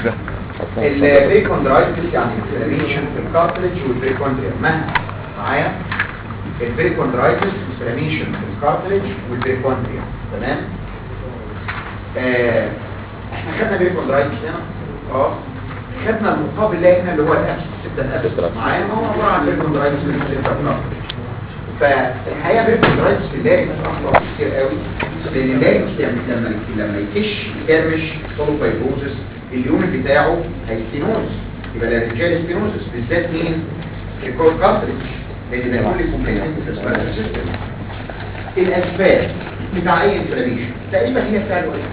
ده البريكوندرايتس يعني انفلاميشن في الكارتلج والبريكوندريا مهما معايا البريكوندرايتس انفلاميشن في الكارتلج والبريكوندريا تمام آه احنا خدنا بريكوندرايتس هنا اه خدنا المقابل ده هنا اللي هو الابس ستة الابس معايا ما هو عبارة عن بريكوندرايتس من ستة الكارتلج فالحقيقه بريكوندرايتس في اللاريكس اخطر كتير قوي لان اللاريكس يعني لما لما يكش يكرمش يحصل فايبروزس اليوم بتاعه هيستينوز يبقى لارنجال ستينوزس بالذات مين الكور كارتريج لان ده يقول لي كومبليكيشن في الريسبيراتوري سيستم الاسباب بتاع اي انفلاميشن تقريبا هي بتاع الوقت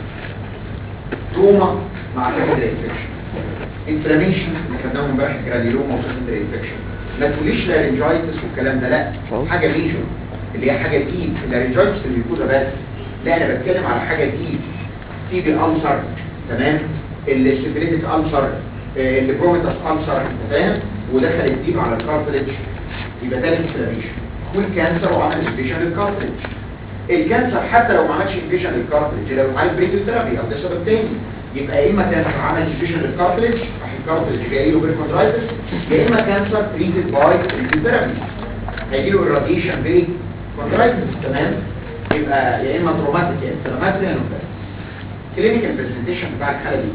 روما مع سكندري انفكشن انفلاميشن اللي خدناهم امبارح جرانيلوما وسكندري انفكشن ما تقوليش لارنجايتس والكلام ده لا حاجه ميجور اللي هي حاجه تقيل اللارنجايتس اللي بيكون بس لا انا بتكلم على حاجه تقيل تي بي السر تمام السيفيليتك السر البروميتاس السر فاهم ودخل الديب على الكارتلج يبقى ده الانفلاميشن والكانسر وعمل انفيجن للكارتلج الكانسر حتى لو ما عملش انفيجن للكارتلج لو عمل بريديوثيرابي او ده سبب تاني يبقى يا اما كانسر عمل انفيجن للكارتلج راح الكارتلج جاي له بيركوندرايتس يا اما كانسر تريتد باي بريديوثيرابي هيجي له الراديشن بكوندرايتس تمام يبقى يا اما تروماتيك يا انفلاماتوري يا نوفاس كلينيكال برزنتيشن بتاع الحاله دي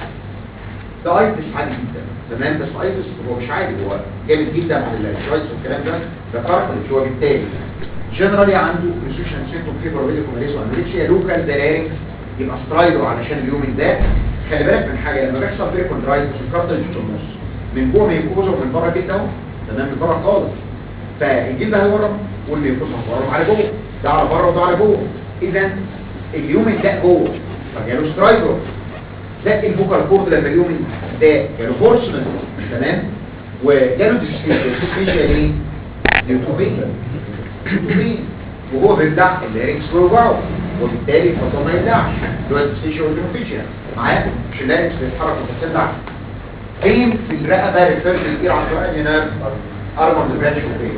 ده ايتس عادي جدا تمام بس ايتس هو مش عادي هو جامد جدا عن اللايتس والكلام ده ده كارتلج هو بالتالي جنرالي عنده ريسيشن سيمتوم فيبر ويديكوماليز وانوركسيا لوكال دارينكس يبقى سترايدو علشان اليوم ده خلي بالك من حاجه لما بيحصل بريكوندرايتس الكارتلج في النص من جوه ميكوزا ومن بره جدا اهو تمام من بره خالص فالجلد هيورم والميكوزا هتورم على جوه ده على بره وده على جوه اذا اليوم ده جوه فجاله سترايدو زق البوكال كورد لما اليوم ده جاله هورسمان تمام وجاله ديسفيشيا ليه؟ ليوتوبين ليوتوبين وهو بيبلع اللارينكس بيوجعه وبالتالي الفضل ما يبلعش اللي هو الديسفيشيا والليوتوبين معايا مش اللارينكس بيتحرك وبتبلع فين في الرقبه ريفيرج الاير عن طريق النيرف ارمر برانش اوبين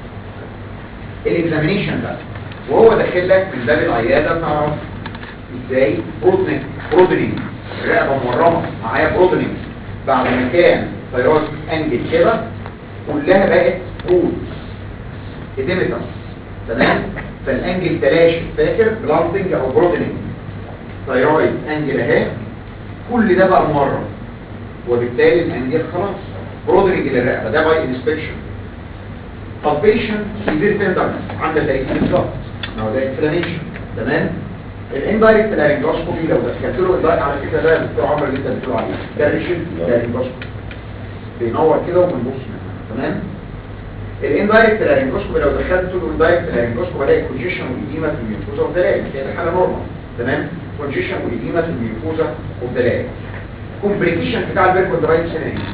الاكزامينيشن بقى وهو داخل لك من باب العياده تعرف ازاي برودنينج برودنينج الرقبه مورمه معايا برودنينج بعد ما كان ثيرويد انجل كده كلها بقت رود اديمتس تمام فالانجل تلاشي فاكر بلانتنج او برودنينج ثيرويد انجل اهي كل ده بقى مورم وبالتالي الانجل خلاص برودنينج للرقبه ده باي انسبكشن طب بيشن سيفير تندرنس عامله زي بالظبط ما هو ده انفلاميشن تمام الاندايركت لارنجوسكوبي لو دخلت له اندايركت على فكره ده دكتور عمرو اللي انت بتقول عليه ده ريشن لارنجوسكوبي بينور كده وبنبص منه تمام الاندايركت لارنجوسكوبي لو دخلت له اندايركت لارنجوسكوبي الاقي كونجيشن وايديما في الميوكوزا اوف ذا لارنكس هي دي حاله نورمال تمام كونجيشن وايديما في الميوكوزا اوف ذا لارنكس كومبليكيشن بتاع البيركوندرايتس هنا ايه؟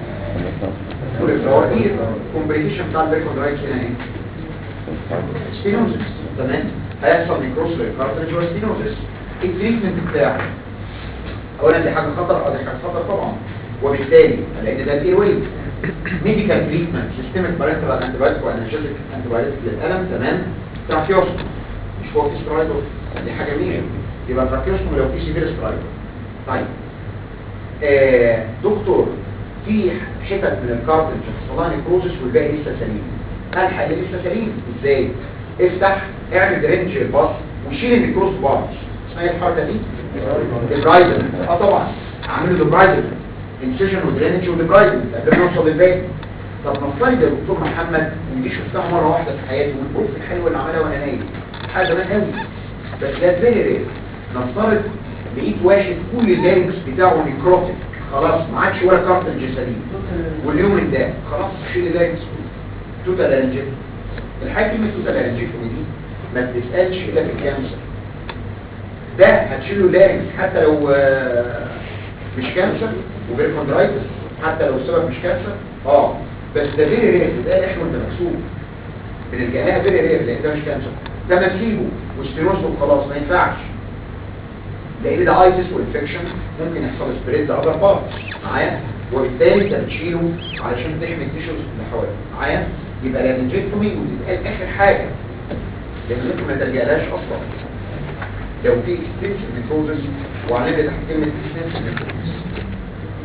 كومبليكيشن بتاع البيركوندرايتس هنا ايه؟ ستينوزس تمام هيحصل نيكروس للكارتريج وستينوزس التريتمنت بتاعه اولا دي حاجه خطر اه دي حاجه خطر طبعا وبالتالي لان ده الاير ويز ميديكال تريتمنت سيستميك بارنتال انتيبيوتيك وانرجيتك انتيبيوتيك للالم تمام تراكيوستوم مش هو في سترايدو دي حاجه ميجر يبقى تراكيوستوم لو في سيفير سترايدو طيب آه دكتور في حتت من الكارتريج حصل لها نيكروزس والباقي لسه سليم الحق اللي لسه سليم ازاي افتح اعمل درينج الباص وشيل النيكروز بارتش اسمها ايه الحركه دي ديبرايدل اه طبعا اعمله ديبرايدل انسيجن ودرينج وديبرايدل قبل ما نوصل للباقي طب نفترض يا دكتور محمد ان دي شفتها مره واحده في حياتي والبروف الحلو اللي عملها وانا نايم حاجه زمان قوي بس ده فيري رير نفترض لقيت واحد كل اللارنكس بتاعه نيكروتيك خلاص ما عادش ولا كارتلج سليم واليوم ده خلاص شيل اللارنكس توتال لارنجيتومي الحاجه كلمه توتال لارنجيتومي دي ما بتسالش الا في الكانسر ده هتشيله لارنكس حتى لو آه، مش كانسر وبيركوندرايتس حتى لو السبب مش كانسر اه بس ده فيري رير بتلاقي احنا وانت مكسوب بنلجأ لها فيري رير لان ده مش كانسر ده ما تسيبه وستيروز وخلاص ما ينفعش لان ده ايتس وانفكشن ممكن يحصل سبريد لاذر بارت معايا وبالتالي انت بتشيله علشان تحمي التيشوز اللي حواليك معايا يبقى لارنجكتومي وتتقال اخر حاجه لان ممكن ما تلجألهاش اصلا لو في اكستنسيف نيكروزس وهنبدا تحت كلمه اكستنسيف نيكروزس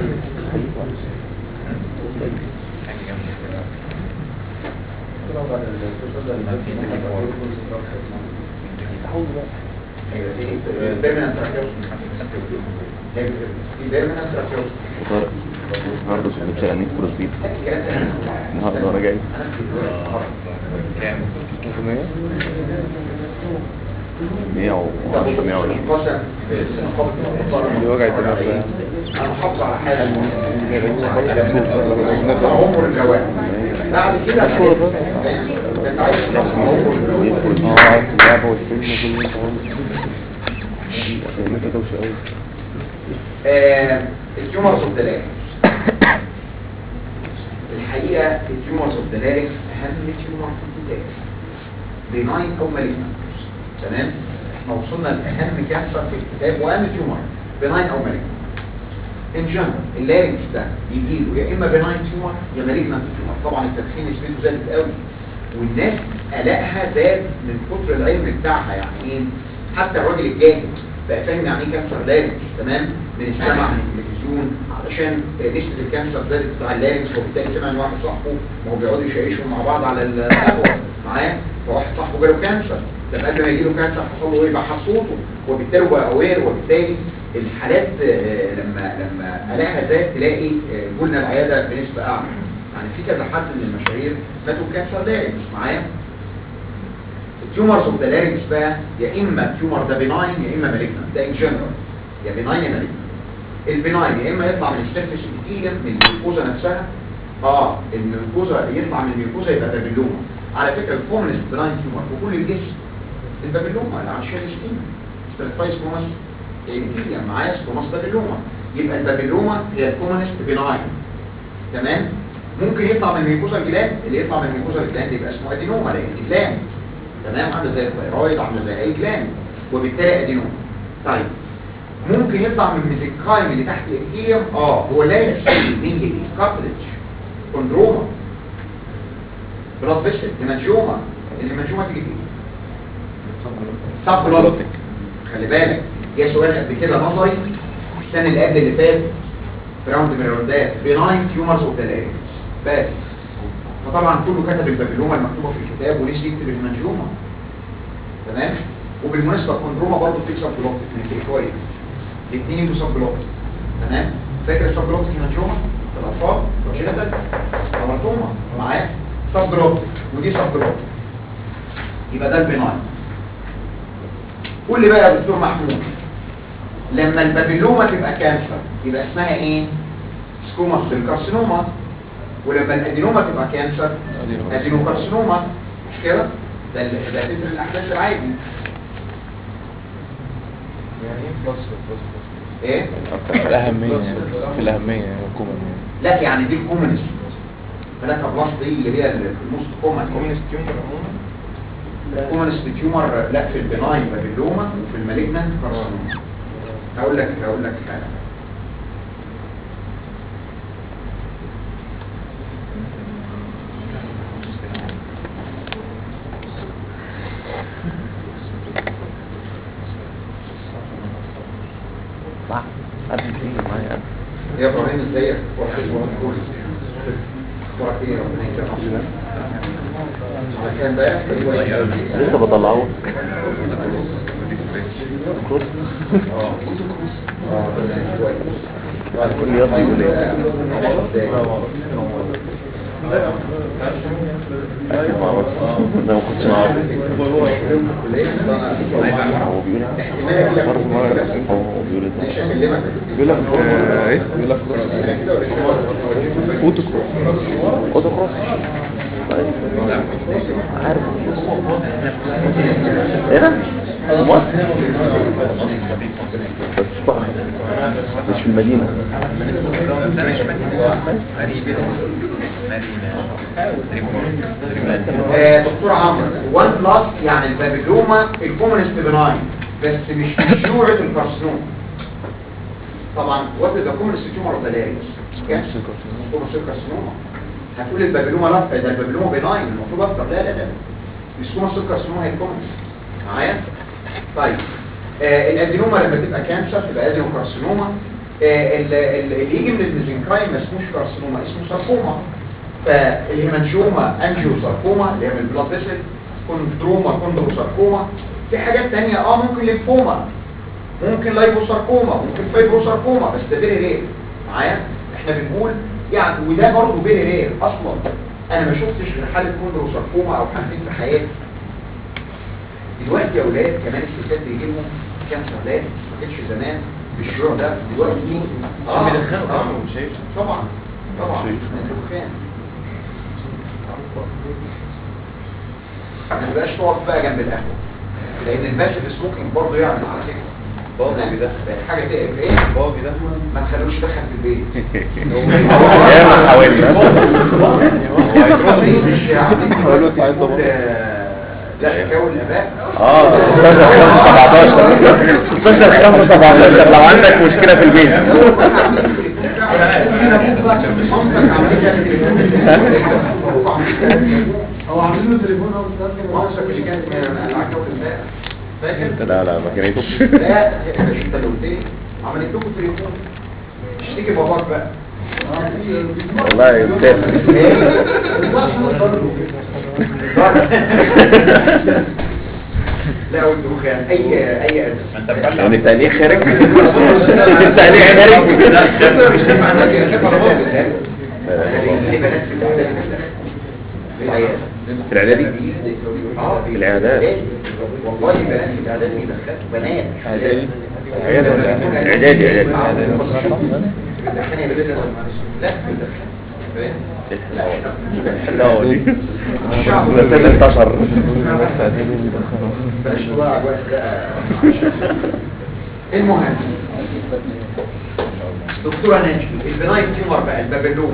ايوه في بيرمننت تراكيوستومي في بيرمننت تراكيوستومي طارق النهارده كنت بتسأل عنك بروسبيت الكلام ده النهارده انا جاي كام 100 و 120 قسم دي وجعت دماغ بقى. انا محافظ على حالي عمر الجواب بعد كده انت عايز اه اللعبة والفيلم كل اللي انت عاوزه كلمتها دوشة قوي التيومرز اوف ذا لارينكس الحقيقه التيومرز اوف ذا لارينكس اهم تيومر في الكتاب بناين او مالجنت تمام احنا وصلنا لاهم كانسر في الكتاب واهم تيومر بناين او مالجنت ان جنرال اللارينكس ده يجي له يا اما بناين تيومر يا مالجنت تيومر طبعا التدخين نسبته زادت قوي والناس قلقها زاد من كتر العلم بتاعها يعني ايه حتى الراجل الجاهل بقى فاهم يعني ايه كانسر لارينكس تمام من السمع من التلفزيون علشان نسبه الكانسر زادت بتاع اللارينكس وبالتالي سمع ان واحد صاحبه ما هو بيقعدوا يشيشوا مع بعض على القهوه معاه فواحد صاحبه جاله كانسر طب قبل ما يجي له كانسر حصل له ايه بقى صوته وبالتالي هو اوير وبالتالي الحالات آه، لما لما الاقيها زاد تلاقي آه، جولنا العياده بنسبه اعلى يعني في كذا حد من المشاهير ماتوا بكانسر لارينكس معايا التيومرز اوف ذا لارينكس بقى يا اما تيومر ده بناين يا اما مالجنت ده ان جنرال يا بناين يا مالجنت البناين يا اما يطلع من السيرفيس ابيثيليوم من الميوكوزا نفسها اه الميوكوزا يطلع من الميوكوزا يبقى بابيلوما على فكره الكومنست بناين تيومر في كل الجسم البابيلوما اللي على الشال ستيم ستريتايز كوماس ابيثيليوم معايا سكوماس بابيلوما يبقى البابيلوما هي الكومنست بناين تمام ممكن يطلع من الميوكوزا الجلاند اللي يطلع من الميوكوزا الجلاند يبقى اسمه ادينوما لان دي جلاند تمام عامله زي الثيرويد عامله زي اي جلاند وبالتالي ادينوما طيب ممكن يطلع من الميزنكايم اللي تحت الابيثيليوم اه هو لا يسمى مين دي كارتلج كوندروما بلاد فيسل هيمانجوما الهيمانجوما تيجي فين سب بلاد خلي بالك جه سؤال قبل كده نظري السنه اللي قبل اللي فات في راوند من الراوندات بناين تيومرز اوف ذا بس فطبعا كله كتب البابلوما المكتوبه في الكتاب وليش يكتب المنجومه تمام وبالمناسبه الكوندروما برضه في سب بلوك في كويس الاثنين يدوا سب بلوك تمام فاكر السب بلوك في المنجومه في الاطفال كونجنتال روماتوما معايا سب بلوك ودي سب بلوك يبقى ده البناين قول لي بقى يا دكتور محمود لما البابلوما تبقى كانسر يبقى اسمها ايه سكوما سيل كارسينوما ولما الادينوما تبقى كانسر ادينوكارسينوما مش كده ده ال- ده تتر الاحداث العادي يعني ايه بلس بلس ايه في الأهمية يعني في الأهمية يعني الكومن يعني لا يعني دي الكومنست فلاكا بلاس دي اللي هي الموست كومن كومنست تيومر عموما الكومنست تيومر لا في البناين بابلوما وفي المالجنانت كارسينوما هقول لك هقول لك حاجه صح قبل كتير معايا يا ابراهيم ازيك اخبارك ايه اخبارك ايه ربنا يكرمك على كام بقى لسه بطلعه كروس اه تمام كويس كل يوم بيقول ايه اكيد ما اعرفش انا ما كنتش اعرف هو بيقول هو بيقول إيه؟ بيقول لك آه، ايه بيقول لك اوتو كروس اوتو كروس طيب عارف ايه ده؟ مصر بس بره مش في المدينة آه، دكتور عمرو وان بلس يعني البابلوما الكومنست بناين بس مش مشروعة الكارسينوم طبعا وات ذا كومنست تيومر اوف ذا لارينكس كانسر كارسينوما هتقول البابلوما لا ده البابلوما بناين المفروض اكتر لا لا لا السكوما سيل كارسينوما هي الكومنست معايا طيب آه الادينوما لما تبقى كانسر تبقى ادينوكارسينوما آه، ال- ال- اللي يجي من الميزنكايم ما اسموش كارسينوما اسمه ساركوما فالهيمانجوما انجيو ساركوما اللي هي من البلاد فيسل كوندروما كوندرو ساركوما في حاجات تانية اه ممكن ليمفوما ممكن لايبوساركوما ممكن فايبروساركوما بس ده فيري رير معايا احنا بنقول يعني وده برضه فيري رير اصلا انا ما شفتش غير حاله كوندروساركوما او حالتين في حياتي دلوقتي يا اولاد كمان الستات بيجي لهم كانسر لاد ما كانش زمان بالشعور ده دلوقتي عم يدخنوا كمان شايف طبعا طبعا شايف. من الدخان ما تبقاش تقعد بقى جنب القهوه لان الباسف سموكينج برضه يعمل على فكره بابا بيدخن حاجه تقف ايه بابا بيدخن ما تخلوش يدخل في البيت ياما حاولنا مش عاملين حاولوا ساعتها دلوقتي برضه. لا كون الاباء اه 16 5 17 16 5 17 لو عندك مشكلة في البيت هو عاملين له تليفون اهو بس مامتك اللي كانت من العكاوي الباء فاكر؟ لا لا ما كانتش لا مش انت اللي قلت لي عملت لكم تليفون اشتكي باباك بقى والله يستاهل لا والدخان اي اي اذى انت مبلع يعني التقليع خارج التقليع خارج مش تسمع الناس اللي خايفه على بابا في بنات في الاعداد في العيادة في الاعدادي اه في الإعداد. والله بنات في الاعداد بيدخلوا بنات اعدادي اعدادي اعدادي اعدادي بتدخلني يا بنت لا بتدخل لا دي الشعب بس اللي انتشر بلاش تضيع الوقت ده المهم دكتورة ناجي البنايت تيومر بقى البابلوما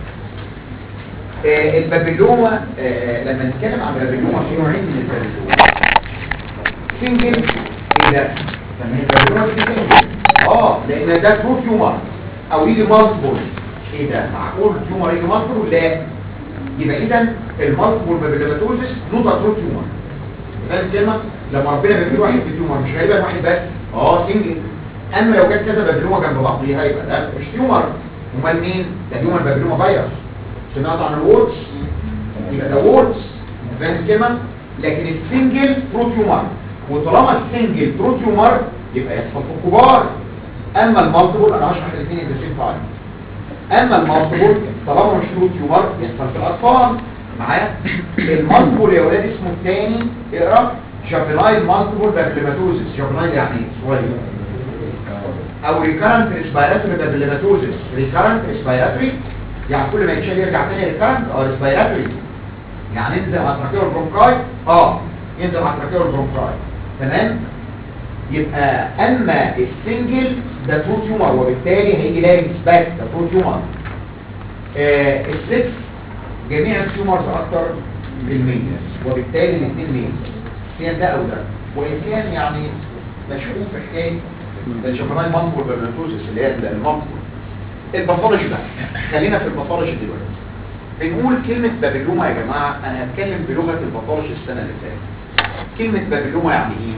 آه البابلوما آه لما نتكلم عن البابلوما في نوعين من البابلوما سنجل ايه ده؟ لما هي البابلوما دي سنجل اه لان ده ترو تيومر او يجي مالتيبل ايه ده؟ معقول تيومر يجي مالتيبل؟ لا يبقى اذا المالتيبل بابلوماتوزس نوت ترو تيومر فاهم الكلمه لما ربنا بيجيب واحد في تيومر مش غالبا واحد بس اه سنجل اما لو جت كذا بابلوما جنب بعضيها يبقى ده مش تيومر امال مين ده تيومر بابلوما فيروس سمعت عن الوردز يبقى ده ووردز فاهم الكلمه لكن السنجل برو تيومر وطالما السنجل برو تيومر يبقى يحصل في الكبار اما المالتيبل انا هشرح الاثنين ات سيم تايم اما المالتيبل طالما مش برو تيومر يحصل في الاطفال معايا المالتيبل يا ولاد اسمه الثاني اقرا جابيلايل مالتيبل بابليماتوزيس جابيلايل يعني ايه صغير او ريكارنت ريسبيراتوري بابليماتوزيس ريكارنت ريسبيراتوري يعني كل ما يتشال يرجع تاني ريكارنت او ريسبيراتوري يعني ينزل على التراكيو البرونكاي اه ينزل على التراكيو البرونكاي تمام يبقى اما السنجل ده ترو تيومر وبالتالي هيجي لارنكس باك ده ترو تيومر آه السكس جميع التيومرز اكتر بالمية وبالتالي الاثنين مية سواء ده او ده وان كان يعني مشغول في حكايه الجبرايل مالتيبل بابلوتوزيس اللي هي المالتيبل الباثولوجي بقى خلينا في الباثولوجي دلوقتي بنقول كلمة بابلوما يا جماعة أنا هتكلم بلغة الباثولوجي السنة اللي فاتت كلمة بابلوما يعني إيه؟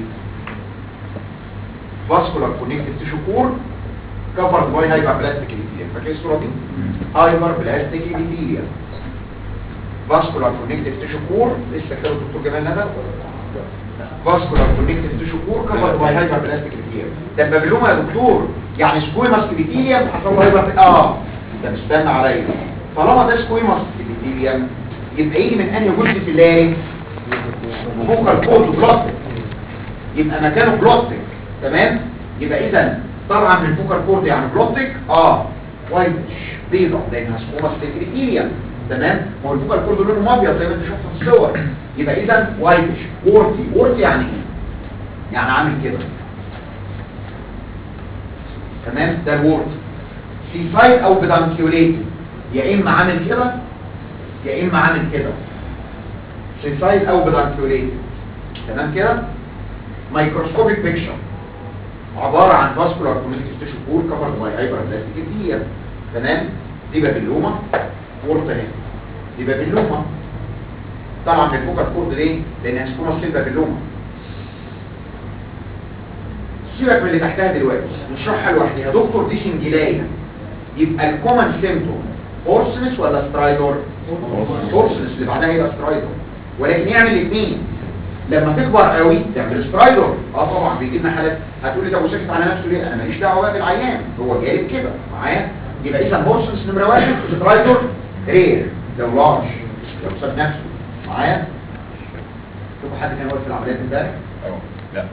فاسكولار كونكتيف تيشو كور كفرد باي هايبر بلاستيك ابيثيليوم فاكر الصورة دي؟ هايبر بلاستيك ابيثيليوم فاسكولار كونكتيف تيشو كور لسه كتبه الدكتور جمال ندى فاسكولار كونكتيف تيشو كور كفرد باي هايبر بلاستيك ابيثيليوم ده بابلوما يا دكتور يعني سكويماس ابيثيليوم حصل له هايبر اه ده مستنى عليا طالما ده سكويماس ابيثيليوم يبقى يجي من انهي جزء في اللارنكس فوكال كورد بلوتيك يبقى مكانه بلوتيك تمام يبقى اذا طبعا من الفوكال كورد يعني بلوتيك اه وايتش بيضة لانها سكوماس ابيثيليوم تمام ما هو الفوكال كورد لونه ابيض زي ما انت شفت في الصور يبقى اذا وايتش وورتي وورتي يعني ايه يعني عامل كده تمام ده الورد سيسايد او بدانكيوليت يا اما عامل كده يا اما عامل كده سيسايد او بدانكيوليت تمام كده مايكروسكوبيك بيكشر عبارة عن فاسكولار كوميونيتيف تيشو كور كفرد باي هايبر بلاستيك ابيثيليوم تمام دي بابلوما وورد اهي دي بابلوما طبعا من الفوكال كورد ليه؟ لان سكوما سيل بابلوما سيبك من اللي تحتها دلوقتي نشرحها لوحدها يا دكتور دي سنجلايه يبقى الكومن سيمتوم هورسنس ولا سترايدور هورسنس اللي بعدها يبقى سترايدور ولكن يعمل الاثنين لما تكبر قوي تعمل سترايدور اه طبعا بيجي لنا حالات هتقول لي طب وساكت على نفسه ليه انا ماليش دعوه بقى بالعيان هو جايب كده معايا يبقى اذا هورسنس نمره واحد سترايدور رير لو لارج لو ساب نفسه معايا شوفوا حد كان واقف في العمليات امبارح لا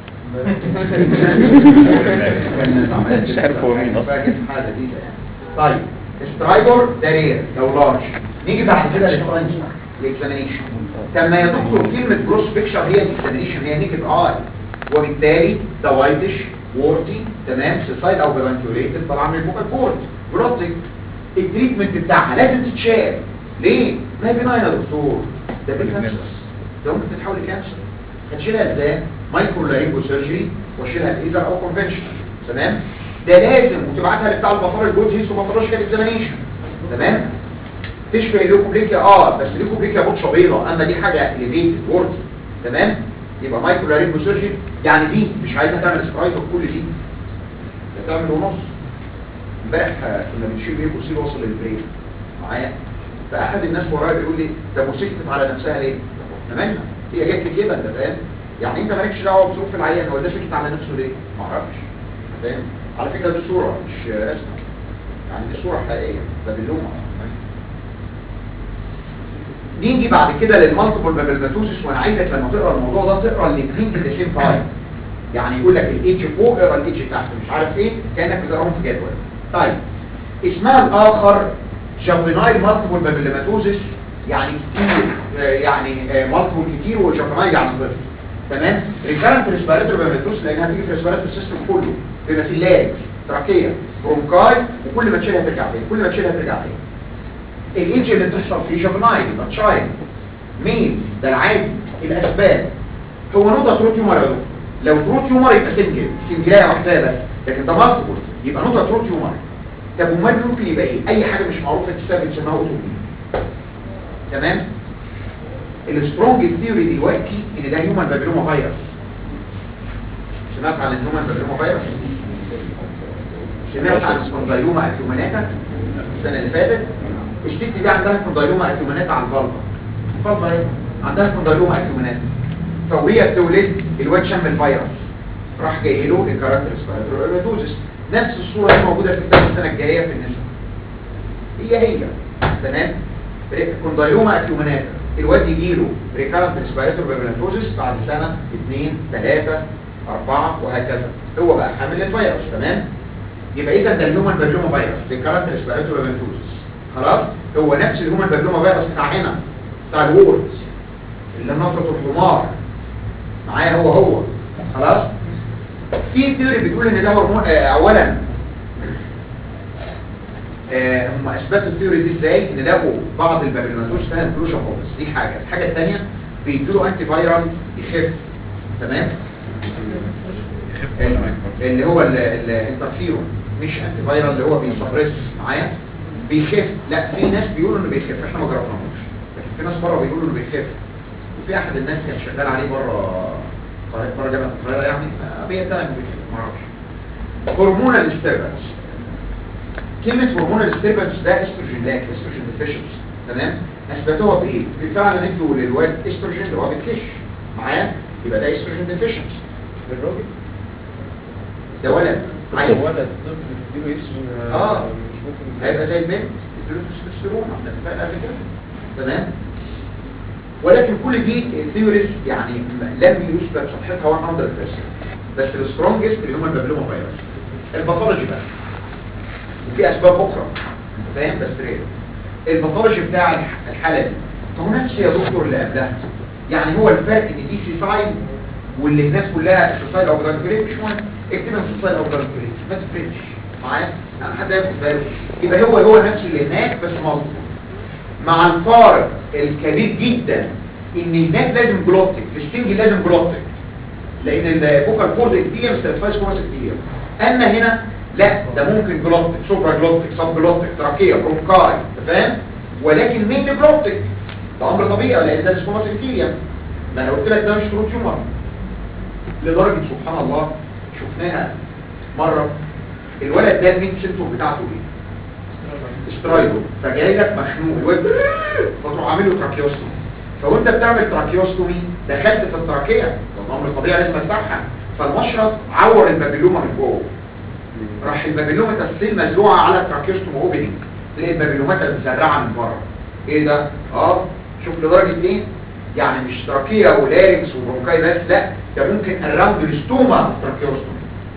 مش عارف هو مين أصلاً. حاجه جديده يعني طيب سترايدور ده رير لو لارج نيجي بعد كده للساينس الاكزامينيشن طب ما يا دكتور كلمه جروس بيكشر هي الاكزامينيشن هي نيكد اي وبالتالي ده وايتش وورتي تمام سيسايد او بلانكيوليتد طالعه من الفوكال كورد جلوتيك التريتمنت بتاعها لازم تتشال ليه؟ ما هي بناين يا دكتور ده بالكانسر ده ممكن تتحول لكانسر هتشيلها ازاي؟ مايكرو لارينجو سيرجري واشيلها بايزر او كونفنشنال تمام؟ ده لازم وتبعتها لبتاع البطارة الجود هيس وبطارولوجيكال اكزامينيشن تمام؟ تشبه الليكوبليكيا اه بس الليكوبليكيا بطشه بيضاء اما دي حاجه اليفيتد وورد تمام؟ يبقى مايكرو لارينجو سيرجري يعني دي مش عايزه تعمل سبرايت كل دي ده تعمل ونص امبارح آه، كنا بنشيل بيه كرسي وصل للبرين معايا فاحد الناس ورايا بيقول لي طب وسكتت على نفسها ليه؟ احنا مالنا؟ هي جت لي كده انت فاهم؟ يعني انت مالكش دعوه بظروف العيان هو ده سكت على نفسه ليه؟ ما اعرفش فاهم؟ على فكره دي صوره مش رسمه يعني دي صوره حقيقيه بابلوما نيجي بعد كده للمالتيبل بابلماتوسيس وانا عايزك لما تقرا الموضوع ده تقرا الاثنين ات ذا سيم تايم يعني يقول لك الايدج فوق اقرا الايدج تحت مش عارف ايه كانك بتقراهم في جدول طيب اسمها الاخر جافينايل مالتيبل بابلماتوسيس يعني كتير آه، يعني مالتيبل كتير وجافينايل يعني طفل تمام ريكارنت ريسبيراتوري بابلماتوسيس لانها بتيجي في الريسبيراتوري سيستم كله بما في اللارنكس تراكيه برونكاي وكل ما تشيلها ترجع تاني كل ما تشيلها ترجع تاني الايدج اللي بتحصل فيه جافينايل يبقى تشايلد مين ده العادي الاسباب هو نقطه تروت يومر يا دكتور لو تروت يومر يبقى سنجل سنجلايه واحده بس لكن ده مالتيبل يبقى نقطه تروت يومر طب امال ممكن يبقى ايه اي حاجه مش معروفه السبب بنسميها اوتومين تمام السترونج ثيوري دلوقتي ان ده هيومن بابيلوما فيروس سمعت عن الهيومن بابيلوما فيروس سمعت عن سبوندايلوما اكيوماناتا السنه اللي فاتت الست دي عندها سبوندايلوما اكيوماناتا على الفالفا الفالفا ايه عندها سبوندايلوما اكيوماناتا فوهي بتولد الواد شم الفيروس راح جاي له الكاركتر سبايرويدوزس نفس الصوره دي موجوده في كتاب السنه الجايه في النساء هي هي تمام كوندايلوما اكيوماناتا الواد يجي له ريكارنت ريسبيراتور بابيلاتوزس بعد سنه اثنين ثلاثه اربعه وهكذا هو بقى حامل الفيروس تمام يبقى اذا ده الهيومن بابيلوما فيروس ريكارنت ريسبيراتور بابيلاتوزس خلاص هو نفس الهيومن بابيلوما فيروس بتاع هنا بتاع الورد اللي نطرة الحمار معايا هو هو خلاص في ثيوري بتقول ان ده هرمون آه اولا آه هم اثبتوا الثيوري دي ازاي ان لقوا بعض البابيلوماتوس فيها انكلوجن فوكس دي حاجه الحاجه الثانيه بيدوا انتي فايرال يخف تمام ال- اللي هو ال- الانترفيرون مش انتي فايرال اللي هو بيسبريس معايا بيخف لا في ناس بيقولوا انه بيخف احنا ما جربناهوش لكن في ناس بره بيقولوا انه بيخف وفي احد الناس كان شغال عليه بره بره جامعه القاهره يعني بيدعي انه بيخف ما اعرفش هرمونال ديستربنس كلمه هرمونال ديستربنس ده استروجين لاك استروجين ديفيشنسي تمام اثبتوها بايه بالفعل ندوا للواد استروجين اللي هو بتكش معاه يبقى ده استروجين ديفيشنسي الراجل ده ولد عيل ولد طفل تديله اسم آه. مش ممكن هيبقى زي البنت يديله تستوستيرون احنا اتفقنا قبل كده تمام ولكن كل دي ثيوريز يعني لم يثبت صحتها 100% بس السترونجست اللي هم البابلوما فيروس الباثولوجي بقى وفي اسباب اخرى انت فاهم بس رير الباثولوجي بتاع الح- الحاله دي هو نفس يا دكتور اللي قبلها يعني هو الفرق ان دي سيسايد واللي هناك كلها سيسايد او جرانكوليت مش مهم اكتبها سيسايد او جرانكوليت ما تفرقش معايا يعني حد ياخد باله يبقى هو هو نفس اللي هناك بس مظبوط مع الفارق الكبير جدا ان هناك لازم جلوتك في السنجل لازم جلوتك لان الفوكال كورد اكتيريم ستراتيفايز كورس اكتيريم اما هنا لا ده ممكن جلوتك سوبرا جلوتك سب جلوتك تراكيه برونكاي أنت فاهم ولكن مين جلوتك ده امر طبيعي لان ده سكوماس اكتيريم ما انا قلت لك ده مش تروت تيومر لدرجه سبحان الله شفناها مره الولد ده المين سيمتوم بتاعته ايه استرايدو فجاي لك مخنوق الواد فتروح عامل له تراكيوستومي فوانت بتعمل تراكيوستومي دخلت في التراكيه والامر الطبيعي لازم افتحها فالمشرط عور البابيلوما من جوه راح البابيلوما السيل مزروعه على التراكيوستوم اوبننج تلاقي البابيلومات مزرعه من بره ايه ده اه شوف لدرجه ايه يعني مش تراكيه ولارنكس وبرونكاي بس لا ده ممكن اراوند الاستوما تراكيوستوم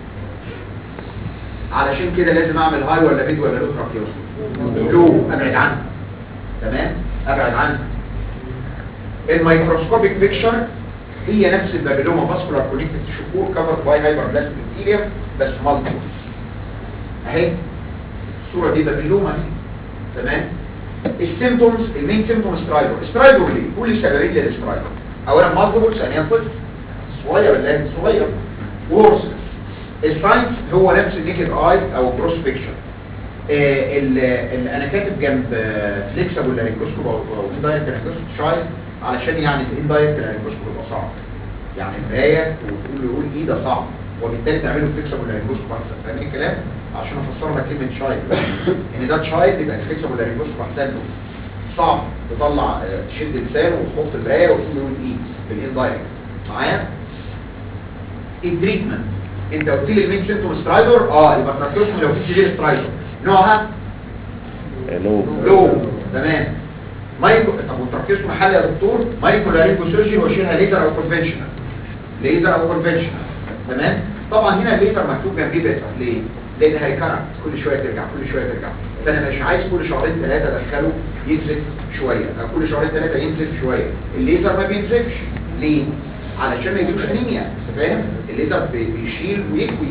علشان كده لازم اعمل هاي ولا ميد ولا لو تراكيوستوم لو ابعد عنه تمام ابعد عنه الميكروسكوبيك بيكتشر هي نفس البابيلوما فاسكولار كونكتد شكور كفرد باي هايبر بلاستيك ابيثيليوم بس مالتيبل اهي الصوره دي بابيلوما اهي تمام السيمتومز المين سيمتوم سترايدر سترايدر ليه كل سببين للسترايدر اولا مالتيبل ثانيا طفل صغير اللي صغير وورسنس الساينس هو نفس النيكد اي او كروس بيكشر آه ال- ال- انا كاتب جنب فليكسبل لارينجوسكوب او اندايركت لارينجوسكوب شايل علشان يعني الاندايركت لارينجوسكوب يبقى صعب يعني مرايه وتقول له يقول ايه ده صعب وبالتالي تعمله فليكسبل لارينجوسكوب احسن فاهم الكلام عشان افسر لك كلمه شايل ان ده تشايلد يبقى الفليكسبل لارينجوسكوب احسن له صعب تطلع آه، تشد لسانه وتحط المرايه وتقول له يقول ايه بالاندايركت معايا التريتمنت انت قلت لي المين سيمتوم سترايدر اه يبقى تراكيوستومي لو في سيفير سترايدر نوعها لو لو تمام مايكرو طب والتركيزكم حل يا دكتور مايكرو لارينجو سيرجري واشيلها ليزر او كونفنشنال ليزر او كونفنشنال تمام طبعا هنا الليزر مكتوب جنبيه بيتا ليه لانها ريكارنت كل شويه ترجع كل شويه ترجع فانا مش عايز كل شهرين ثلاثه ادخله ينزف شويه او كل شهرين ثلاثه ينزف شويه الليزر ما بينزفش ليه علشان ما يجيبش انيميا انت فاهم الليزر بي- بيشيل ويكوي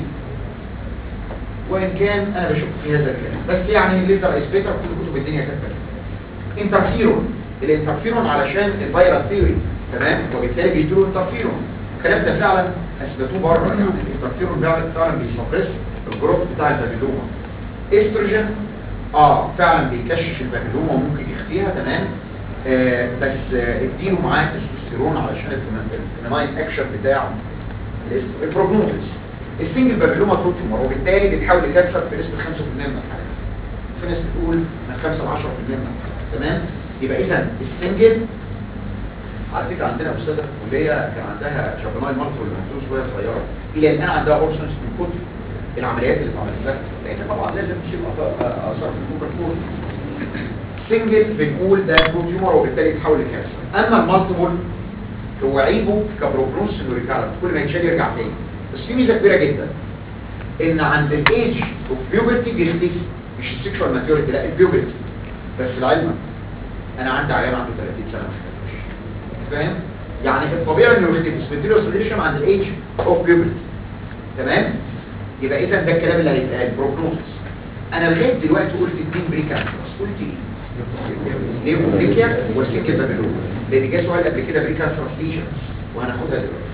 وان كان انا بشوف في هذا الكلام بس يعني الليزر از بيتر كل كتب الدنيا كانت كده انترفيرون الانترفيرون علشان الفيرال ثيوري تمام وبالتالي بيديله انترفيرون الكلام ده فعلا اثبتوه بره يعني الانترفيرون فعلا فعلا بيسبرس الجروث بتاع البابيلوما استروجين اه فعلا بيكشف البابيلوما وممكن يخفيها تمام آه بس آه اديله معاه تستوستيرون علشان الفيناين اكشن بتاع الاست- البروجنوزس السنجل بابيلوما تروت تيومر وبالتالي بيتحول لكانسر في نسبه 5% من الحالات في ناس بتقول من 5 ل 10% من الحالات تمام يبقى اذا السنجل على فكره عندنا استاذه في الكليه كان عندها شابوناي مالتيبل مهزوز وهي صغيره الى الان عندها اورسنس من كتر العمليات اللي اتعملت لها لان طبعا لازم تشيل أثر- اثار في الكوكر كول سنجل بنقول ده بروتيومر وبالتالي يتحول لكانسر اما المالتيبل هو عيبه كبروجنوس انه ريكارنت كل ما يتشال يرجع تاني بس في ميزه كبيره جدا ان عند الايج اوف بيوبرتي بيختفي مش السكشوال ماتيوريتي لا البيوبرتي بس لعلمك انا عندي عيال عنده 30 سنه ما اختفاش فاهم يعني الطبيعي انه يختفي سبنتيلوس ريليشن عند الايج اوف بيوبرتي تمام يبقى اذا ده الكلام اللي هيتقال بروجنوسس انا لغايه دلوقتي قلت اثنين بري كانسرز قلت ايه ليوكوبليكيا والسكه بابيلوما لان جه سؤال قبل كده بري كانسرز ليجنز وهناخدها دلوقتي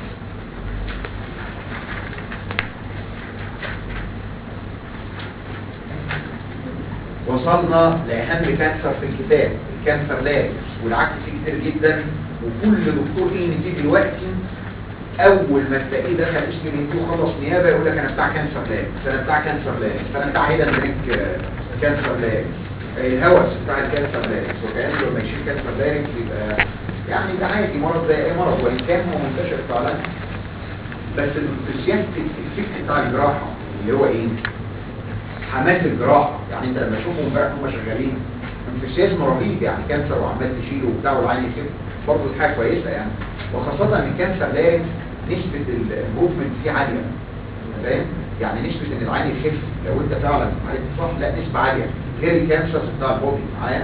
وصلنا لأهم كانسر في الكتاب الكانسر لاريكس والعكس فيه كتير جدا وكل دكتور اي ان تي دلوقتي اول ما تلاقيه دخل اسم ان تي وخلص نيابه يقول لك انا بتاع كانسر لاريكس انا بتاع كانسر لاريكس انا بتاع هيدا بريك كانسر لاريكس الهوس بتاع الكانسر لاريكس وكانه لما يشيل كانسر لاريكس يبقى يعني ده عادي مرض زي اي مرض وان كان هو منتشر فعلا بس الانثوسياستيك الفكر بتاع الجراحه اللي هو ايه؟ حماس الجراحه يعني انت لما تشوفهم امبارح هم شغالين انثوسيازم رهيب يعني كانسر وعمال تشيله وبتاع والعين يخف برضه دي حاجه كويسه يعني وخاصه ان الكانسر لارنكس نسبه الامبروفمنت فيه عاليه فاهم يعني نسبه ان العين يخف لو انت فعلا عارف صح لا نسبه عاليه غير الكانسر بتاع البودي معايا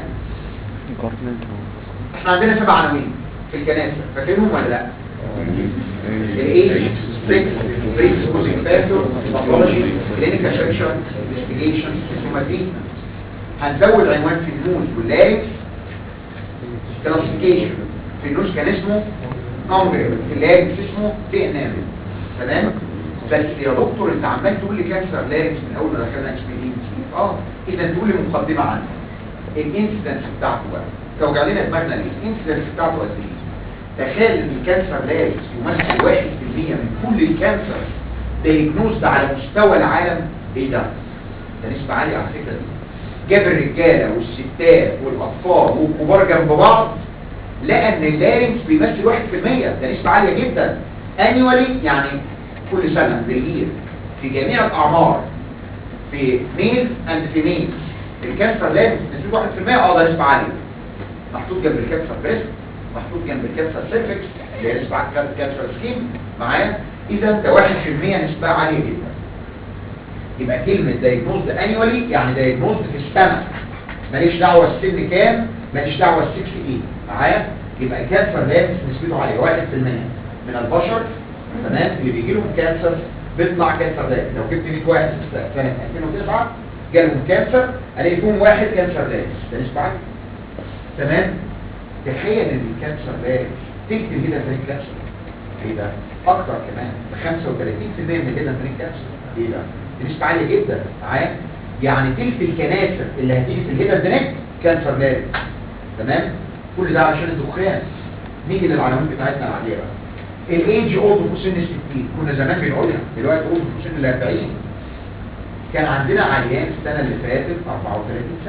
احنا عندنا سبع عناوين في الكناسه فاكرينهم ولا لا؟ الايج سكس بريسبوزنج فاكتور باثولوجي كلينيكال بيكتشر انفستيجيشن ثم تريتمنت هنزود عنوان في النوز واللارنكس كلاسيفيكيشن في النوز كان اسمه امبريو في اللارنكس اسمه تي ان ام تمام بس يا دكتور انت عمال تقول لي كانسر لارنكس من اول ما دخلنا اسم الاي اه اذا تقول لي مقدمه عنه الانسيدنس بتاعته بقى توجع لنا دماغنا ليه الانسيدنس بتاعته قد ايه تخيل ان الكانسر لارنكس يمثل 1% من كل الكانسر دايجنوزد على مستوى العالم ايه ده ده نسبة عالية على فكرة دي جاب الرجالة والستات والأطفال والكبار جنب بعض لقى ان اللارنكس بيمثل 1% ده نسبة عالية جدا annually يعني كل سنة بالير في جميع الأعمار في ميل اند في ميل الكانسر لارنكس نسبة 1% اه ده نسبة عالية محطوط جنب الكانسر بريست محطوط جنب الكانسر سيرفكس اللي هي نسبة كانسر سكين معايا اذا ده 1% نسبة عالية جدا يبقى كلمة دايجنوزد انيولي يعني دايجنوزد في السنة ماليش دعوة السن كام ماليش دعوة السكس ايه معايا يبقى الكانسر لارنكس نسبته عالية 1% من البشر تمام اللي بيجي لهم كانسر بيطلع كانسر لارنكس لو جبت 100 واحد سنة 2009 جالهم كانسر الاقي فيهم واحد كانسر لارنكس ده نسبة عالية تمام تخيل ان الكانسر لارنكس تلت الهيدا فريق كانسر ايه ده اكتر كمان 35% من الهيدا فريق كانسر ايه ده دي نسبة عالية جدا معايا يعني تلت الكناسر اللي هتيجي في الهيدا دريك كانسر لارنكس تمام كل ده علشان الدخان نيجي للعناوين بتاعتنا العادية بقى الايدج اولد في سن ال 60 كنا زمان بنقولها دلوقتي اولد في سن ال 40 كان عندنا عيان السنة اللي فاتت 34 سنة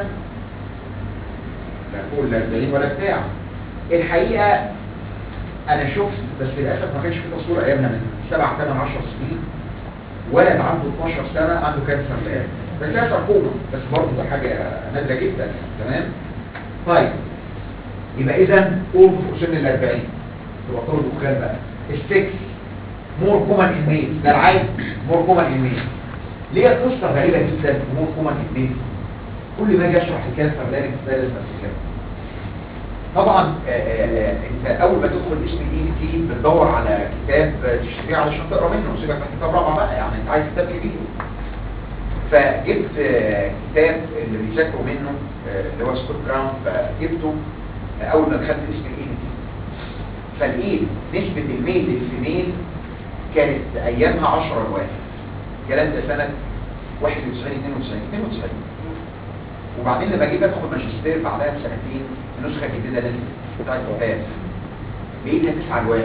لا فوق ال 40 ولا بتاع الحقيقة انا شفت بس للاسف ما كانش في تصوير ايامنا من 7 8 10 سنين ولد عنده 12 سنة عنده كانسر لارنكس بس هي ساركوما بس برضه ده حاجة نادرة جدا يعني تمام طيب يبقى اذا اولد فوق سن ال 40 تبطلوا دخان بقى السكس مور كومن ان ميل ده العادي مور كومن ان ميل ليه قصة غريبة جدا مور كومن ان ميل كل ما اجي اشرح الكانسر لارنكس ده لازم افتكرها طبعا آه، آه، آه، انت اول ما تدخل اسم الاي تي بتدور على كتاب تشتريه علشان تقرا منه سيبك من كتاب رابعه بقى يعني انت عايز كتاب كبير فجبت آه، كتاب اللي بيذاكروا منه آه، اللي هو سكوت براون فجبته آه، اول ما دخلت اسم الاي تي فلقيت نسبة الميل للفيميل كانت ايامها 10 لواحد الكلام ده سنة 91 92 92 وبعدين لما جيت ادخل ماجستير بعدها بسنتين النسخة الجديدة نزلت بتاعت كتاب لقيتها 9 لواحد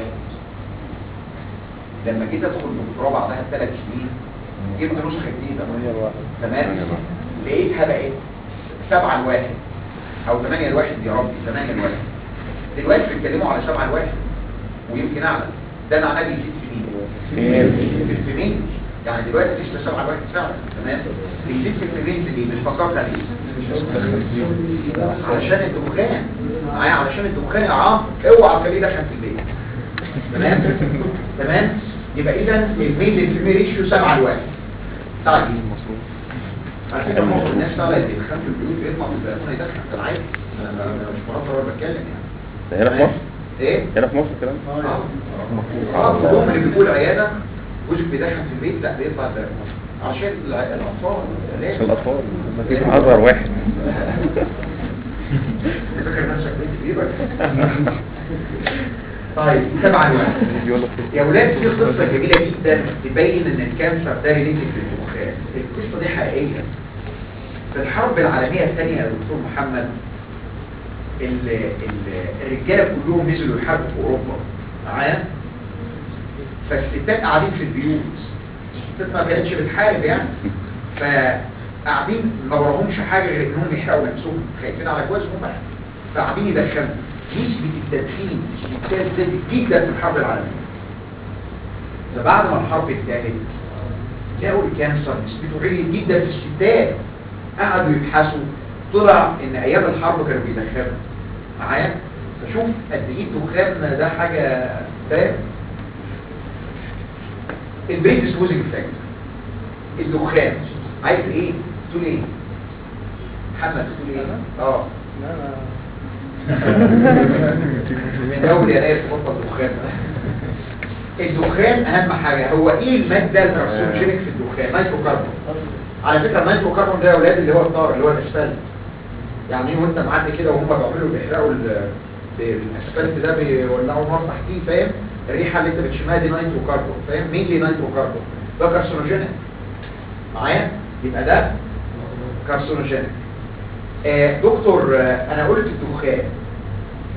لما جيت ادخل دكتوراه بعدها بثلاث سنين جبت نسخة جديدة تمام لقيتها بقت 7 لواحد او 8 لواحد يا ربي 8 لواحد دلوقتي بيتكلموا على 7 لواحد ويمكن اعلى ده معناه بيزيد في مين؟ في الفيميل يعني دلوقتي نسبة 7 لواحد فعلا تمام بيزيد في الفيميل ليه؟ مش فكرنا ليه؟ علشان الدخان معايا علشان الدخان يا عم اوعى تخليه دخل في البيت تمام تمام يبقى اذا الميل للفيميل ريشيو 7 لواحد طيب على فكره معظم الناس فعلا اللي بيدخن في البيوت بيطلع من البلكونه يدخن ده العادي انا أنا مش بهزر ولا بتكلم يعني ده هنا في مصر ايه؟ هنا في مصر الكلام اه اه كلهم اللي بيقول عياده جوزك بيدخن في البيت لا بيطلع البلكونه عشان الع- الاطفال لازم. عشان الأطفال مفيش أصغر واحد فاكر نفسك بنت كبيرة طيب سبعة الواحد بيقول لك يا ولاد في قصة جميلة جدا تبين ان الكانسر ده ريليتد للدخان القصة دي حقيقية في الحرب العالمية الثانية يا دكتور محمد ال ال الرجالة كلهم نزلوا يحاربوا في اوروبا معايا فالستات قاعدين في البيوت الستات ما كانتش بتحارب يعني فقاعدين ما وراهمش حاجة غير انهم يحرقوا نفسهم خايفين على جوازهم بقى فقاعدين يدخنوا نسبة التدخين في الستات زادت جدا في الحرب العالمية فبعد ما الحرب انتهت لقوا الكانسر نسبته عالية جدا في الستات قعدوا يبحثوا طلع ان ايام الحرب كانوا بيدخنوا معايا فشوف قد ايه الدخان ده حاجة فاهم البريدسبوزنج فاكتور الدخان عايز ايه تقول ايه محمد تقول ايه اه من اول يناير تبطل دخان الدخان اهم حاجة هو ايه المادة الكارسينوجينيك في الدخان نيتروكربون على فكرة النيتروكربون ده يا اولاد اللي هو الطار اللي هو الاسفلت يعني ايه وانت معدي كده وهم بيعملوا بيحرقوا ال- الاسفلت ده بيولعوا نار تحتيه فاهم الريحة اللي انت بتشمها دي نيتروكربون فاهم مين اللي نيتروكربون ده كارسينوجينيك معايا يبقى ده كارسينوجينيك آه دكتور آه انا قلت الدخان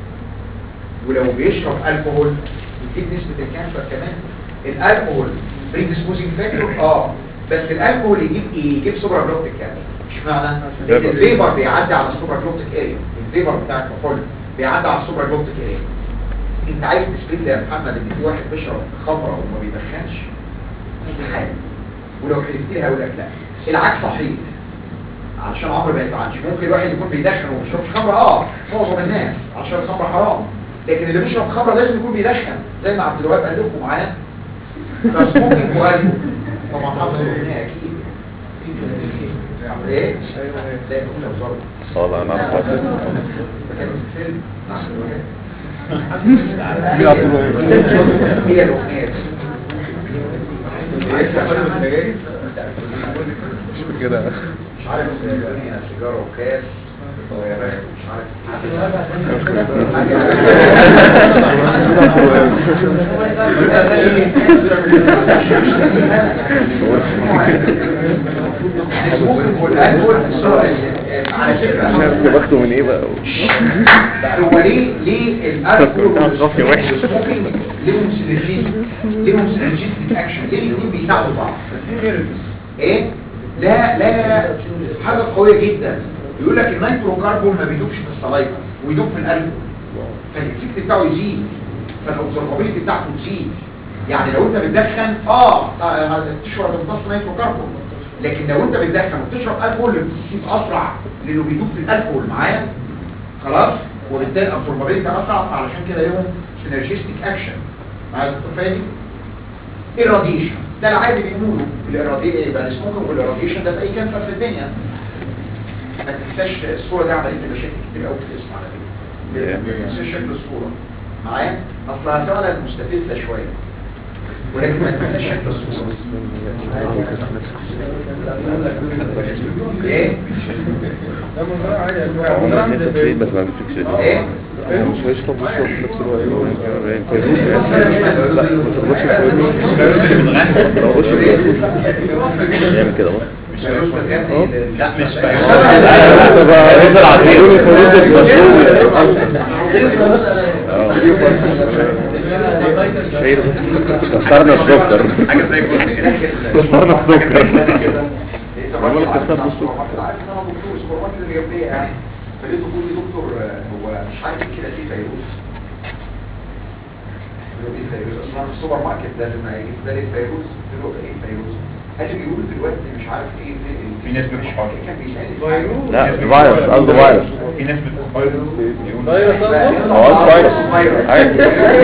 ولو بيشرب الكحول يزيد نسبة الكانسر كمان الالكحول بريديسبوزنج فاكتور اه بس الالكول يجيب ايه يجيب سوبر جلوبتيك يعني اشمعنى لان الفيبر بيعدي على السوبر جلوبتيك اريا الفيبر بتاع الكحول بيعدي على السوبر جلوبتيك اريا انت عايز تثبت لي يا محمد ان في واحد بيشرب خمره وما بيدخنش استحاله ولو حلفت لي هقول لك لا العكس صحيح علشان عمرو ما يزعلش ممكن واحد يكون بيدخن وما بيشربش خمره اه معظم الناس عشان الخمره حرام لكن اللي بيشرب خمره لازم يكون بيدخن زي ما عبد الوهاب قال لكم معايا فسموكينج وقالوا طبعا حافظ الاغنيه اكيد ايه؟ لا الاغنيه بزرد صالة انا عارف ده كان في فيلم مين عبد الوهاب؟ هي الاغنيه دي. مش كده مش عارف هنا سيجاره وكاس مش عارف على فكره باخده من ايه بقى هو ليه ليه الالكول بتاع الغفل وحش. والسموكينج ليهم سينرجيز ليهم سينرجيستيك اكشن ليه الاثنين بيساعدوا بعض ايه لا لا حاجه قويه جدا يقول لك النيترو كربون ما بيدوبش في السلايفا ويدوب في الالكول فالافكت بتاعه يزيد فالاوبزرفابيلتي بتاعته تزيد يعني لو انت بتدخن اه آه، تشرب امتص نيترو كربون لكن لو انت بتدخن وبتشرب الكحول بتسيب اسرع لانه بيدوب في الالكحول معايا خلاص وبالتالي الابسوربابيلتي اسرع فعلشان كده ليهم سينرجيستيك اكشن معايا يا دكتور فادي الراديشن ده العادي بيقولوا الارادي يبقى السموكينج والاراديشن ده في اي كانسر في الدنيا ما تنساش الصوره دي عملت لي مشاكل كتير قوي في الاسم على فكره ما تنساش شكل الصوره معايا اصلها فعلا مستفزه شويه ولكن ما تنساش شكل الصوره ايه بس ما بيفكش ايه مش هيشرب ويشرب في نفس الوقت يعني فيروز يعني لا ما تغلطش في فيروز ما تغلطش في فيروز يعمل كده بص فيروز بتغني لل- لا مش فيروز العظيم فيروز المشهور كسرنا السكر حاجه زي كده كسرنا السكر بقول لك كسرت السوق. عارف ان انا دكتور سوبر اللي جنبي يعني فلقيته بيقول لي دكتور آه، هو مش عارف إيه كده ايه فيروز قلت له ايه فيروز اصلا في السوبر ماركت لازم يجي في بالي فيروز قلت له ايه فيروز قال لي بيقولوا دلوقتي مش عارف ايه في- في ناس مش بتحط. فاكر كان بيسالني في حاجة. لا فيروس قصده فيروس في ناس بتقول فيروس هو قصده فيروس عادي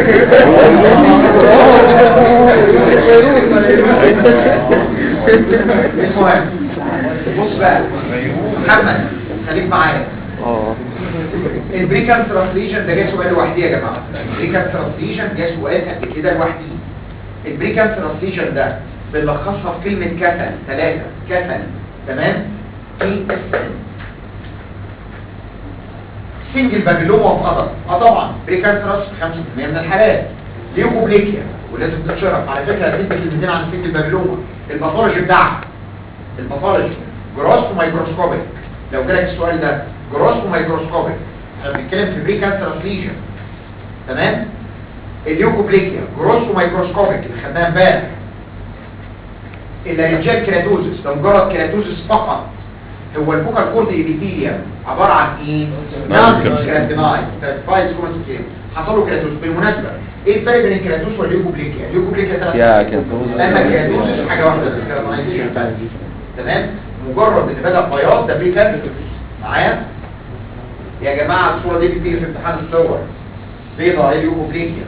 المهم بص بقى محمد خليك معايا اه البريكانسرس ليجن ده جه سؤال لوحديه يا جماعه البريكانسرس ليجن جه سؤال قد كده لوحديه البريكانسرس ليجن ده بنلخصها في كلمه كسل ثلاثه كسل تمام تي اس ان سنجل بابيلوما اوف ادلت اه طبعا بريكانسرس في 5% من الحالات ليوكوبليكيا ولازم تتشرح على فكره هديك كلمتين عن السنجل بابيلوما الباثولوجي بتاعها الباثولوجي جروس ومايكروسكوبيك لو جالك السؤال ده جروس ومايكروسكوبيك احنا بنتكلم في بري كانسرس ليجن تمام اليوكوبليكيا جروس ومايكروسكوبيك اللي خدناها امبارح اللارنجال كيراتوزس ده مجرد كيراتوزس فقط هو البوكال كورد ايبيثيليوم عباره عن ايه؟ نان كيراتينايز فايز كومنتين حصل له كيراتوز بالمناسبه ايه الفرق بين الكيراتوز والليوكوبليكيا؟ اليوكوبليكيا ثلاث يا كيراتوز. اما الكيراتوزس حاجه واحده بس كيراتينايزيشن بس تمام مجرد ان بدا بياض ده بري كانسر معايا يا جماعه الصوره دي بتيجي في امتحان الصور بيضه اهي ليوكوبليكيا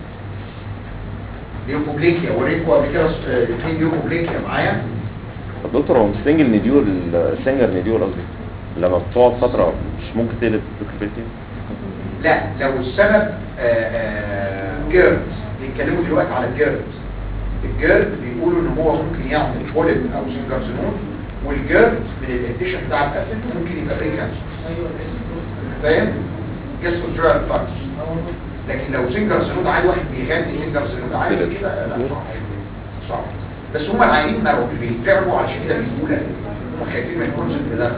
ليوكوبليكيا وريكو قبل كده آه، اثنين ليوكوبليكيا معايا طب دكتور هو مش سنجل نديول السنجر نديول قصدي لما بتقعد فترة مش ممكن تقلب بكربيتين لا لو السبب جيرد بيتكلموا دلوقتي على الجيرد الجيرد بيقولوا ان هو ممكن يعمل بوليب او سنجارسينوز والجيرد من الاديشن بتاع الاسيد ممكن يبقى بري كانسر فاهم جاستروجرال فاكس لكن لو سنجارسينوز عادي واحد بيغني سنجارسينوز عادي كده لا صعب صعب بس هم العيانين ما بيترعبوا علشان كده بيقولوا هم خايفين من الكونسبت ده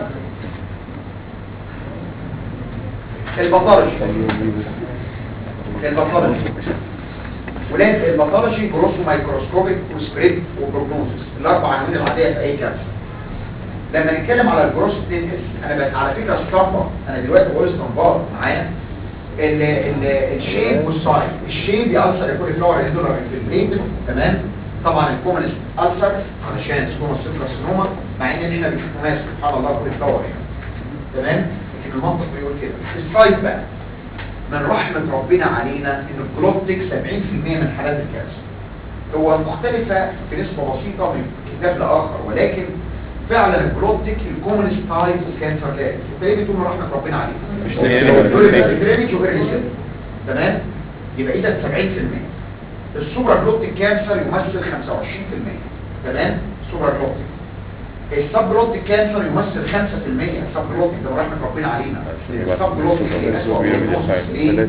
الباثولوجي الباثولوجي ولاد الباثولوجي جروسو مايكروسكوبيك وسبريد وبروجنوزس الاربع عناوين العاديه في اي كانسر لما نتكلم على الجروس 2 اس انا بقى على فكره اسطمبه انا دلوقتي بقول استنباط معايا ال ال الشيب والسايز الشيب يأثر يكون فلور اندولار انفلتريتد تمام طبعا الكومنست ألسر علشان سكوما سيركاسينوما مع ان احنا بنشوفه ناس سبحان الله كل فلور يعني تمام لكن المنطق بيقول كده السايز بقى من رحمة ربنا علينا ان الجلوبتيك 70% من حالات الكانسر هو مختلفة في نسبة بسيطة من كتاب لآخر ولكن فعلا الجلوبتيك الكومنست تايب كانسر لاج انت ليه بتقول من رحمة ربنا علينا مش دول الدرينج وغير السن تمام يبقى اذا 70% السوبر جلوبتيك كانسر يمثل 25% تمام سوبر جلوبتيك السب جلوبتيك كانسر يمثل 5% السب جلوبتيك ده رحمة ربنا علينا السب جلوبتيك ليه أسوأ بروجنوزس ليه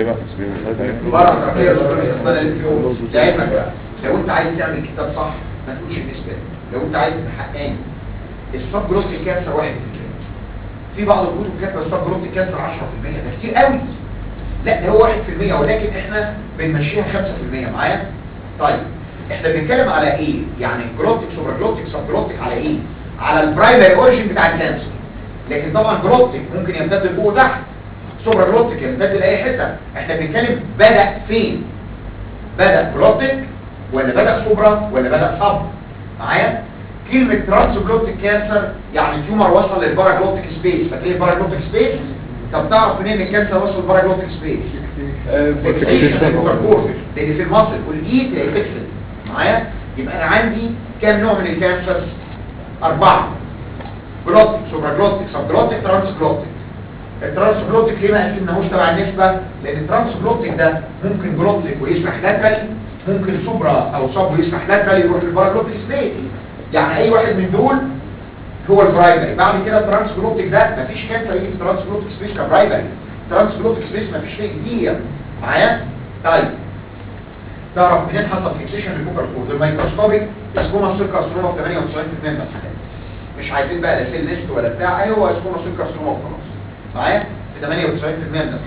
بره الرقية الاسمانة الفيول لعلمك بقى لو انت عايز تعمل كتاب صح ما تقولش النسبة دي. لو انت عايز تحققني السب جلوبتيك كانسر 1% في بعض الكتب كاتبه السب جلوبتيك كانسر 10% ده كتير قوي لا ده هو 1% ولكن احنا بنمشيها 5% معايا طيب احنا بنتكلم على ايه يعني جلوبتيك سوبر جلوبتيك سب جلوبتيك على ايه على البرايمري اوريجين بتاع الكانسر لكن طبعا جلوبتيك ممكن يمتد لفوق تحت سوبر جلوبتيك يمتد لاي حته احنا بنتكلم بدا فين بدا جلوبتيك ولا بدا سوبرا ولا بدا سب معايا كلمه ترانس جلوبتيك كانسر يعني تيومر وصل للبارا جلوبتيك سبيس فاكرين البارا جلوبتيك سبيس طب تعرف منين الكانسر وصل للبارا جلوبتيك سبيس فيكسيشن لان في المصل والايد تلاقي فيكسد معايا يبقى انا عندي كام نوع من الكانسر اربعه جلوتيك سوبر جلوتيك سب جلوتيك ترانس جلوتيك الترانس جلوتيك ليه ما قسمناهوش تبع النسبه لان الترانس جلوتيك ده ممكن جلوتيك ويسمح لاترالي ممكن سوبرا او سب ويسمح لاترالي يروح للباراجلوتيك سبيس يعني اي واحد من دول هو البرايمري بعد كده الترانس جلوتيك ده مفيش كانسر يجي في الترانس جلوتيك سبيس كبرايمري الترانس جلوتيك سبيس مفيش فيه كتير معايا طيب تعرف منين حصل فيكسيشن للبوكر كود الميكروسكوبيك اسكوما سيل كارسينوما في 98% من الحالات مش عايزين بقى لا سيل نست ولا بتاع ايه هو اسكوما سيل كارسينوما وخلاص معايا في 98% من الحالات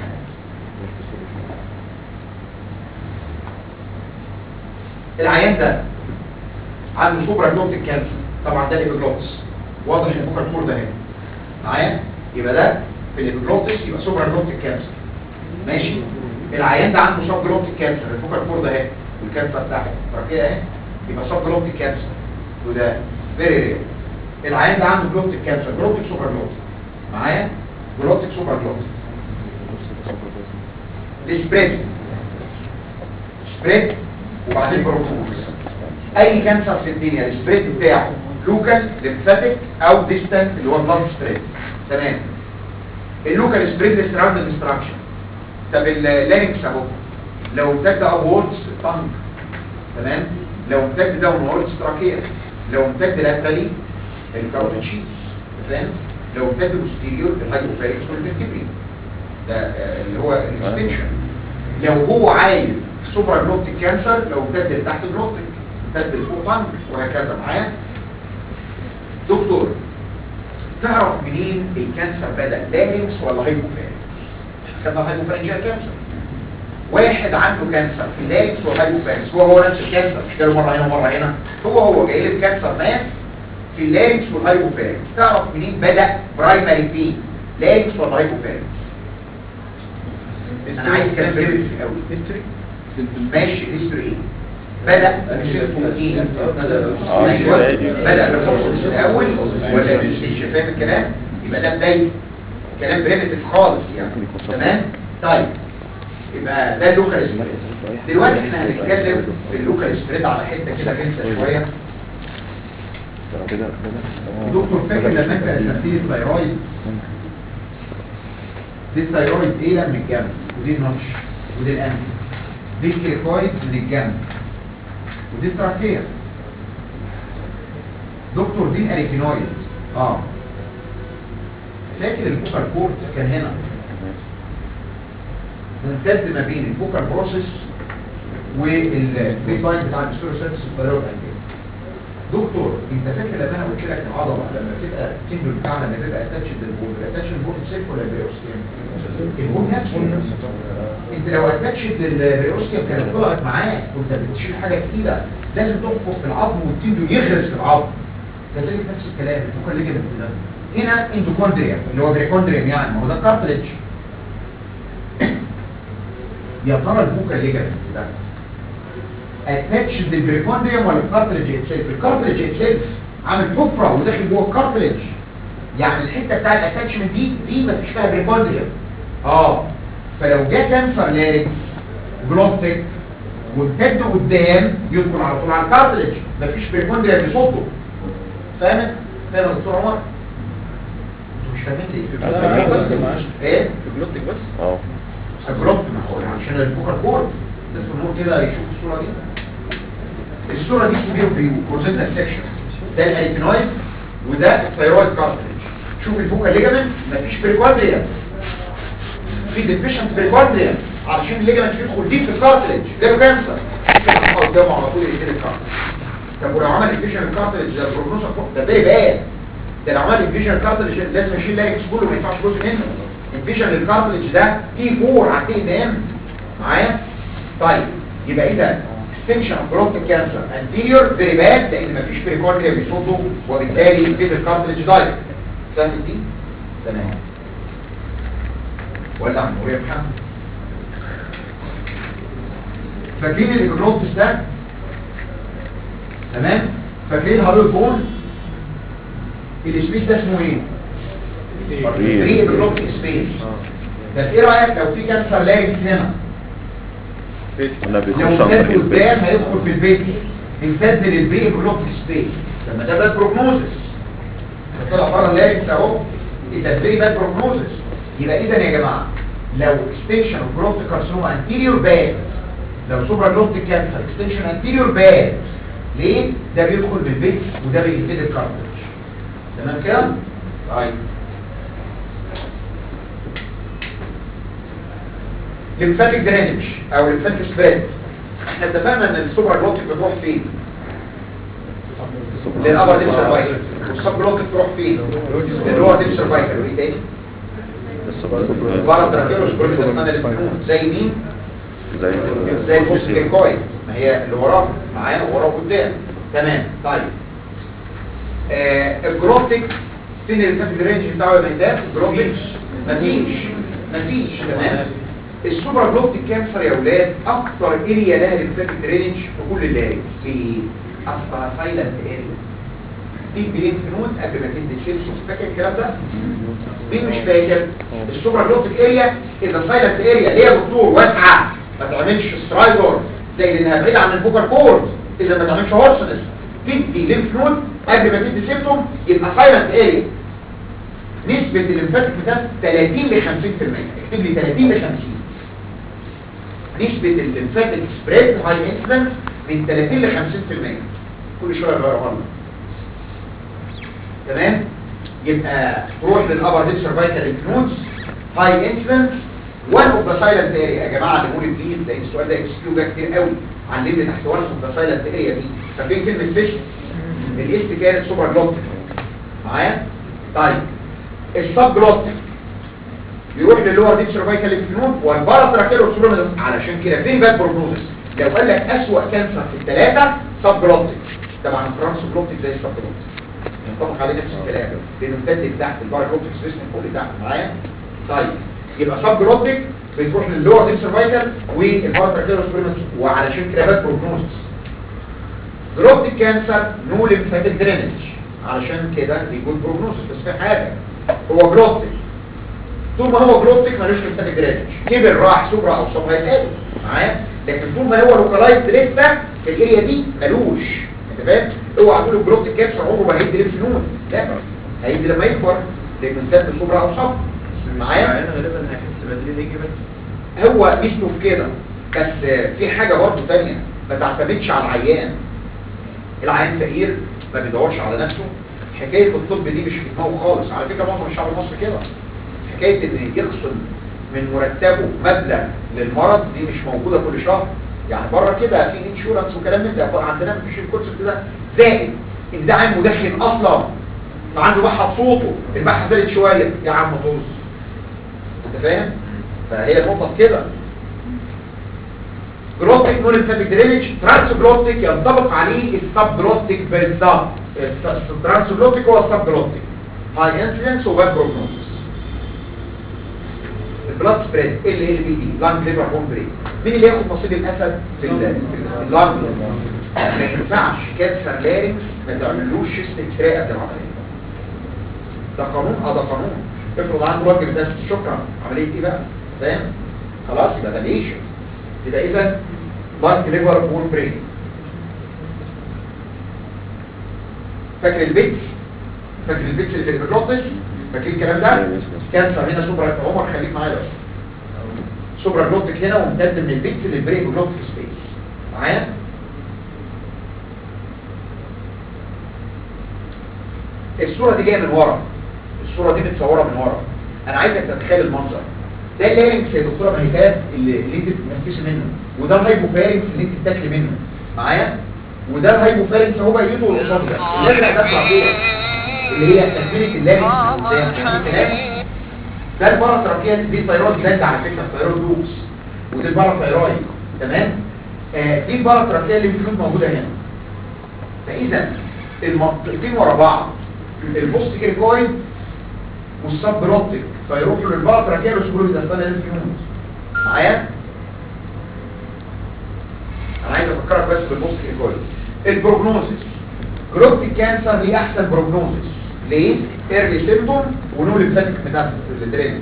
العيان ده عنده سوبرا جلوتيك كانسر طبعا ده الابيجلوتس واضح ان البوكر كور ده هنا معايا يبقى ده في الابيجلوتس يبقى سوبرا جلوتيك كانسر ماشي العيان ده عنده سب جلوتيك كانسر الفوكال كور ده اهي والكانسر تحت تركيه اهي يبقى سب جلوتيك كانسر وده فيري رير العيان ده عنده جلوتيك كانسر جلوتيك سوبر جلوتيك معايا جلوتيك سوبر جلوتيك السبريد سبريد وبعدين بروتوز اي كانسر في الدنيا السبريد بتاعه لوكال ليمفاتيك او ديستانت اللي هو بلاد سبريد تمام اللوكال سبريد للسراوند ديستراكشن طب اللينكس اهو لو امتد ابوردز الطنج تمام لو امتد داون ووردز تراكيه لو امتد لاترالي الكاروتيد شيت فاهم لو امتد بوستيريور الهايبوفاريكس والفنتبري ده آه، اللي هو الاكستنشن لو هو عايز سوبر جلوتيك كانسر لو امتد لتحت جلوتيك امتد لفوق طنج وهكذا معايا دكتور تعرف منين الكانسر بدا لارينكس ولا هايبوفاريكس خدنا هايبوفارنجيال كانسر واحد عنده كانسر في اللارينكس والهايبوفارنجيال هو هو نفس الكانسر مش جاله مره هنا ومره هنا هو هو جاي لي بكانسر ماس في اللارينكس والهايبوفارنجيال تعرف منين بدا برايمري بي لارينكس ولا هايبوفارنجيال انا عايز كلام بريمتيف قوي هيستوري ماشي هيستوري ايه بدا بسيرفوتين آه، ايوه بداية. بدا بالفوكس الاول ولا بالسيش فاهم الكلام يبقى ده بدايه كلام بريمتيف خالص يعني تمام طيب يبقى ده اللوكال سبريد دلوقتي احنا هنتكلم في اللوكال سبريد على حته كده غلسه شويه دكتور فاكر لما انت رسمت لي الثايرويد دي الثايرويد ايه من الجنب ودي النطش ودي الانف دي الكيكويد من الجنب ودي التراكيه دكتور دي الاريكينويد اه فاكر البوكر كورت كان هنا ممتد ما بين البوكر بروسيس والبيت لاين بتاع الدستور سيرفيس الثايرويد انجل دكتور انت فاكر لما انا قلت لك العضله لما تبقى التندون بتاعنا لما تبقى اتاتش للبول اتاتش للبول سيلف ولا البريوستيوم البول نفسه انت لو اتاتش للبريوستيوم كانت طلعت معاك كنت بتشيل حاجه تقيله لازم تحفر في العظم والتندون يغرس في العظم كذلك نفس الكلام الفوكال ليجمنت ده هنا اندوكوندريا اللي هو بريكوندريم يعني ما هو ده كارتليج يا ترى الفوكال ليجمنت ده اتاتش للبريكوندريوم ولا الكارتليج اتسيلف الكارتليج اتسيلف عامل حفره وداخل جوه الكارتليج يعني الحته بتاع الاتاتشمنت دي دي ما فيش فيها بريكوندريوم اه فلو جه كانسر لارنكس جلوتيك وامتد قدام يدخل على طول على الكارتليج مفيش بريكوندريوم يصده فاهم فاهم يا دكتور عمر انتوا مش فاهمين ليه ايه جلوتك بس اه الجلوت ما هو عشان البوكر كورد بس النور كده يشوف الصوره دي الصوره دي سيفير فيو كورزيتال سيكشن ده الايتينويد وده الثيرويد كارتريج شوف الفوكال ليجامنت مفيش بريكوندريا في ديفيشنت بريكوندريا علشان الليجامنت يدخل ديب في الكارتريج جاله كانسر يفتح قدامه على طول يقتل الكارتريج طب ولو عمل انفيجن الكارتريج ده البروجنوز ده فيري باد ده لو عمل انفيجن الكارتريج لازم اشيل لاريكس كله ما ينفعش جزء منه انفيجن الكارتريج ده تي 4 على تي ام معايا طيب يبقى اذا extension of growth cancer anterior very bad لان مفيش بريكوندريا بيصده وبالتالي ينفيد الكارتريج دايركت فاهم دي؟ تمام ولا عم يا محمد فاكرين الاجروتس ده تمام فاكرين هارول بول السبيس ده اسمه ايه بري اجروتك سبيس بس ايه رايك لو في كانسر لارنكس هنا قلنا لو بيخش عن امتد طريق قدام البيت هيدخل في البيت امتد للبري اجروتك سبيس لما ده باد بروجنوزس طلع بره اللارنكس اهو اذا بري باد بروجنوزس يبقى اذا يا جماعه لو اكستنشن اوف جروث كارسينوما انتيريور باد لو سوبرا جلوتيك كانسر اكستنشن انتيريور باد ليه ده بيدخل بالبيت وده بينفيد الكارتريج تمام كده طيب لمفاتيك درينج او لمفاتيك سبريد احنا اتفقنا ان السوبرا جلوتيك بتروح فين للابر ديب سيرفايكل والسب جلوتيك تروح فين للور ديب سيرفايكل وايه تاني بره تراكيروس بريميتال سنه للفنون زي مين زي زي الفوس كيركوي ما هي اللي وراه معايا وراه قدام تمام طيب آه الجروتيك فين الفاتيك رينج بتاعه يا مهداد الجروتيك مفيش مفيش تمام السوبر جلوتيك كانسر يا اولاد اكتر اريا لها ليمفاتيك رينج في كل اللارنج في اصلا سايلنت اريا دي بلينف نود قبل ما تدي سيلسوس فاكر الكلام ده مين مش فاكر السوبر جلوتيك اريا اذا سايلنت اريا ليه يا دكتور واسعه ما تعملش سترايدور زي انها بعيده عن الفوكر كورد اذا ما تعملش هورسنس تدي ليمف نود قبل ما تدي سيمتوم يبقى سايلنت اريا نسبة الليمفاتيك بتاعت 30 ل 50% اكتب لي 30 ل 50 نسبة الليمفاتيك سبريد هاي انسلنس من 30 ل 50% كل شوية غيرها لنا تمام يبقى تروح للابر ديب سيرفايكال انفلونس هاي انسلنس وان اوف ذا سايلنت اريا يا جماعه علموا لي بليز لان السؤال ده اكس كيو ده كتير قوي علمني تحت وان اوف ذا سايلنت اريا دي فاكرين كلمه فيش الاس كانت سوبر جلوتيك معايا طيب السب جلوتيك يروح للور ديب سيرفايكال انفلون والباراتراكيرو سولوميدس علشان كده فين باد بروجنوزس لو قال لك اسوأ كانسر في الثلاثه سب جلوتيك طبعا الفرنس جلوتيك زي السب جلوتيك ينطبق عليه نفس الكلام لانه امتد تحت الباراجلوتيك سبيس من فوق لتحت معايا طيب يبقى سب جلوتيك بتروح للور ديب سيرفايكال والباراتراكيرو سولوميدس وعلشان كده باد بروجنوزس جلوتيك كانسر نو ليمفاتيك درينج علشان كده بيكون بروجنوزس بس في حاجه هو جلوتيك طول ما هو جلوتيك ملوش ليمفاتيك درينج كبر راح سوبرا او سب هيتقابل معايا لكن طول ما هو لوكالايز لسه في الاريا دي ملوش انت فاهم اوعى تقول الجلوتيك كانسر عمره ما هيدي ليمف نود لا هيدي لما يكبر لانه امتد سوبرا او سب معايا معايا غالبا هيحس بدري هيجي بس هو ميزته في كده بس في حاجة برضه تانية ما تعتمدش على العيان العيان فقير ما بيدورش على نفسه حكاية الطب دي مش في دماغه خالص على فكرة معظم الشعب المصري كده حكاية ان يخصم من مرتبه مبلغ للمرض دي مش موجودة كل شهر يعني بره كده في انشورنس وكلام من ده عندنا مفيش الكونسبت ده زائد ان ده عين مدخن اصلا فعنده بحة صوته البحة زادت شوية يا عم طز انت فاهم فهي النقطة في كده جلوتيك نون ليمفاتيك درينج ترانس جلوتيك ينطبق عليه السب جلوتيك بالظبط الترانس جلوتيك هو السب جلوتيك هاي انسيدنس وباد بروجنوسيس البلاد سبريد ال ال بي دي لانج ليفر بون بريك مين اللي ياخد نصيب الاسد في ال- في اللانج ما ينفعش كانسر لارنكس ما تعملوش شيست اكس راي قبل العمليه ده قانون اه ده قانون افرض عنده واجب بس شكرا عمليه ايه بقى فاهم خلاص يبقى ده ليش يبقى اذا لانج ليفر بون بريك فاكر البيتس فاكر البيتس اللي في البروتس فاكر الكلام ده كانسر هنا سوبر عمر خليك معايا بس سوبر جلوتيك هنا وامتد من البيتس للبريك جلوتيك سبيس معايا الصورة دي جاية من ورا الصورة دي متصورة من ورا انا عايزك تتخيل المنظر ده اللارنكس يا دكتوره مهيكات اللي, اللي انت بتنفسي منه وده الهايبوفارنكس اللي انت بتاكلي منه معايا وده الهايبوفارنكس هو بايته والقصاد ده الازرق ده تراكيه اللي هي تكمله اللارنكس اللي قدام يعني الكلام ده الباراتراكيه دي الثيرويد جلاند على فكره الثيرويد دوكس ودي الباراثيرويد تمام آه دي الباراتراكيه اللي المفروض موجوده هنا فاذا المنطقتين ورا بعض البوست كيركويد والسب بروتيك فيروحوا للباراتراكيه ويسيبوا له الدستان الانفيومز معايا انا عايز افكرك بس بالبوست كيركويد البروجنوزس جروب الكانسر ليه احسن بروجنوزس ليه ايرلي سيمبتوم ونو ليمفاتيك ميتاستاسيس للدرينج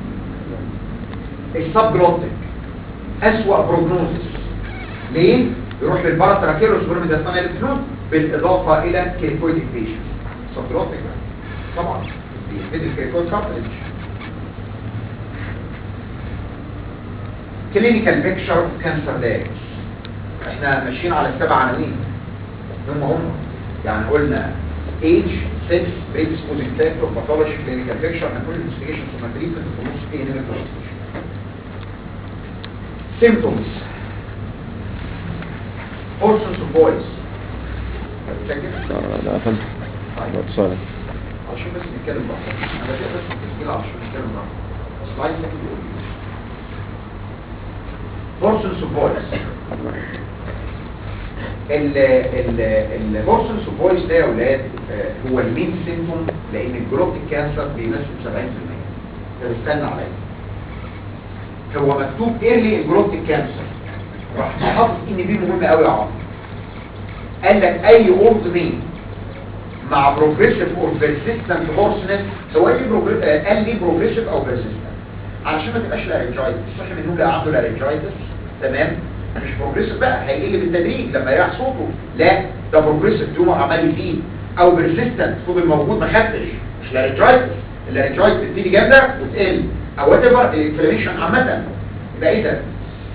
السب جلوتيك اسوأ بروجنوزس ليه يروح للباراتراكيروس والميداستانا الفنود بالاضافه الى كيركويد انفيشن سب جلوتيك طبعا بيفيد الكيركويد كارتلج كلينيكال بيكتشر اوف كانسر دايجنوز احنا ماشيين على السبع عناوين هم هم يعني قلنا age sex predisposing factor pathology clinical picture and full investigation ثم treatment في النص فيه هنا symptoms portions of voice فاكر؟ لا لا فهمت طيب صالح عشان بس نتكلم براحتنا انا بدأت بس التسجيل عشان نتكلم براحتنا بس عايز تاكل يقول portions of voice ال ال البورسنس اوف فويس ده يا اولاد آه، هو المين سيمبتوم لان الجلوتيك كانسر بيمثل 70% طب استنى عليا هو مكتوب ايرلي الجلوتيك كانسر راح حاطط ان بي مهم قوي يا عمرو قال لك اي اولد مين مع بروجريسيف اور بيرسيستنت هورسنس هو ايه بروجريسيف قال لي بروجريسيف او بيرسيستنت علشان ما تبقاش لارنجايتس صح منهم لا عنده لارنجايتس تمام مش بروجريسيف بقى هيقل بالتدريج لما يريح صوته لا ده بروجريسيف تيومر عمال يزيد او بيرسيستنت فضل موجود ما خدتش مش لارنجايتس اللارنجايتس بتبتدي جامده وتقل او وات ايفر الانفلاميشن عامه يبقى اذا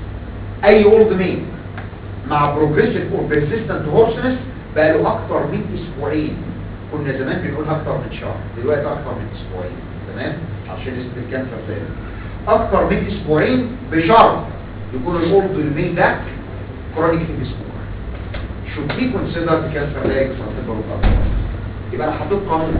اي اولد مين مع بروجريسيف اور بيرسيستنت هورسنس بقى له اكتر من اسبوعين كنا زمان بنقول اكتر من شهر دلوقتي اكتر من اسبوعين تمام عشان نسبه الكانسر زي اكتر من اسبوعين بشرط يكون الاولد المين ده كرونيك ديسبور should be considered cancer diagnosis on temporal يبقى انا حطيت قانون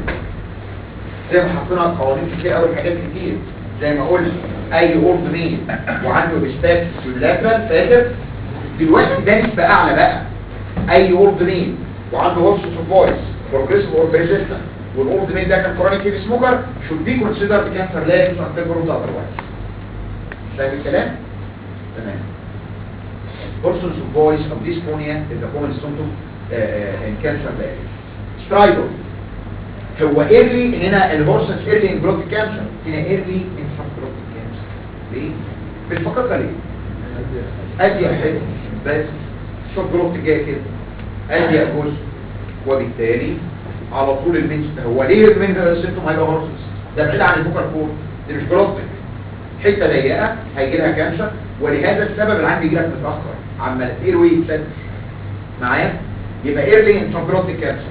زي ما حطينا قوانين كتير قوي حاجات كتير زي ما قلنا اي اولد مين وعنده بيستاكس يونيلاترال فاكر دلوقتي ده نسبه اعلى بقى اي اولد مين وعنده هورسس اوف فويس بروجريسيف اور بريزيستنت والاولد مين ده كان كرونيك هيفي سموكر should be considered cancer diagnosis on temporal otherwise فاهم الكلام؟ تمام Persons of voice of dysphonia is a common symptom uh, uh, in cancer diagnosis. Stridor هو early هنا الهورسنس early in growth cancer هنا early in subgrowth cancer ليه؟ بالفقاقة ليه؟ أضيق حتة بس subgrowth جاي كده أضيق جزء وبالتالي على طول المنس هو ليه المنس السيمتوم هيبقى هورسنس؟ ده بعيد عن الفوكال كور دي مش جروتك حته ضيقه هيجي لها كانسر ولهذا السبب العين بيجي لك متاخر عما الاير واي يتسد معايا يبقى ايرلي ان سبروتيك كانسر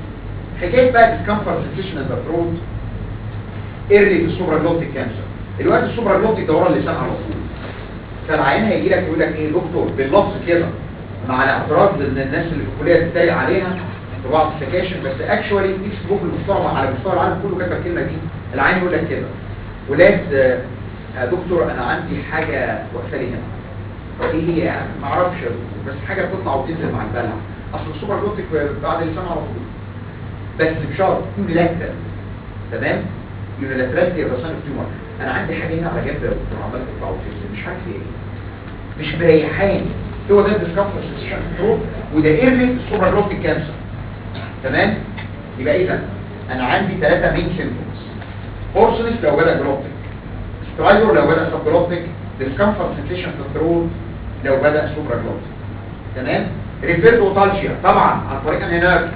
حكايه بقى ديسكمفورت سنسيشن ان ذا ثروت ايرلي في السوبراجلوتيك كانسر الوقت السوبراجلوتيك ده ورا اللسان على طول فالعين هيجي لك يقول لك ايه دكتور باللفظ كده مع الاعتراض ان الناس اللي في الكليه تتريق علينا في بعض السكاشن بس اكشوالي تكست بوك المستوى على مستوى العالم كله كاتب الكلمه دي العين يقول لك كده ولاد آه، يا دكتور انا عندي حاجه واقفه لي هنا طب ايه هي يعني ما اعرفش يا دكتور بس حاجه بتطلع وتنزل مع البلع اصل السوبر جلوتيك بعد اللسان على طول بس بشرط يونيلاترال تمام يونيلاترالتي الرسام التيومر انا عندي حاجه هنا على جنب يا دكتور عماله تطلع وتنزل مش عارف ايه مش مريحاني هو ده الديسكمفورت سنسيشن كنترول وده ايرلي السوبر جلوتيك كانسر تمام يبقى اذا انا عندي ثلاثه مين سيمبتومز هورسونس لو بدا جلوتيك سترايدور لو بدا سب جلوتيك ديسكمفورت سنسيشن كنترول لو بدا سوبر جلوتيك تمام ريفيرد اوتالجيا طبعا عن طريق انهينار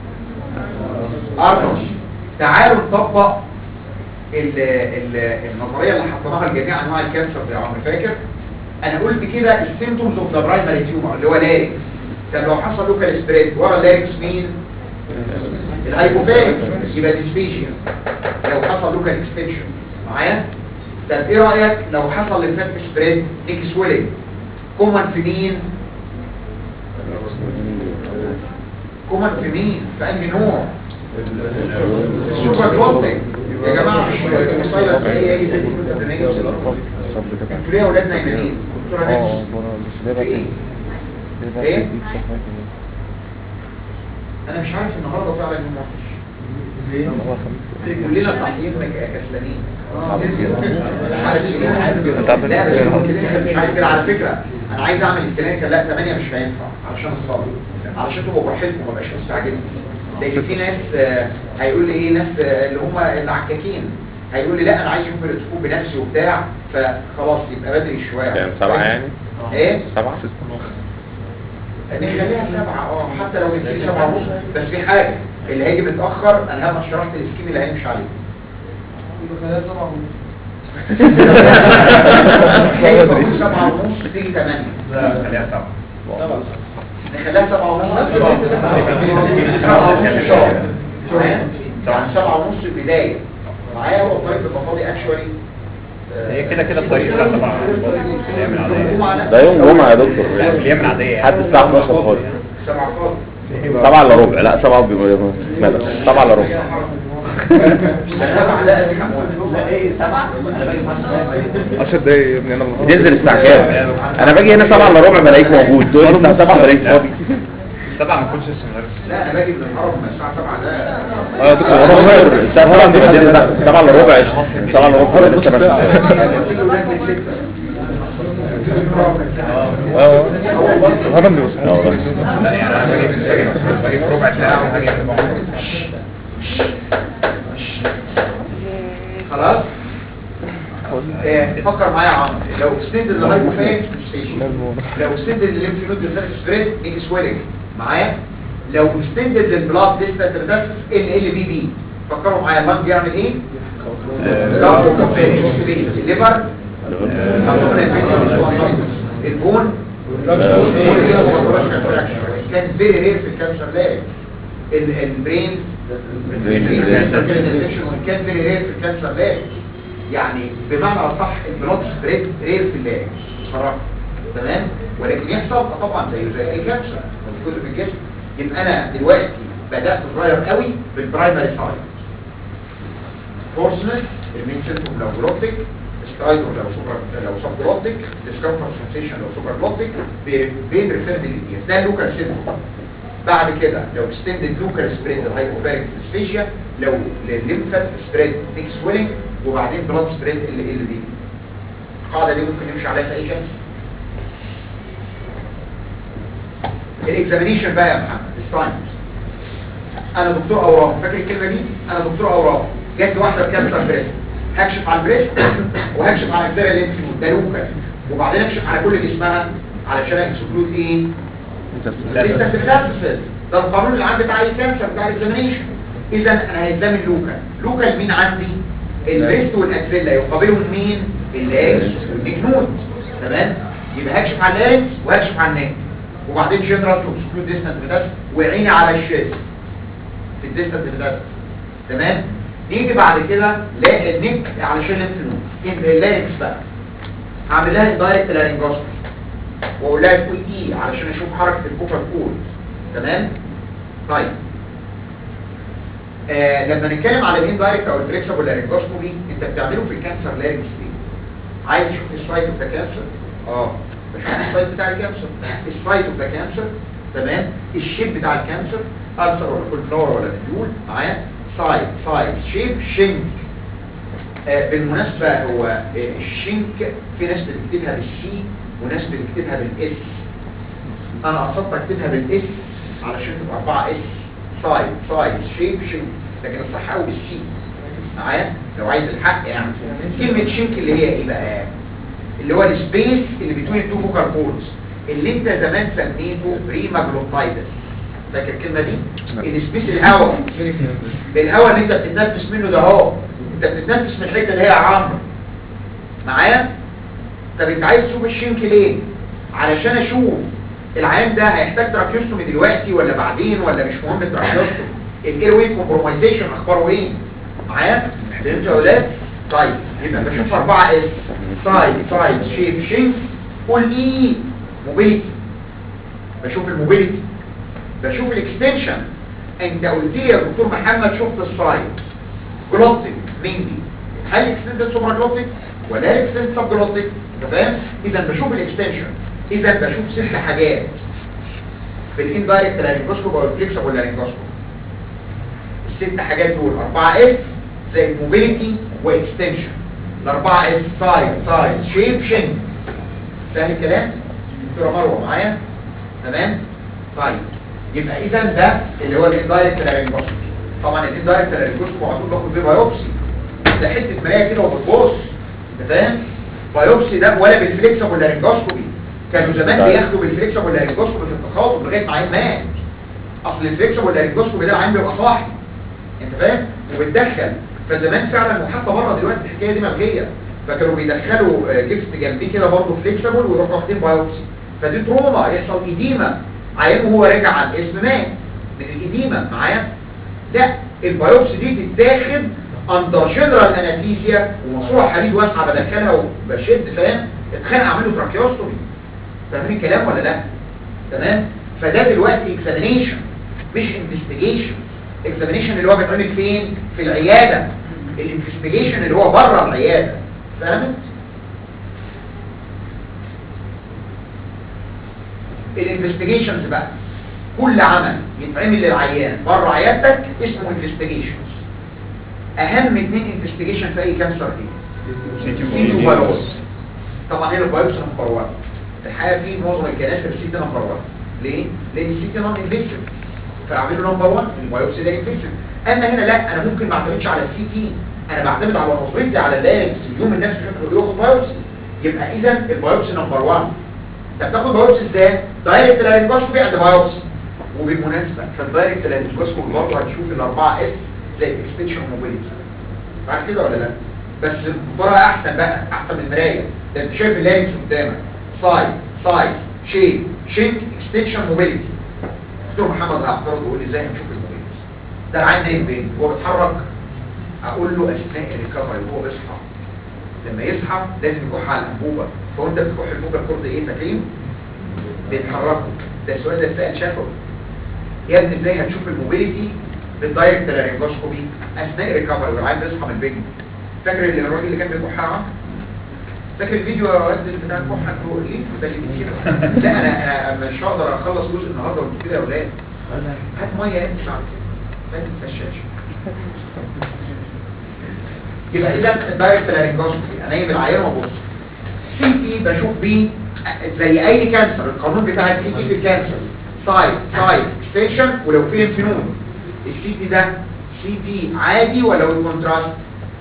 ارنولد تعالوا نطبق ال- ال- النظريه اللي حطيناها لجميع انواع الكانسر يا عمرو فاكر انا قلت كده السيمتومز اوف ذا برايمري تيومر اللي هو لاريكس طب لو حصل لوكال سبريد ورا اللاريكس مين الهايبوفارينكس يبقى ديسفيجيا لو حصل لوكال اكستنشن معايا طب ايه رايك لو حصل للفات سبريد نيك سويلنج كومن في مين كومن في مين في انهي نوع السوبر جلوتيك يا جماعه مش المصايبه هي هي زي انتوا ليه يا اولاد نايمين دكتوره اه نفس مش في ايه ايه انا مش عارف النهارده فعلا يوم وحش كلنا صاحيين كسلانين عارف ليه؟ انت عارف لا بس إيه؟ الكلينيكال مش عايز كده على فكره انا عايز اعمل الكلينيكال لا 8 مش هينفع علشان الصلاه علشان تبقوا براحتكم ما بقاش مستعجلين لان في ناس آه، هيقول لي ايه ناس آه، اللي هم العكاكين هيقول لي لا انا عايز يوم الاسبوع بنفسي وبتاع فخلاص يبقى بدري شويه كام سبعة يعني ايه سبعة نخليها سبعة اه حتى لو نبتدي سبعة ونص بس في حاجة اللي هيجي متأخر انا هبقى شرحت السكيم اللي هيمشي عليه يبقى خلال سبعة ونص هيجي المفروض سبعة ونص تيجي تمانية خليها سبعة نخليها سبعة ونص سبعة ونص شهر معايا؟ يعني سبعة ونص بداية معايا هو الطريق بيبقى فاضي اكشوالي هي كده كده الطريق الساعة سبعة الأيام العادية ده يوم جمعة يا دكتور الأيام العادية لحد الساعة 12 فاضي سبعة فاضي سبعة الا ربع لا سبعة بيبقى ماذا سبعة الا ربع سبعة ده أزحم لا ايه سبعة انا باجي خمسة 10 دقايق يا ابني انا بتنزل الساعة كام؟ انا باجي هنا سبعة الا ربع بلاقيك موجود تقول لي الساعة 7 بلاقيك فاضي سبعة ما كنتش لسه مدرس لا انا باجي من الهرم من الساعة 7 ده اه يا دكتور والله الساعة 7 بتنزل 7 الا ربع 7 الا ربع لسه بس في ولاد من ستة اه الهرم بيوصل لا يعني انا باجي باجي باجي في ربع ساعة وباجي في ربع خلاص آه، فكر معايا يا عمرو لو اكستند الهايبوفاج لو اكستند الليمف نود بالذات سبريد ايه سويلنج معايا لو اكستند للبلاد ديستنت ريدكس ال ال بي بي فكروا معايا اللنج يعمل ايه؟ الليفر البون كان فيري رير في الكانسر لاريكس البرين كان فيري رير في الكانسر لاريكس يعني بمعنى اصح البلاد سبريد رير في اللاريكس بصراحه تمام ولكن يحصل طبعا زيه زي اي كانسر موجود في الجسم يبقى انا دلوقتي بدات صغير قوي بالبرايمري سايد فورسنس المين سيمتوم لو جلوتيك سترايدر لو سوبر لو سب جلوتيك ديسكمفورت سنسيشن لو سوبر جلوتيك بين ريفيرد للدياس ده اللوكال سيمتوم بعد كده لو اكستندد لوكال سبريد الهايبوباريك ديسفيجيا لو للليمفات سبريد نيك سويلنج وبعدين بلاد سبريد ال ال بي القاعده دي ممكن نمشي عليها في اي كانسر الاكزامينيشن بقى يا محمد الساينس انا دكتور اورام فاكر الكلمه دي انا دكتور اورام جات لي واحده بكانسر بريست هكشف على البريست وهكشف على اجزاء الليمف نود ده لوكال وبعدين اكشف على كل جسمها علشان اكسكلود ايه الديستنسيفيتاسيس ده القانون العام بتاع الكانسر بتاع الاكزامينيشن اذا انا هيزامن لوكال لوكال مين عندي البريست والاكزيلا يقابلهم مين اللاريكس والنجنود تمام يبقى هكشف على اللاريكس وهكشف على النك وبعدين جنرال تو اكسكلود ديستنسيفيتاسيس وعيني على الشيست في الديستنسيفيتاسيس تمام نيجي بعد كده لا النك علشان الليمف نود اللاريكس بقى هعمل لها اندايركت لارينجوسكوبي واقول لها تقول ايه علشان اشوف حركه الكوكا كول تمام طيب آه لما نتكلم على الاندايركت او الفليكسبل لارنجوسكوبي انت بتعمله في الكانسر لارنجز ليه عايز تشوف السايت اوف ذا كانسر اه بشوف السايت بتاع الكانسر السايت اوف ذا كانسر تمام الشيب بتاع الكانسر ألسر ولا فول فلور ولا نديول معايا سايت سايت شيب شنك آه بالمناسبة هو آه الشنك في ناس بتكتبها بالسي وناس بتكتبها بالاس انا قصدت اكتبها بالاس علشان تبقى 4 اس سايد سايد شيب شنك لكن الصح قوي بالسي معايا لو عايز الحق يعني كلمة شنك اللي هي ايه بقى اللي هو السبيس اللي بين التو فوكال بولز اللي انت زمان سميته بريما جلوتايدس فاكر الكلمة دي السبيس الهواء الهواء اللي انت بتتنفس منه ده اهو انت بتتنفس من الحته اللي هي عامه معايا طب انت عايز تشوف الشنك ليه علشان اشوف العيان ده هيحتاج تراكيوستومي دلوقتي ولا بعدين ولا مش مهم التراكيوستومي الاير واي كومبرومايزيشن اخباره ايه معايا فهمت يا اولاد طيب يبقى بشوف 4 اس سايد سايد شيب شنك قول ايه موبيليتي بشوف الموبيليتي بشوف الاكستنشن انت قلت لي يا دكتور محمد شفت السايد جلوتيك مينلي هل الاكستنشن سوبرا جلوتيك ولا الاكستنشن سب جلوتيك انت فاهم اذا بشوف الاكستنشن اذا بشوف ست حاجات في الاندايركت لارنجوسكوب او الفليكسبل لارنجوسكوب الست حاجات دول 4 اس زي موبيليتي واكستنشن الاربعه اس سايد سايد شيب شنك سهل الكلام دكتوره مروه معايا تمام طيب يبقى اذا ده اللي هو الاندايركت لارنجوسكوب طبعا الاندايركت لارنجوسكوب على طول باخد بيه بايوبسي ده حته مرايه كده وبتبص انت فاهم بايوبسي ده ولا بالفليكسبل لارنجوسكوبي كانوا زمان بياخدوا بالفليكسبل لارنجوسكوبي في التخاطب لغايه ما عين مات اصل الفليكسبل لارنجوسكوبي ده العين بيبقى صاحي انت فاهم وبتدخل فزمان فعلا وحتى بره دلوقتي الحكايه دي ملغيه فكانوا بيدخلوا آه، جسم جنبيه كده برضه فليكسبل ويروحوا واخدين بايوبسي فدي تروما يحصل ايديما عيان وهو راجع على الاسم مات من الايديما معايا لا البايوبسي دي تتاخد اندر جنرال انستيزيا وماسوره حديد واسعه بدخلها وبشد فاهم اتخانق اعمل له تراكيوستومي فاهمين الكلام ولا لا تمام فده دلوقتي اكزامينيشن مش انفستيجيشن اكزامينيشن اللي هو بيتعمل فين في العياده الانفستيجيشن اللي هو بره العياده فهمت الانفستيجيشنز بقى كل عمل يتعمل للعيان بره عيادتك اسمه انفستيجيشنز اهم اتنين انفستيجيشن في اي كانسر ايه سي تو بايوبسي طبعا هنا البايوبسي نمبر 1 الحقيقه في معظم الكنائس السي تي نمبر 1 ليه لان السي تي نون انفيسيف فاعمله نمبر 1 البايوبسي ده انفيسيف اما هنا لا انا ممكن ما اعتمدش على السي تي انا بعتمد على نظرتي على اللارنكس اليوم الناس شكله بياخد بايوبسي يبقى اذا البايوبسي نمبر 1 انت بتاخد بايوبسي ازاي دايركت لارنجوسكوبي عند بايوبسي وبالمناسبه في الدايركت لارنجوسكوبي برضه هتشوف الاربعه اس زي الاكستنشن موبيليتي بعد كده ولا لا بس بطريقه احسن بقى احسن من المرايه ده انت شايف اللارنكس قدامك سايد سايد شيب شينك اكستنشن موبيليتي دكتور محمد هيعترض ويقول لي ازاي هنشوف الموبيليتي ده العين نايم فين هو بيتحرك اقول له اثناء الريكفري وهو بيصحى لما يصحى لازم يكح على الانبوبه فوانت بتكح الانبوبه الكورد ايه فاكرين بيتحركوا ده السؤال ده اتسال شافه يا ابني ازاي هتشوف الموبيليتي بالدايركت لارنجوسكوبي اثناء الريكفري والعين بيصحى من البيت فاكر اللي الراجل اللي كان بيكح عم فاكر الفيديو يا واد بتاع الكحه هو ليه ده اللي كده لا انا انا مش هقدر اخلص جزء النهارده وانتوا كده يا اولاد هات ميه يا ابني بعد كده ما تتفشاش يبقى اذا الدايركت لارنجوسكوبي انيم العيان وابص سي تي بشوف بيه زي اي كانسر القانون بتاع السي تي في الكانسر سايد سايد اكستنشن ولو في انفنون السي تي ده سي تي عادي ولا كونتراست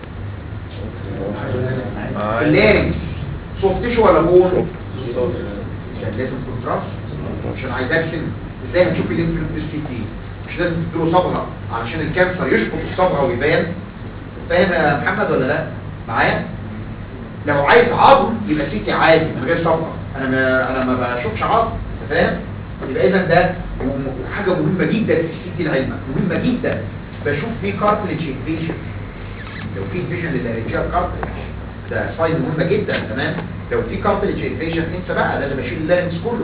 اللارنج سوفت تيشو ولا بون كان لازم كونتراست عشان عايز ارسم ازاي هنشوف الليمف نود السي تي مش لازم تديله صبغه علشان الكانسر يشفط الصبغه ويبان فاهم يا محمد ولا لا معايا لو عايز عظم يبقى سي تي عادي من غير صبغه انا ما انا ما بشوفش عظم أنت فاهم يبقى اذا ده م- حاجه مهمه جدا في السي تي لعلمك مهمه جدا بشوف فيه كارتليج انفيجن لو في انفيجن للارنجال كارتليج ده ساين مهمه جدا تمام لو في كارتليج انفيجن انسى بقى لازم اشيل اللارنكس كله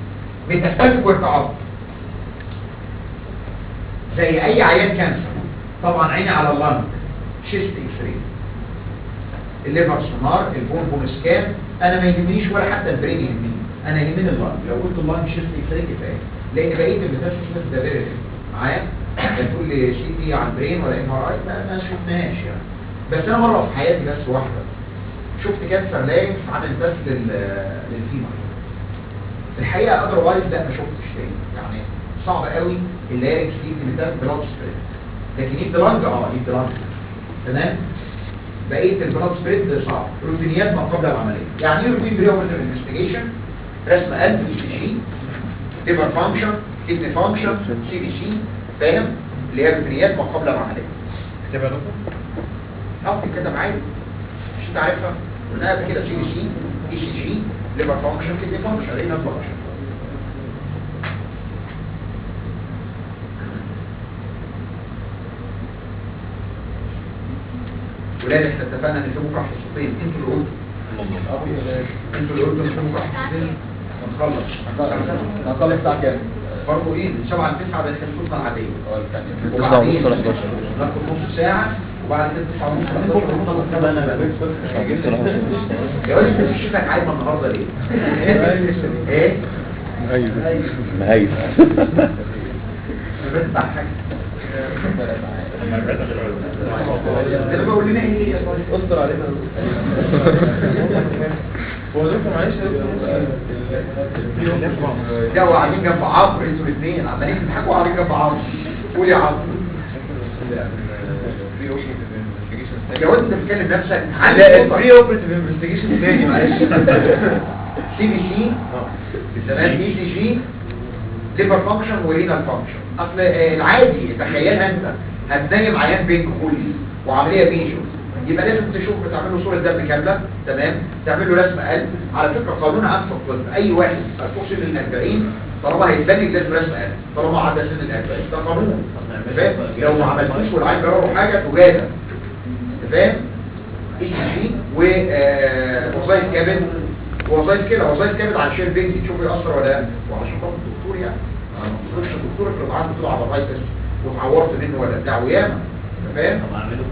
ميتاستاتيك ورك عظم زي اي عيان كانسر طبعا عيني على اللنج شيست اكس راي الليفر سونار البون بون سكان انا ما يهمنيش ولا حتى البرين يهمني انا يهمني اللنج لو قلت اللنج شيست اكس راي كفايه لان بقيه الميتاسيس ده فيري معايا لا تقول لي سي تي على البرين ولا ام ار اي ما ما شفناهاش يعني بس انا مره في حياتي بس واحده شفت كانسر لارنكس عامل بس لل للفيمر الحقيقه اذروايز لا ما شفتش تاني يعني صعب قوي اللارنكس يدي ميتاس بلاد سبريد لكن يدي لانج اه يدي لانج تمام بقيه البلاد سبريد صعب روتينيات ما قبل العمليه يعني ايه روتين بري اوبرتيف انفستيجيشن رسم قلب اي سي جي ليفر فانكشن كدني فانكشن سي بي سي فاهم اللي هي روتينيات ما قبل العمليه كتاب يا دكتور اه كده عادي مش انت عارفها قلناها قبل كده سي بي سي اي سي جي ليفر فانكشن كدني فانكشن رينال فانكشن ولاد احنا اتفقنا ان في بكره حصتين انتوا اللي قلتوا انتوا اللي قلتوا ان في بكره حصتين ونخلص هنخلص الساعة كام؟ برضه ايه من 7 ل 9 ده حصتنا العاديه تسعة ونص ولا 11 ناخد نص ساعه وبعد كده 9 ونص ل 11 ونخلص كمان انا يا ولد انت في شفتك عايمه النهارده ليه؟ ايه؟ مهيس بتدفع حاجه لما البعثة دلوقتي. انا بقول لنا ايه استر علينا هو دكتور معلش يا دكتور لا وقاعدين جنب عمرو انتوا الاثنين عمالين تضحكوا قاعدين جنب عمرو قول يا عمرو يا ولد انت بتكلم نفسك لا البري اوبريتيف انفستيجيشن تاني معلش سي بي سي تمام اي سي جي ليفر فانكشن ورينال فانكشن اصل آه، العادي تخيلها انت هتنيم عيان بينك كلي وعمليه ميجور يبقى لازم تشوف بتعمل له صوره دم كامله تمام تعمل له رسم قلب على فكره قانون عام في الطب اي واحد فوق سن ال 40 طالما هيتبنج لازم رسم قلب طالما عدى سن ال 40 ده قانون فاهم لو ما عملتوش والعيان جرى له حاجه تجازى أنت فاهم اي سي جي ووظائف كبد ووظائف كده وظائف كبد على الشير بينج تشوفه يأثر ولا لا وعشان خاطر الدكتور يعني ما تقولش الدكتور افرض عنده كده عضلايتس واتعورت منه ولا بتاع وياما أنت فاهم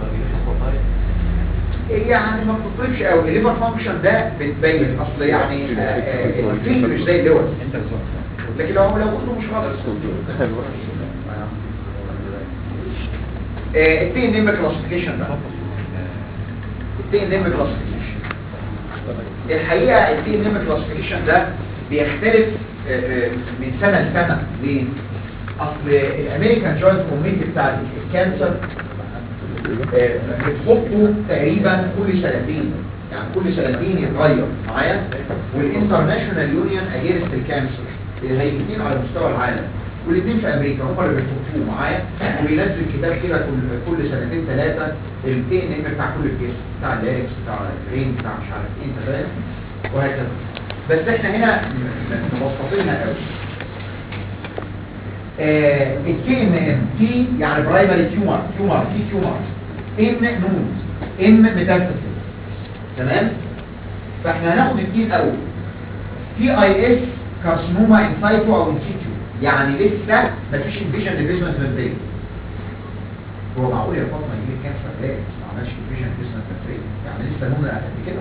يعني ما بتطلبش قوي الليفر فانكشن ده بتبين اصل يعني آه، آه، الفيلد مش زي اللوز انت بالظبط لكن لو لو قلته مش غلط التي ان ام كلاسيفيكيشن بقى التي ان ام كلاسيفيكيشن الحقيقه التي ان ام كلاسيفيكيشن ده بيختلف آه، آه، من سنه لسنه ليه؟ اصل الامريكان جوينت كوميتي بتاع الكانسر آه، بتحطه تقريبا كل سنتين يعني كل سنتين يتغير معايا والانترناشونال يونيون اجينست الكانسر الهيئتين على مستوى العالم والاثنين في امريكا هم اللي بيحطوه معايا وبينزل كتاب كده كل كل سنتين ثلاثه البي ان ام بتاع كل الجسم بتاع اللاركس بتاع البرين بتاع مش عارف ايه انت فاهم وهكذا بس احنا هنا م- م- مبسطينها قوي التي ان ام تي يعني برايمري تيومر تيومر تي تيومر ان نود ام ميتاستاسيس تمام فاحنا هناخد التي الاول تي اي اس كارسينوما ان سايتو او ان سيتو يعني لسه مفيش انفيجن للبيزمنت ممبرين هو معقول يا فاطمه يجي لك كانسر لا ما عملش انفيجن للبيزمنت ممبرين يعني لسه نمره قد كده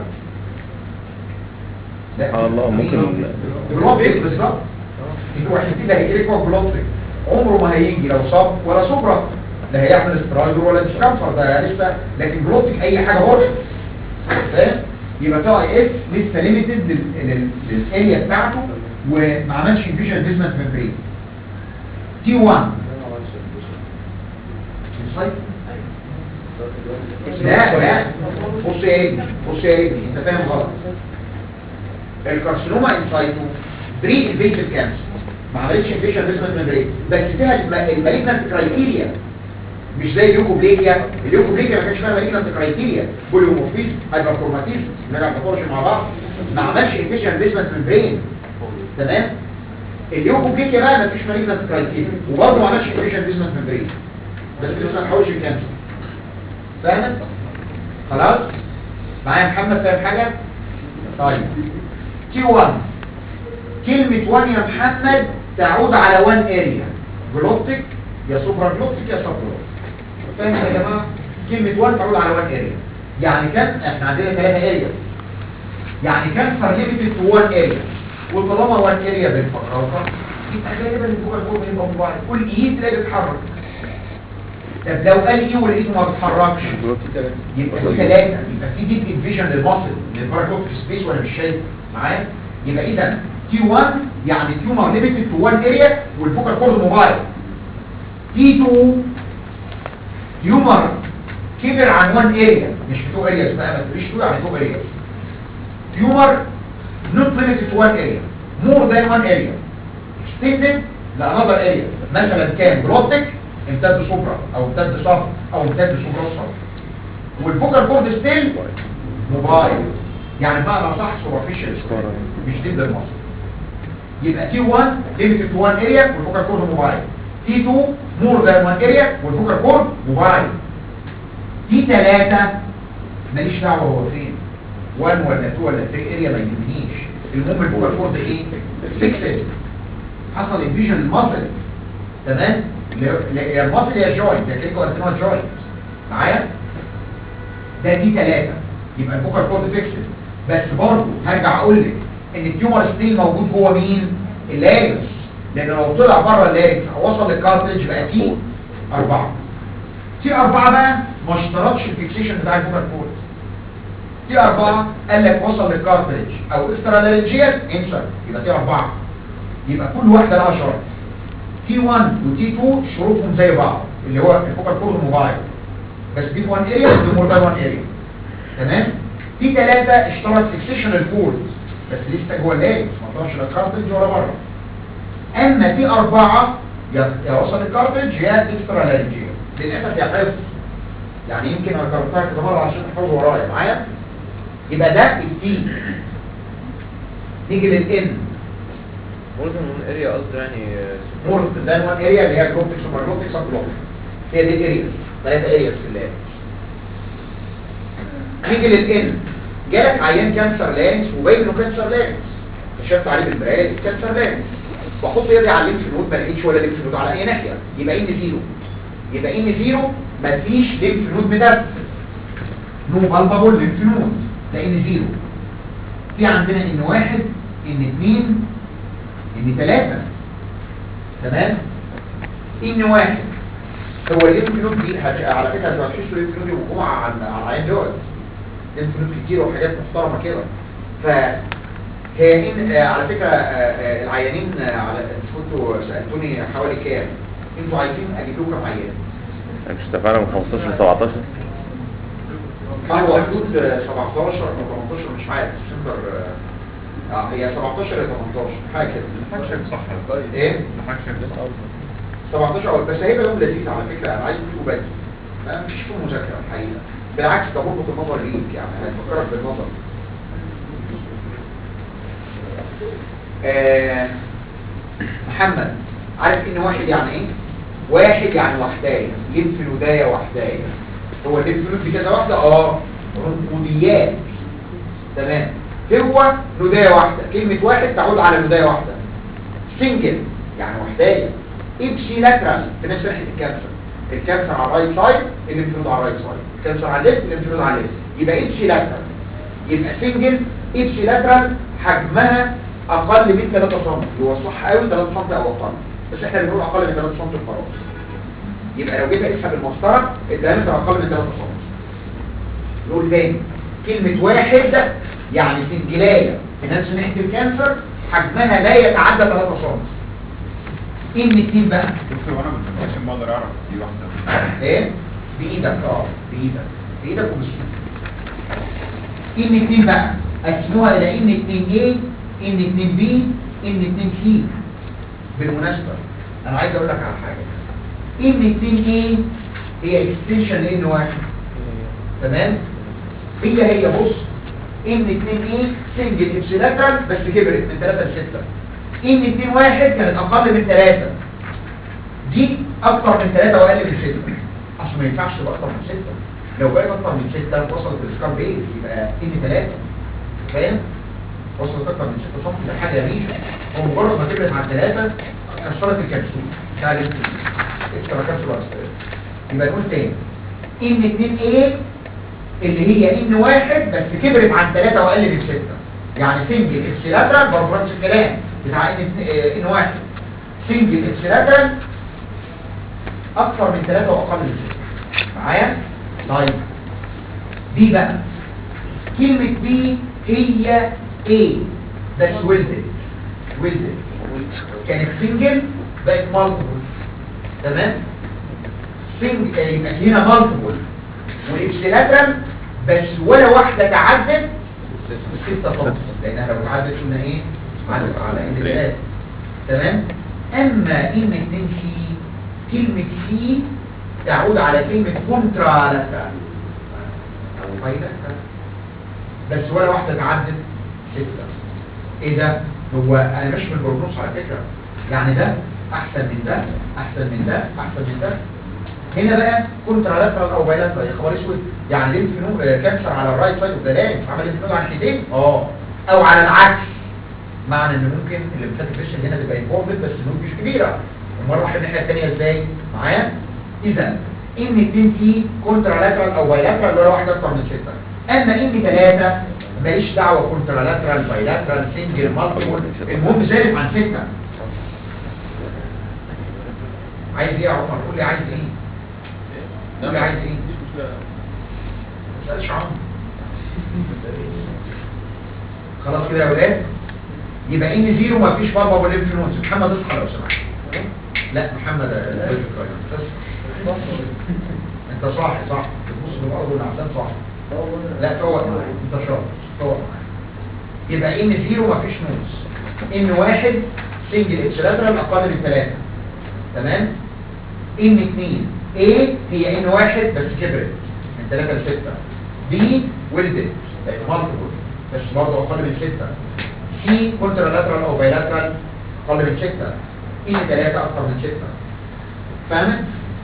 لا سبحان الله ممكن بلوتك بالظبط هو احنا اللي هيجي لك هو بلوتك عمره ما هيجي لو صاب ولا سوبرا لا هيعمل استرايدر ولا ديسكمفر ده لسه لكن بلوتك اي حاجه بورش فاهم يبقى تي اي اس لسه ليميتد للاريا بتاعته وما عملش انفيجن بيزمنت ممبرين تي 1 لا لا بص يا ابني بص يا ابني انت فاهم غلط الكارسينوما انسايتو بري انفيسيف كانسر ما عملتش انفيشن بيزمنت ممبرين بس فيها المالجنت كرايتيريا مش زي اليوكوبليكيا اليوكوبليكيا ما كانش فيها مالجنت كرايتيريا بوليومورفيزم هايبركروماتيزم نرجع نخش مع بعض ما عملش انفيشن بيزمنت ممبرين تمام اليوكوبليكيا بقى ما فيش مالجنت كرايتيريا وبرضه ما عملش انفيشن بيزمنت ممبرين بس لسه ما حاولش الكانسر فاهمت خلاص معايا محمد فاهم حاجه طيب تي 1 كلمة 1 يا محمد تعود على 1 اريا جلوتك يا سوبرا جلوتك يا سب جلوتك فاهم يا جماعه كلمه 1 تعود على 1 اريا يعني كان احنا عندنا ثلاثه اريا يعني كانسر ليميتد تو 1 اريا وطالما 1 اريا بالفقراطه يبقى غالبا الفوكال كورد هيبقى موبايل كل ايد تلاقي بيتحرك طب لو قال ايه ولقيته ما بيتحركش يبقى في ثلاثة يبقى في ديب انفيجن للمصل للباراكوب سبيس وانا مش شايف معايا يبقى اذا تي 1 يعني تيومر ليميتد تو 1 اريا والفوكال كورد موبايل تي 2 تيومر كبر عن 1 اريا مش 2 ارياز بقى ما تقوليش 2 يعني 2 ارياز تيومر not limited to one area more than one area extended لانذر area مثلا كان بلوتك امتد سوبرا او امتد صف او امتد سوبرا صف والفوكال كورد ستيل موبايل يعني بقى صح سوبرفيشال مش ضد المصل يبقى تي 1 ليميتد تو 1 اريا والفوكال كورد موبايل تي 2 مور ذان 1 اريا والفوكال كورد موبايل تي 3 ماليش دعوه هو فين 1 ولا 2 ولا 3 اريا ما يهمنيش المهم الفوكال كورد ايه فيكسد حصل انفيجن المصل تمام يا المصل يا جوينت يا كيكو ارتينوال جوينت معايا ده دي 3 يبقى الفوكال كورد فيكسد بس برضه هرجع اقول لك ان التيومر ستيل موجود جوه مين اللاريكس لان لو طلع بره اللاريكس او وصل للكارتريج بقى تي 4 تي 4 بقى ما اشترطش الفيكسيشن بتاع الفوكال كورد تي 4 قال لك وصل للكارتريج او اكسترا لارنجيال انسر يبقى تي 4 يبقى كل واحده لها شرط تي 1 وتي 2 شروطهم زي بعض اللي هو الفوكال كورد موبايل بس دي في 1 اريا ودي مور ذان 1 اريا تمام تي 3 اشترط فيكسيشن الكورد بس لسه جوه اللاريكس ما طلعش لا كارتريج ولا بره اما تي 4 يا يا وصل الكارتريج يا اكسترا لارنجيال للاسف يا حفظ يعني يمكن انا كررتها كذا مره عشان تحفظوا ورايا معايا يبقى ده التي نيجي للان مور ذان وان اريا قصده يعني مور ذان وان اريا اللي هي جلوبتكس سوبر جلوبتكس سب جلوبتكس هي دي الارياز ثلاثه ارياز في اللاريكس نيجي للان جالك عيان كانسر لارنكس وباين انه كانسر لارنكس كشفت عليه بالبرايل كانسر لارنكس بحط يدي على الليمف نود ما لقيتش ولا ليمف نود على اي ناحيه يبقى ان زيرو يبقى ان زيرو مفيش ليمف نود متاسس نو بالبابل ليمف نود ده ان زيرو في عندنا ان واحد ان اتنين ان تلاتة تمام ان واحد هو الليمف نود دي هت- على فكره انتوا هتحسوا الليمف نود يوم الجمعه على على العين دول ليمف نود كتير وحاجات محترمه كده ف هي ان آه، على فكره آه، آه، العيانين آه، على انتوا كنتوا سالتوني حوالي كام انتوا عايزين اجيب لكم كام عيان مش اتفقنا من 15 ل 17 ما هو حدود آه، 17 او 18 مش عارف سنتر اه آه، هي 17 ل 18 حاجه كده محدش صح كويس ايه محدش 17 أول بس هيبقى يوم لذيذ على فكرة أنا عايز تجيبه بدري ما مفيش فيه مذاكرة الحقيقة بالعكس ده بربط النظر ليك يعني هتفكرك بالنظر آه محمد عارف ان واحد يعني ايه واحد يعني وحداية ليمف نوداية وحداية هو الليمف نود دي كذا واحدة اه رنقوديات تمام هو نوداية واحدة كلمة واحد تعود على نوداية واحدة سنجل يعني وحداية ابسي لاترال في نفس ناحية الكانسر الكانسر على الرايت سايد الليمفنود على الرايت سايد الكانسر على الليفت الليمفنود على الليفت يبقى ابسي لاترال يبقى سنجل ابسي لاترال حجمها اقل من 3 سم هو صح قوي 3 سم او اقل بس احنا بنقول اقل من 3 سم وخلاص يبقى لو جيت اقيسها بالمسطره الدايمتر اقل من 3 سم نقول تاني كلمة واحد يعني سنجلاية في نفس ناحية الكانسر حجمها لا يتعدى 3 سم ان اتنين بقى دكتور وانا مش ما اقدر اعرف دي واحده ايه بايدك اه بايدك بايدك وبالسن ان اتنين بقى قسموها الى ان اتنين ايه ان اتنين بي ان اتنين سي بالمناسبة انا عايز اقول لك على حاجة ان اتنين ايه هي اكستنشن لان واحد تمام هي هي بص ان اتنين ايه سنجل ابسيلاترال بس كبرت من 3 ل 6 ان اتنين واحد كانت اقل من 3 دي اكتر من 3 واقل من 6 اصل ما ينفعش تبقى اكتر من 6 لو بقت اكتر من 6 وصلت للسكار بيز يبقى ان 3 فاهم وصلت اكتر من 6 سم ده حاجه ميزه هو مجرد ما كبرت عن 3 كسرت الكبسول بتاع الاكسترا كبسول يبقى نقول تاني ان 2 a اللي هي ان واحد بس كبرت عن 3 واقل من 6 يعني سنجل ابسيلاترال برضه نفس الكلام بتاع ان ان واحد سنجل ابسيلاترال اكثر من 3 واقل من 6 معايا طيب دي بقى كلمة بي هي A بس ولدت ولدت كانت سنجل بقت مالتيبل تمام سنجل يبقى هنا مالتيبل والابسيلاترال بس ولا واحدة تعدت ستة فقط لانها لو تعدت قلنا ايه عدت على ان ثلاثة تمام اما ان 2 سي كلمة سي تعود على كلمة كونترا لاترال او بايلاترال بس ولا واحدة تعدت ستة ايه ده هو انا مش من البرونوس على فكرة يعني ده احسن من ده احسن من ده احسن من ده هنا بقى كونترا لاترال او بايلاترال يا خبر اسود يعني ليمف نود آه، كانسر على الرايت سايد اوف ذا لانج عمل ليمف نود على الناحيتين اه او على العكس معنى ان ممكن الليمفاتيك فيشن هنا تبقى انفورمد بس النود مش كبيره امال راح الناحيه الثانيه ازاي معايا اذا ان 2 سي كونترا لاترال او بايلاترال ولا واحده اكتر من سته اما ان 3 ماليش دعوه كونترا لاترال بايلاترال سنجل مالتيبل المهم زادت عن سته عايز ايه يا عمر قول لي عايز ايه قول لي عايز ايه ما تسالش عنه خلاص كده يا ولاد يبقى ان زيرو ما فيش بابا والليمف نودز محمد اصحى لو سمحت لا محمد آه، اصحى انت صاحي صح بتبص في الارض والعسان صح لا فوق معايا انت شاطر فوق معايا يبقى ان زيرو ما فيش نودز ان واحد سنجل ابسلاترال اقل من ثلاثة تمام ان 2 A هي ان واحد بس كبرت من 3 ل 6 B ولدت بقت مالتيبل بس برضه اقل من 6 C كونترالاترال او بايلاترال اقل من 6 ان 3 اكتر من 6 فاهمت؟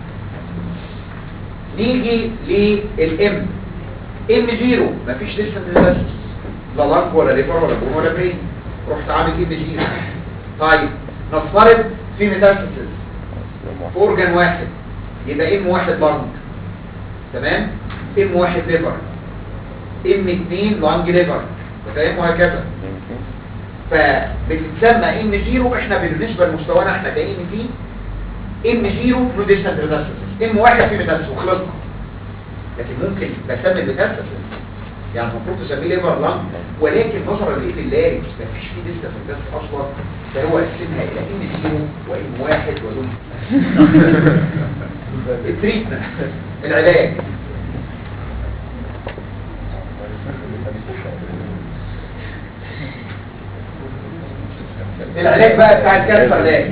نيجي للام ام 0 مفيش ديستنت ريزستنس لا لانج ولا ليفر ولا بون ولا برين رحت عامل ام 0 طيب نفترض في ميتاستاسيس في اورجان واحد يبقى ام واحد لانج تمام ام واحد ليفر ام اتنين لانج ليفر فاهم وهكذا فبتتسمى ام زيرو احنا بالنسبه لمستوانا احنا كاين فيه ام زيرو نو ديستنت ميتاستاسيس ام واحد في ميتاستاسيس وخلصنا لكن ممكن بسمي الميتاستاسيس يعني المفروض تسميه ليفر لانج ولكن نظرا لايه لله مفيش فيه ديستنت ميتاستاسيس اصلا فهو قسمها الى ام زيرو وام واحد ودول التريتمنت العلاج العلاج بقى بتاع الكانسر ده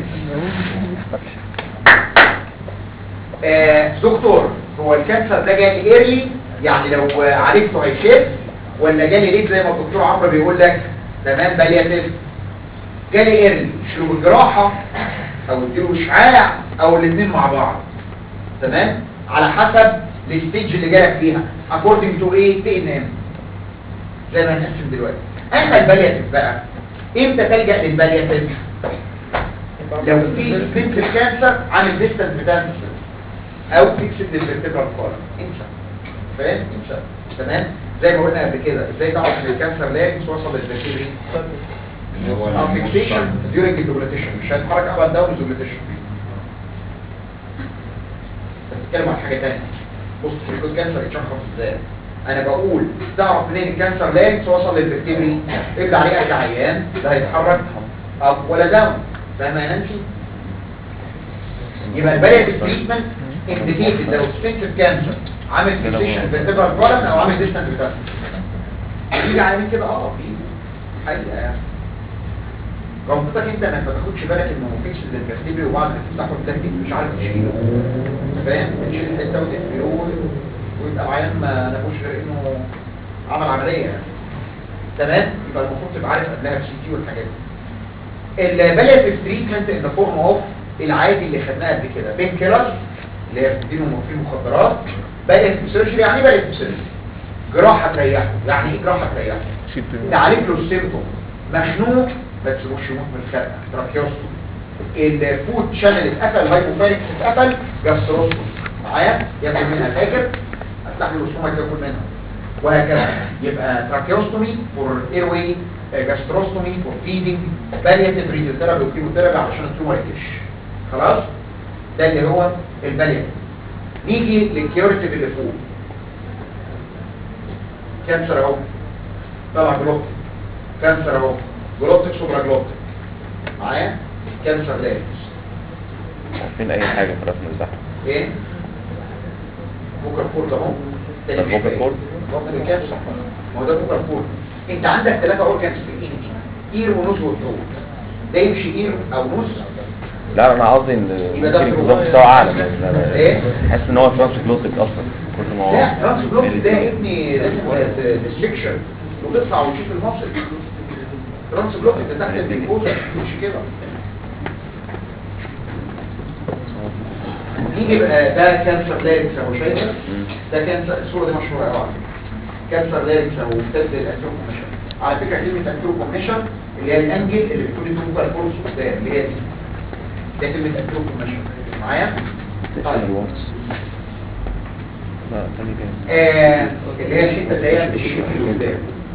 آه دكتور هو الكانسر ده جالي ايرلي يعني لو عالجته هيخف ولا جالي ليت زي ما الدكتور عمرو بيقول لك تمام بالياتيف جالي ايرلي شيله بالجراحه او اديله اشعاع او الاثنين مع بعض تمام على حسب الستيج اللي جالك فيها according to ايه تي ان ام زي ما هنقسم دلوقتي اما البالياتيف بقى امتى تلجا للبالياتيف لو في سبنسل كانسر عامل ديستنس ميتاستاسيس او فيكسد للفيرتبرال كولم انسى فاهم انسى تمام زي ما قلنا قبل كده ازاي تعرف ان الكانسر لارنكس وصل للفيرتبري او فيكسيشن ديورنج الدوبليتيشن مش هيتحرك اب اند داون الدوبليتيشن بتتكلم عن حاجه ثانيه بص في الكانسر يتشخص ازاي انا بقول تعرف منين الكانسر لارنكس وصل للفيرتبري ابدا عليه اي عيان ده هيتحرك اب ولا داون فاهمه يا نانسي يبقى البالياتيف تريتمنت انديكيتد لو اكستنسيف كانسر عامل فيكسيشن فيرتبرال كولم او عامل ديستنت ميتاستاسيس بيجي عامل كده اه بيجي حقيقه يعني غلطتك انت انك ما تاخدش بالك انه فيكس للفيرتبري وبعد ما تفتحه تلاقيك مش عارف تشيله فاهم تشيل الحته وتقفله ويبقى العيان ما نفوش غير انه عمل عمليه يعني تمام يبقى المفروض تبقى عارف قبلها السي تي والحاجات دي البالياتيف تريتمنت ان فورم اوف العادي اللي خدناه قبل كده بين كيلرز اللي هي بتديله في مخدرات بالياتيف سيرجري يعني ايه بالياتيف سيرجري جراحه تريحه يعني ايه جراحه تريحه تعالج له السيمتوم مخنوق ما تسيبوش يموت من الخنقه تراكيوستوم الفود شانل اتقفل هايبوفاريكس اتقفل جاستروستوم معايا ياخد منها فاكر افتح لي الوسطومه كده كل منها وهكذا يبقى تراكيوستومي فور اير واي جاستروستومي فور فيدنج بالياتيف ريديوثيرابي وكيموثيرابي عشان التيومر يكش خلاص ده اللي هو البالياتيف نيجي للكيوريتيف اللي فوق كانسر اهو طلع جلوبتيك كانسر اهو جلوبتيك سوبرا جلوبتيك معايا كانسر لاريكس عارفين اي حاجة في الرسم بتاعها ايه بوكر كورد اهو ده اللي ده مش بوكر باين. كورد؟ بوكر الكانسر ما هو ده بوكر كورد انت عندك ثلاثة اورجانز في الايد اير ونوز وثروت ده يمشي اير او نوز لا انا قصدي ان يبقى ده ممكن في الجزء الوسط. بتاعه اعلى من ايه؟ حاسس ان هو ترانسجلوتيك اصلا كل ما هو لا ترانس بلوك ده يا ابني لازم ديسكشن وتطلع وتشوف المصل ترانس بلوك انت تحت الجلوكوز مش كده نيجي بقى ده كانسر لاريكس اهو شايفه ده كانسر الصوره دي مشهوره قوي على فكره كانسر لاريكس اهو ممتد للانتروكوميشن على فكره كلمه انتروكوميشن اللي هي الانجل اللي بتكون التوبر كورس قدام اللي هي دي ده كلمه انتروكوميشن معايا ستيشن الواتس لا تاني كام آه، اللي هي الحته اللي هي الشكل اللي قدام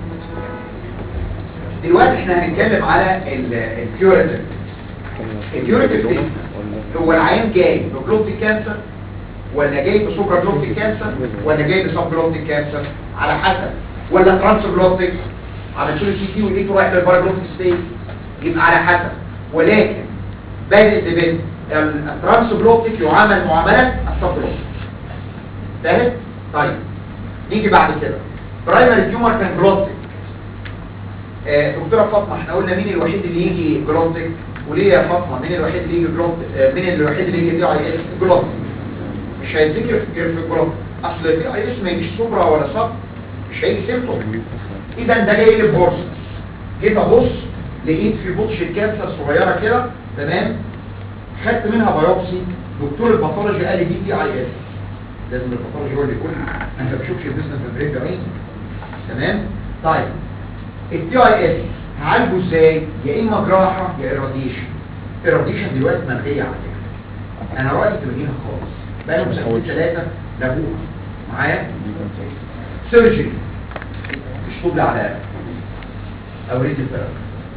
دلوقتي احنا هنتكلم على الكيوريتيف الكيوريتيف دي هو العيان جاي بجلوتيك كانسر ولا جاي بسوبرا جلوتيك كانسر ولا جاي بسب جلوتيك كانسر على حسب ولا ترانس جلوتيك عملت له سي تي ولقيته رايح للبارا جلوتيك ستيج يبقى على حسب ولكن بادئ ببدء الترانس جلوتيك يعامل معامله السب جلوتيك فاهم؟ طيب نيجي بعد كده برايمري تيومر كان جلوتيك آه دكتوره فاطمه احنا قلنا مين الوحيد اللي يجي جلوتيك وليه يا فاطمه مين الوحيد اللي يجي جلوتيك آه مين الوحيد اللي يجي دي اي اس جلوتيك مش هيتذكر في غير في الجلوتيك اصل دي اي اس ما يجيش سوبرا ولا صب مش هيجي سيمتوم اذا ده جاي لي بورس جيت ابص لقيت في بطش الكانسر صغيره كده تمام خدت منها بايوبسي دكتور الباثولوجي قال لي دي تي اي اس لازم الباثولوجي هو اللي يقول لي. انت ما بتشوفش البيزنس ممبرين بعينك تمام طيب التي اي اس هعالجه ازاي يا اما جراحه يا ايراديشن ايراديشن دلوقتي ملغيه على فكره انا رايي تلغيها خالص بقى لهم سنتين ثلاثه لغوها معايا سيرجري مش طب على او ريدي ثيرابي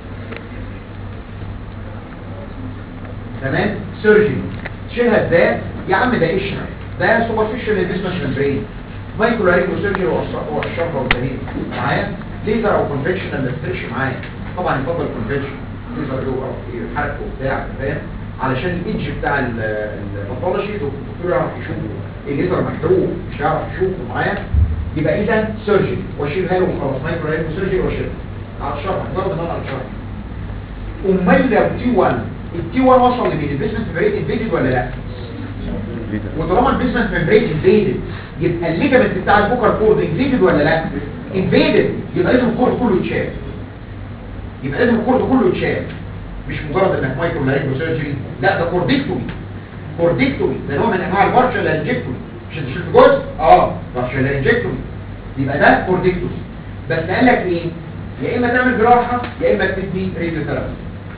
تمام سيرجري تشيلها ازاي يا عم ده قشره ده سوبرفيشال للبيزنس ممبرين مايكرو لارينجو سيرجري واشرفها وانتهينا معايا ليزر او كونفكشنال ما تفرقش معايا طبعا يفضل كونفكشن ليزر له حرق وبتاع فاهم علشان الايدج بتاع ال- الباثولوجي الدكتور يعرف يشوفه الليزر محروق مش هيعرف يشوفه معايا يبقى اذا سيرجري واشيلها له وخلاص مايكرو لارينجو سيرجري واشيلها على الشرح ضرب النار على الشرح امال لو تي 1 التي 1 وصل لمين البيزمنت ممبرين انفيدد ولا لا وطالما البيزمنت ممبرين انفيدد يبقى الليجمنت بتاع البوكر كورد انفيدد ولا لا انفيدد يبقى لازم الكورد كله يتشال يبقى لازم الكورد كله يتشال مش مجرد انك مايكرو لارينجو سيرجري لا ده كورديكتومي كورديكتومي ده نوع من انواع البارشال لارنجكتومي مش انت شلت جزء اه بارشال لارنجكتومي يبقى ده كورديكتومي بس قال لك ايه يا اما تعمل جراحه يا اما تدي راديوثيرابي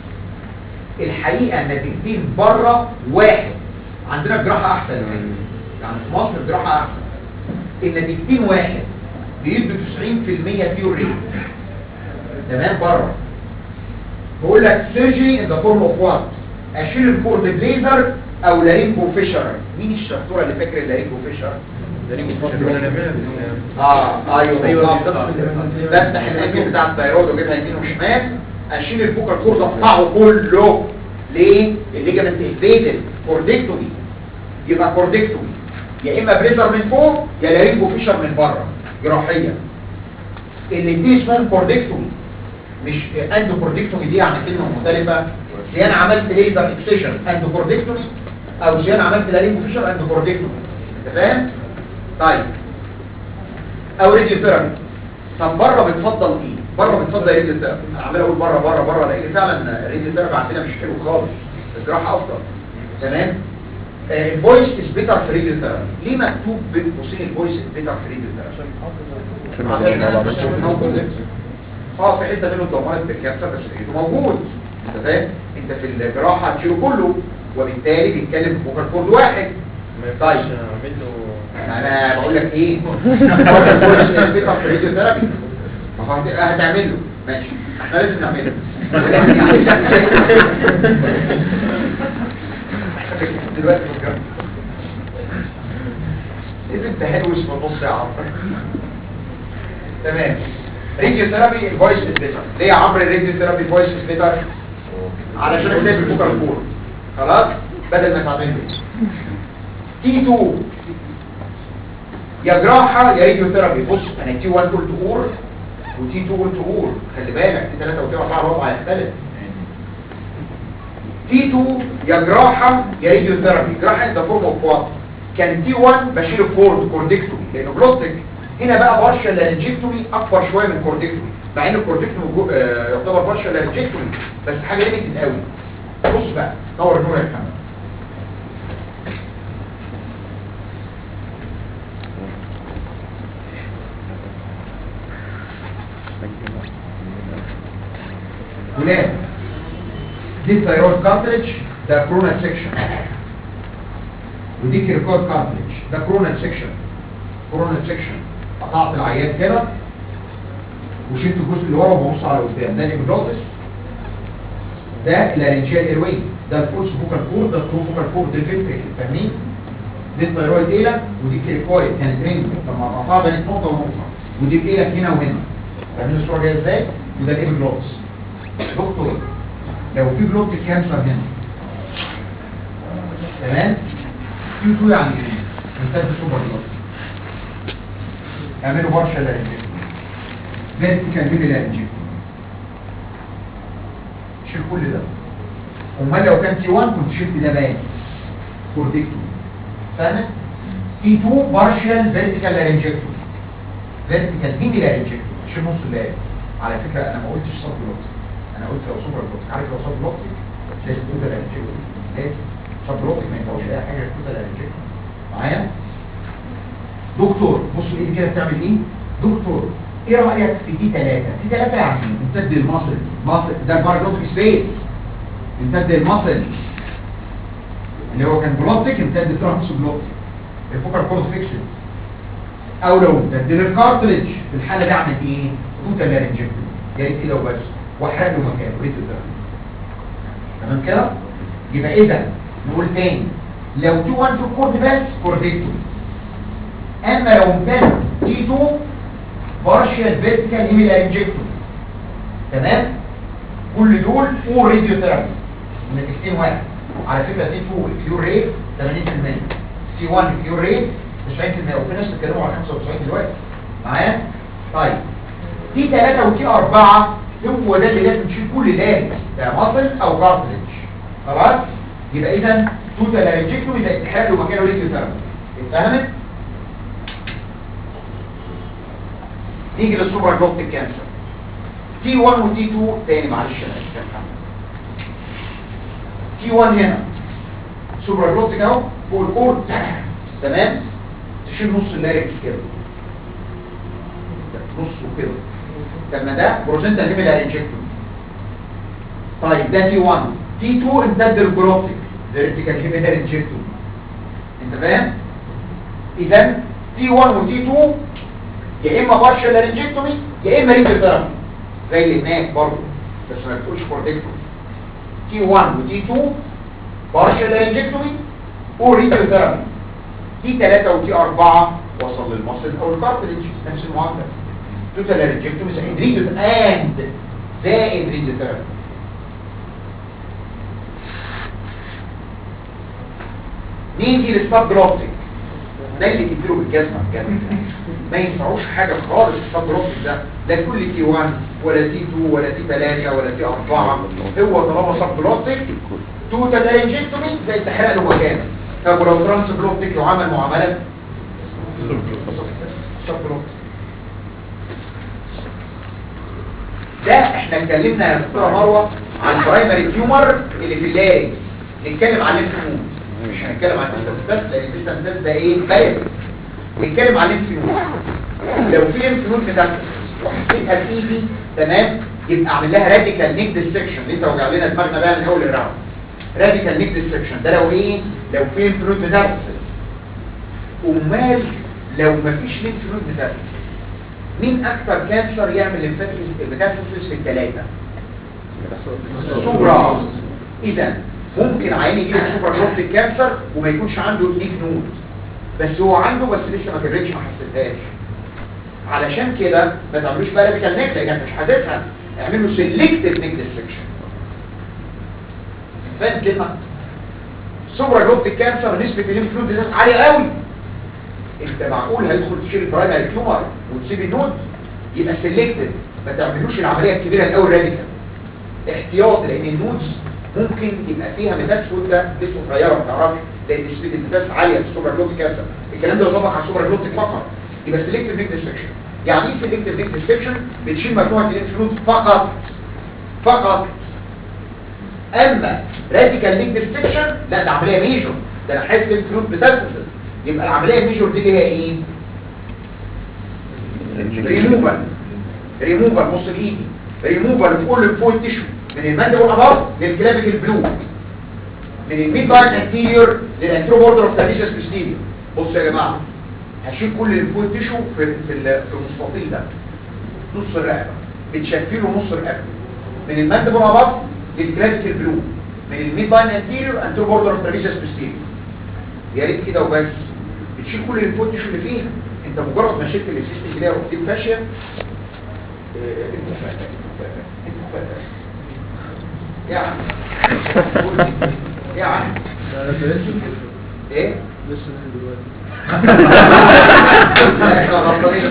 الحقيقه النتيجتين بره واحد عندنا الجراحه احسن يعني يعني في مصر الجراحه احسن النتيجتين واحد بيدوا 90% بيور ريت تمام بره بقول لك سيرجري ان ذا فورم اوف وات اشيل الكورد بليزر او لارينجو فيشر مين الشطوره اللي فاكر اللارينجو فيشر لارينجو فيشر اه ايوه ايوه بالظبط. بفتح الانجل بتاع الثيرويد واجيبها يمين وشمال اشيل البوكر كورد اقطعه كله ليه الليجمنت انفيدد كورديكتومي يبقى كورديكتومي يا اما بريزر من فوق يا لارينجو فيشر من بره جراحيه الاثنين اسمهم كورديكتومي مش اندو كورديكتومي دي يعني كلمه مختلفه زي انا عملت ليزر اكسيشن اندو كورديكتومي او زي انا عملت لارينجو فيشر اندو كورديكتومي انت فاهم طيب او راديو ثيرابي طب بره بتفضل ايه بره بتفضل راديو ثيرابي انا عمال اقول بره بره بره لان فعلا راديو ثيرابي عندنا مش حلو خالص الجراحه افضل تمام الفويس از بيتر في راديو ثيرابي ليه مكتوب بين قوسين الفويس از بيتر في راديو ثيرابي عشان الناس مش موجود اه في حته منه اتدمرت بالكانسر بس لقيته موجود انت فاهم انت في الجراحه هتشيله كله وبالتالي بيتكلم في فوكال كورد واحد ما طيب. ينفعش اعمل له انا بقول لك ايه هو الفويس انهبيتور في الراديو ثيرابي ما هو هت- هتعمل له ماشي احنا لازم نعمله دلوقتي فكرت لازم تهلوس في النص يا عمرو تمام راديو ثيرابي الفويس انهبيتور ليه يا عمرو الراديو ثيرابي فويس انهبيتور علشان اكتب الفوكال كور خلاص بدل ما تعمل له تي 2 يا جراحة يا راديو ثيرابي بص انا تي 1 قلت اور وتي 2 قلت اور خلي بالك تي 3 وتي 4 الوضع هيختلف تي 2 يا جراحة يا راديو ثيرابي جراحة انت فورم اوف وات كان تي 1 بشيل الكورد كوردكتومي لانه بلوتك هنا بقى بارشال لارنجكتومي اكبر شويه من كوردكتومي مع ان الكوردكتومي جو- آه، يعتبر بارشال لارنجكتومي بس حاجه ليميتد قوي بص بقى نور النور يا محمد ولاد دي الثيرويد كارتريج ده كرونال سيكشن ودي كيركود كارتريج ده كرونال سيكشن كرونال سيكشن قطعت العيان كده وشلت الجزء اللي ورا وببص على قدام ده الابيجلوتس ده الارنجيال ايروي ده الفولس فوكال كور ده الترو فوكال كور ده الفنتريكل فاهمين دي الثيرويد ايلا ودي كيركويد كانت رينج لما قطعها بقت نقطه ونقطه ودي الايلا هنا وهنا فاهمين الصوره جايه ازاي وده الابيجلوتس دكتور لو في بلوك كانسر هنا تمام كيو 2 يعني ايه امتد سوبر بلوك اعملوا برشا لارنجيك فيرتيكال ميدل لارنجيك شيل كل ده امال لو كان تي 1 كنت شلت ده باين كورديكتوم فاهم تي 2 بارشال فيرتيكال لارنجيكتوم فيرتيكال ميدل لارنجيكتوم شيل نص اللارنج على فكره انا ما قلتش سب بلوك انا قلت لو سوبر بلوك عارف لو سب بلوك لازم توتال لارنجيكتوم لازم سب بلوك ما ينفعش اي حاجه توتال لارنجيكتوم معايا دكتور بصوا ايدي كده بتعمل ايه دكتور ايه رايك في تي 3 تي 3 يعني امتد المصل مصل ده الباراجلوتيك سبيس امتد المصل اللي هو كان بلوتيك امتد ترانس بلوتيك الفوكال كورد فيكسد او لو امتد للكارتلج في الحاله دي اعمل ايه توتال لارنجكتومي يا ريت كده وبس واحرق له مكانه ريت ده تمام كده يبقى اذا نقول تاني لو تي 1 في الكورد بس كورديكتومي اما لو امتد تي 2 بارشال فيرتيكال هيميلارنجكتومي تمام كل دول فور راديو ثيرابي النتيجتين واحد على فكره تي 2 الكيور ريت 80% تي 1 الكيور ريت 90% وفي ناس بيتكلموا على 95 دلوقتي معايا طيب تي 3 وتي 4 هو ده اللي لازم تشيل كل لارنج ده مصل او كارتلج خلاص يبقى اذا توتال لارنجكتومي ده اتحاد له مكانه راديو ثيرابي اتفهمت نيجي للسوبر جلوبتيك كانسر تي 1 وتي 2 تاني معلش انا اسف تي 1 هنا سوبر جلوبتيك اهو فوق الكور تمام تشيل نص اللاركس كده نصه كده طب ما ده بروزنتا هيمي لارنجكتومي طيب ده تي 1 تي 2 امتد الجلوبتيك فيرتيكال هيمي لارنجكتومي انت فاهم اذا تي 1 وتي 2 يا اما بارشال لارنجكتومي يا اما ريديو ثيرابي زي اللي هناك برضه بس ما بتقولش كوردكتومي تي 1 وتي 2 بارشال لارنجكتومي وريديو ثيرابي تي 3 وتي 4 وصل للمصل او الكارتلج نفس المعادله توتال لارنجكتومي زائد ريديو اند زائد ريديو ثيرابي نيجي للسب جلوبتيك ده اللي تديله بالجزمه بجد ما ينفعوش حاجه خالص السب جلوبتيك ده لا كل تي 1 ولا تي 2 ولا تي 3 ولا تي 4 هو طالما سب جلوبتيك توتال لارنجكتومي زي تحرق له مكانه طب ولو ترانس جلوبتيك يعامل معامله سب جلوبتيك ده احنا اتكلمنا يا دكتوره مروه عن برايمري تيومر اللي في اللارنج نتكلم عن الليمف نود مش هنتكلم عن الديستانس لان الديستانس ده ايه باين نتكلم عن الليمف نود لو في ليمف نود ميتاستاسيس وحسيتها بايدي تمام يبقى اعمل لها راديكال نيك ديسكشن اللي انت وجع لنا دماغنا بقى من اول الراوند راديكال نيك ديسكشن ده لو ايه لو في ليمف نود ميتاستاسيس امال لو مفيش لينف نود ميتاسيس مين اكتر كانسر يعمل ليمفاتيك ميتاسيس في الثلاثه سوبرا اذا ممكن عيان يجي له سوبر جروث كانسر وما يكونش عنده ليك نود بس هو عنده بس لسه ما كبرتش ما حسيتهاش علشان كده ما تعملوش بقى راديكال نيك لان انت مش حاسسها اعملوا سيلكتيف نيك ديسكشن فاهم كلمه سوبر جروث كانسر نسبه الليمف نود بتاعت عاليه قوي انت معقول هيدخل تشيل البرايمري تيومر وتسيب النود يبقى سيلكتيف ما تعملوش العمليه الكبيره الاول راديكال احتياط لان النودز ممكن يبقى فيها ميتاس وانت لسه صغيره ما تعرفش لان نسبه الميتاس عاليه في السوبر جلوتيك كانسر الكلام ده يطبق على السوبر جلوتيك فقط يبقى سيلكتيف نيك ديسكشن يعني ايه سيلكتيف نيك ديسكشن بتشيل مجموعه الليمف نود فقط فقط اما راديكال نيك ديسكشن لا ده عمليه ميجور ده انا حاسس الليمف نود ميتاسيس يبقى العمليه الميجور دي اللي هي ايه ريموفال ريموفال بص الايدي ريموفال في كل فوق التشو من الماندبل اباف للكلافيكل بلو من الميد لاين انتيريور للانترو بوردر اوف تابيسس بستيريور بصوا يا جماعه هشيل كل اللي فوق التشو في في ال- في المستطيل ده نص الرقبه بتشكله نص الرقبه من الماندبل اباف للكلافيكل بلو من الميد لاين انتيريور انترو بوردر اوف تابيسس بستيريور يا ريت كده وبس بتشيل كل اللي فوق التشو اللي فيها انت مجرد ما شلت السيستم كده ورحت فاشيه يعني يعني انا لسه ايه لسه نايم دلوقتي لا، احنا غلطانين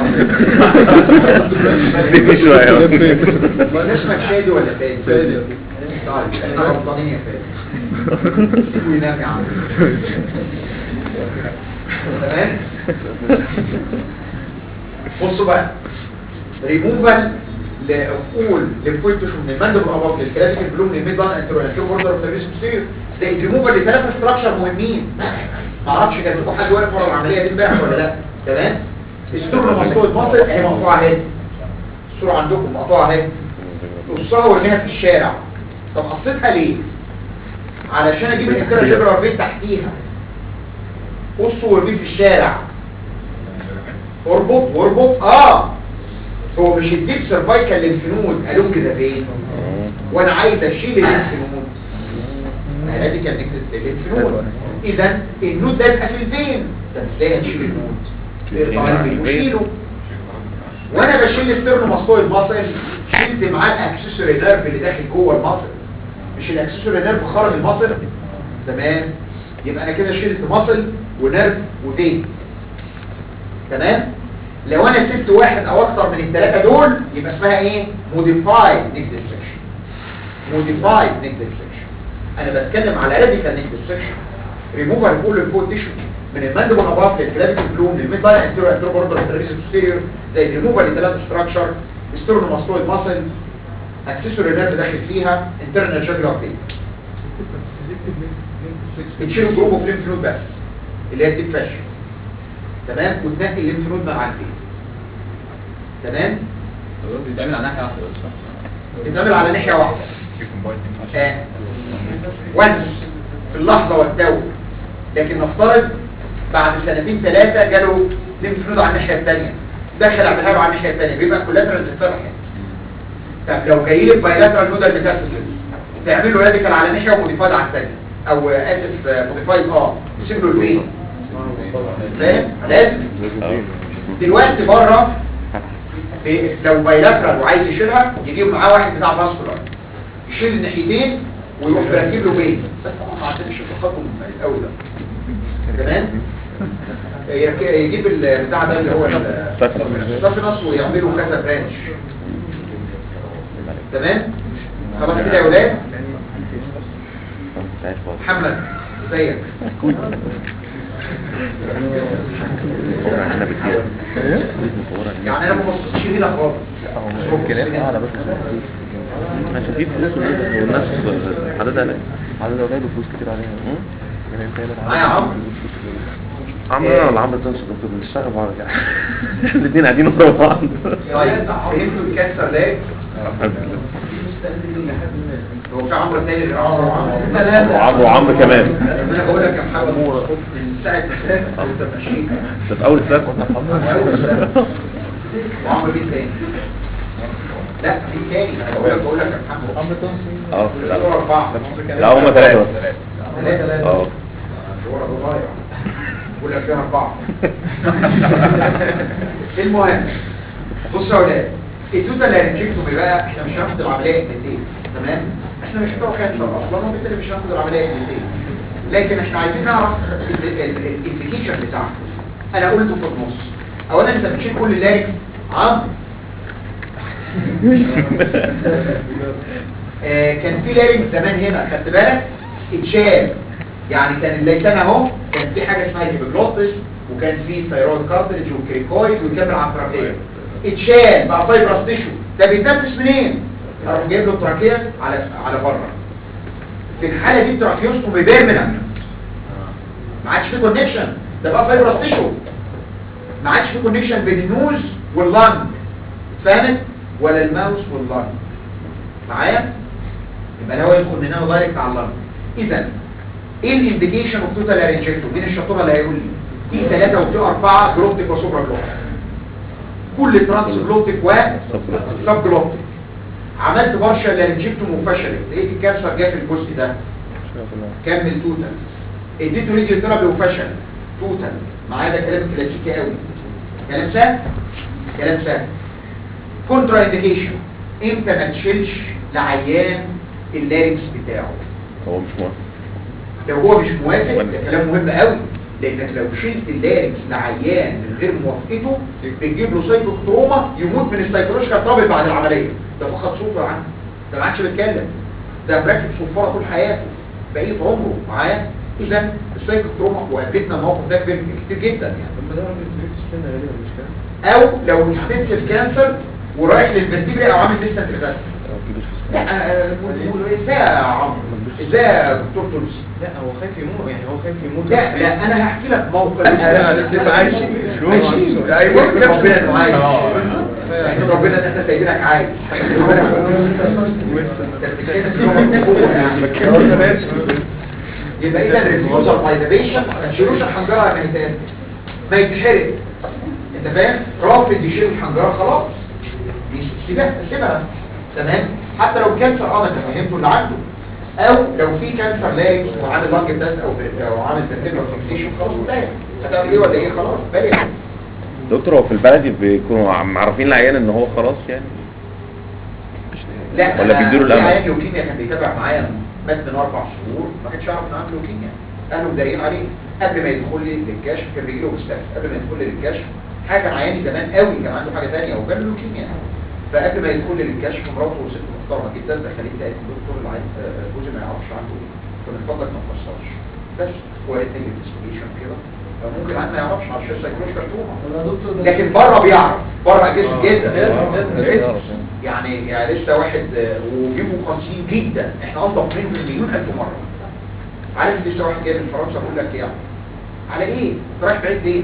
سيبني شوية ما اسمك شادي ولا فادي فادي. طيب احنا غلطانين يا فادي سيبه ينام يا عم تمام بصوا بقى ريموفال لقول للفويتوش من المندب الاباط للكلاسيك بلوم للميد لاين انترو انترو بوردر اوف سيرفيس بوستيريور زي ريموفال لثلاث ستراكشر مهمين ما اعرفش كان لكم حد واقف ورا العمليه دي امبارح ولا لا تمام الستور مسطوط مصر اهي مقطوعه اهي الصوره عندكم مقطوعه اهي قصها وارميها في الشارع طب قصيتها ليه علشان اجيب الانترا جبر اربيت تحتيها قصه وارميه في الشارع اربط واربط اه هو مش الديب سيرفايكال للفنود قالوا كده فين وانا عايز اشيل الليمفنود ما هي دي كانت الليمفنود اذا النود ده يبقى في الفين طب ازاي هنشيل النود نقطع الفين وشيله وانا بشيل الستيرنوماستويد ماسل شلت معاه الاكسسوري نيرف اللي داخل جوه الماسل مش الاكسسوري نيرف خرج الماسل تمام يبقى انا كده شلت ماسل ونيرف وفين تمام لو انا سبت واحد او اكتر من الثلاثه دول يبقى اسمها ايه موديفايد نيك ديسكشن موديفايد نيك ديسكشن انا بتكلم على راديكال نيك ديسكشن ريموفال كل الفوت تيشو من المندبل اباف للكلافيكل بلوم للميد لاين انتيرو انتيرو بوردر ترابيس بوستيريور زي الريموفال لثلاث ستراكشر ستيرنوماستويد ماسل اكسسوري نيرف داخل فيها انترنال جاجولار فين بتشيلوا جروب اوف ليمف نود بس اللي هي الديب فاشن تمام وتنقي الليمف نود مع الفين تمام بيتعمل على ناحية واحدة بس صح؟ بتعمل على ناحيه واحده في كومبايند آه. وانس في اللحظه والتو لكن نفترض بعد سنتين ثلاثه جاله ليمف نود على الناحيه الثانيه دخل عملها له على الناحيه الثانيه بيبقى كولاترال اتفتحت طب لو جاي لك بايلاترال نودال ميتاسيسز تعمل له راديكال على ناحيه وموديفايد على الثانيه او آه، اسف موديفايد اه تسيب له الفين فاهم لازم دلوقتي بره ب- لو بايلاترال وعايز يشيلها يجيب معاه واحد بتاع فاسكولار يشيل الناحيتين ويروح مركب له بين بس طبعا ما عندناش التخاطم قوي ده تمام يرك- يجيب البتاع ده اللي هو السافنس ويعمله كذا برانش تمام خلاص كده يا ولاد محمد ازيك مصورة هنا بكتير مصورة هنا يعني انا ما بصيتش هنا خالص الكلام على بس عشان في فلوس والناس عددها لا عددها قليل وفلوس كتير عليها معايا عمرو عمرو انا ولا عمرو تنسى دكتور بنشتغل بعض كده الاثنين قاعدين ورا بعض طيب فهمتوا الكانسر لاج هو في عمرو تاني غير عمرو وعمرو وعمرو وعمرو كمان انا بقول لك يا محمد من ساعه ما سافر وانت ماشي ده في اول السنه وعمرو مين تاني لا مين تاني انا بقول لك بقول لك يا محمد عمرو تومسون اه لا دول اربعه لا هم ثلاثه بس ثلاثه اه صورة ضايع بقول لك فيها أربعة المهم بصوا يا ولاد التوتال لارنجكتومي بقى احنا مش هناخد العملية كليتين تمام احنا مش بتوع كانسر اصلا وبالتالي مش هناخد العملية كليتين لكن احنا عايزين نعرف الانديكيشن بتاعته انا قلته في النص اولا انت بتشيل كل اللاركس عمرو آه، كان في لارنج زمان هنا خدت بالك اتشال يعني كان اللسان اهو كان في حاجه اسمها هيبوجلوتس وكان في ثيرويد كارتريج وكريكويد ويكمل على التراكيه اتشال بقى فايبرس تيشو ده بيتنفس منين اروح جايب له التراكيه على على بره في الحاله دي التراكيوستوم بيرمننت ما عادش في كونكشن ده بقى فايبرس تيشو ما عادش في كونكشن بين النوز واللنج فاهمت ولا الماوس واللنج معايا يبقى الهواء يدخل من هنا دايركت على اللنج اذا ايه الانديكيشن اوف توتال لارنجكتو مين الشطوره اللي هيقول لي دي 3 ودي 4 جلوبتيك وسوبرا جلوبتيك كل ترانس جلوبتيك و سب جلوبتيك عملت بارشال لارنجكتوم وفشلت لقيت الكانسر جه في الجزء ده كمل توتال اديته راديو ثيرابي وفشل توتال معايا ده كلام كلاسيكي قوي كلام سهل كلام سهل كونترا انديكيشن امتى ما تشيلش لعيان اللاركس بتاعه هو مش موافق لو هو مش موافق ده كلام مهم قوي لانك لو شلت اللاركس لعيان من غير موافقته بتجيب له سايكوتروما يموت من السايكولوجيكال ترابل بعد العمليه ده فقد صوته عنه ده ما عادش بيتكلم ده مركب صفاره طول حياته بقيه عمره معايا اذا السايكوتروما وقابلتنا الموقف ده كبير كتير جدا يعني طب ما ده راجل كبير في السن غالبا مش كده او لو اكستنسيف كانسر ورايح للفرتبري او عامل ديستنت ريدكشن لا آه، ازاي يا عمرو ازاي يا دكتور تونسي لا هو خايف يموت يعني هو خايف يموت لا لا انا هحكي لك موقف لسه عايش ايوه ربنا انه عايش احمد ربنا ان احنا سايبينك عايش يبقى اذا ريفيوزر بايدابيشن ما تشيلوش الحنجره يا مهتان ما يتحرق انت فاهم رافض يشيل الحنجره خلاص سيبها سيبها تمام حتى لو كانسر اه ما انت فهمته اللي عنده او لو في كانسر لاريكس وعامل لانج بلاس او او عامل فيرتيبرال فيكسيشن خلاص انتهى هتعمل ايه ولا ايه خلاص بالغ دكتور هو في البلدي بيكونوا عم- معرفين العيان ان هو خلاص يعني لا ولا بيديله الامل الامل عيان لوكيميا كان بيتابع معايا مات من اربع شهور ما كانش يعرف انه عنده لوكيميا اهله مدارين عليه قبل ما يدخل لي للكشف كان بيجي له مستشفى قبل ما يدخل لي للكشف حاجه كان عياني زمان قوي كان عنده حاجه ثانيه وكان له لوكيميا فقبل ما يدخل لي للكشف مراته ست محترمه جدا دخلت لقيت الدكتور العيان آه، جوزي ما يعرفش عنده ايه فمن فضلك ما تكسرش بس هو قالت لي الانفستيجيشن كده فممكن العيان ما يعرفش عشان سايكولوجيكال تروما يا دكتور ده لكن بره بيعرف بره اجريسيف جدا لازم- لازم. يعني يعني لسه واحد آه، وجيبه قاسيين جدا احنا انضف منه مليون الف مره عارف لسه واحد جاي من فرنسا بيقول لك ايه على ايه انت رايح بعيد ليه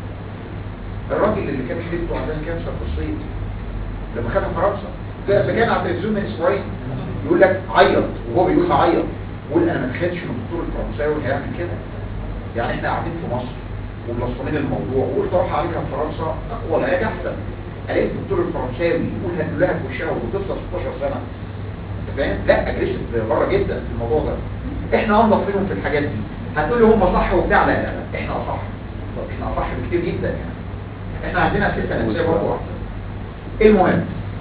الراجل اللي كان حبيبته عندها كانسر في الصين لما خدها فرنسا ده ده كان على التلفزيون من اسبوعين يقول لك عيط وهو بيقول عيط يقول انا ما اتخيلش ان الدكتور الفرنساوي هيعمل كده يعني احنا قاعدين في مصر وملصقين الموضوع وقلت اروح اعالجها في فرنسا ولا حاجه احسن الاقي الدكتور الفرنساوي يقول هدلها في وشها وبتفضل 16 سنه انت فاهم لا اجريسيف بره جدا في الموضوع ده احنا انضف منهم في الحاجات دي هتقول لي هم صح وبتاع لا لا لا احنا اصح احنا اصح بكتير جدا يعني احنا عندنا سيستم نفسيه برضه احسن المهم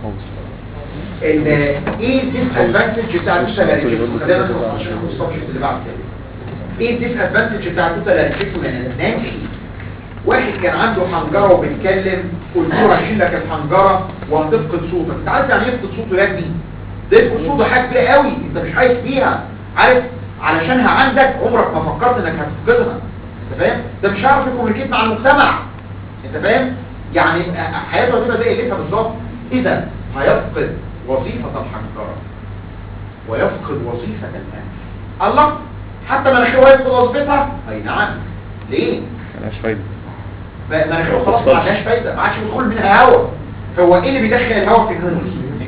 ال ايه الديس ادفانتج بتاع التوتال اريتميا خلينا نخلص السبجكت اللي بعد كده ايه الديس ادفانتج بتاع التوتال اريتميا نانسي واحد كان عنده حنجره وبيتكلم قلت له هشيل لك الحنجره وهتفقد صوتك انت عارف يعني ايه يفقد صوته يا ابني ده يفقد صوته حاجه كبيره قوي انت مش عايز فيها عارف علشانها عندك عمرك ما فكرت انك هتفقدها انت فاهم ده مش هيعرف يكوميونيكيت مع المجتمع انت فاهم يعني حياته هتبقى زي قلتها بالظبط اذا هيفقد وظيفه الحنجره ويفقد وظيفه الانف الله حتى مناخيره هيفقد وظيفتها اي نعم ليه ملهاش فايده مناخيره خلاص ما عندهاش فايده ما عادش بيدخل منها هواء هو ايه اللي بيدخل الهواء في النوز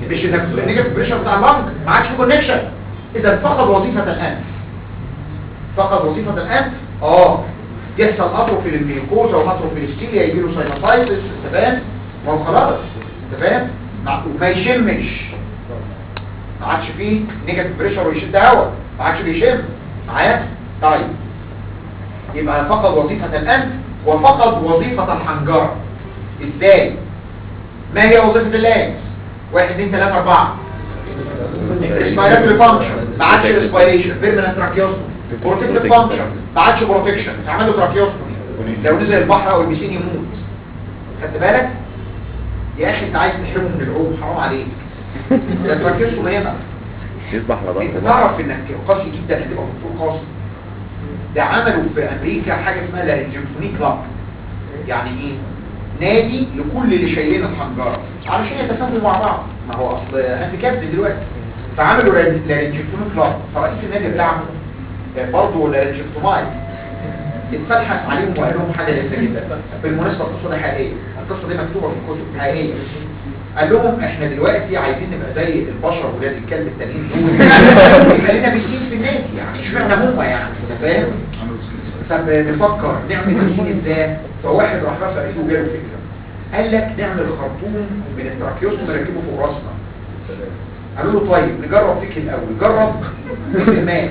مش النيجاتيف بريشر بتاع اللنج ما عادش في كونكشن اذا فقد وظيفه الانف فقد وظيفه الانف اه يحصل اتروفي للميوكوزا واتروفي للستيليا يجي له ساينوسايتس انت فاهم ما هو خلاص انت فاهم مع- ما يشمش ما عادش فيه نيجاتيف بريشر ويشد هواء ما عادش بيشم معايا طيب يبقى فقد وظيفة الأنف وفقد وظيفة الحنجرة ازاي ما هي وظيفة اللانس واحد اتنين تلاتة اربعة respiratory function ما عادش respiration permanent tracheostomy protective function ما عادش protection اتعمل له tracheostomy لو نزل البحر او البسين يموت خدت بالك يا اخي انت عايز تحرمه من العوم حرام عليك ده tracheostomy هنا يسبح على انت ظهره تعرف انك قاسي جدا هتبقى دكتور قاسي ده عملوا في امريكا حاجه اسمها لارنجكتوني كلاب يعني ايه نادي لكل اللي شايلين الحنجره علشان يتفاهموا مع بعض ما هو اصل هانديكابت دلوقتي فعملوا لارنجكتوني كلاب فرئيس النادي بتاعهم برضه لارنجكتوماي اتفتحت عليهم وقال لهم حاجه لذيذه جدا بالمناسبه القصه دي حقيقيه القصه دي مكتوبه في الكتب حقيقيه قال لهم احنا دلوقتي عايزين نبقى زي البشر ولاد الكلب التانيين دول يبقى لنا بيسين في النادي يعني اشمعنى هم يعني انت فاهم طب نفكر نعمل بيسين ازاي فواحد راح رفع ايده وجاله فكره قال لك نعمل خرطوم من التراكيوستوم نركبه فوق راسنا قالوا له طيب نجرب فيك الاول جرب نزل مات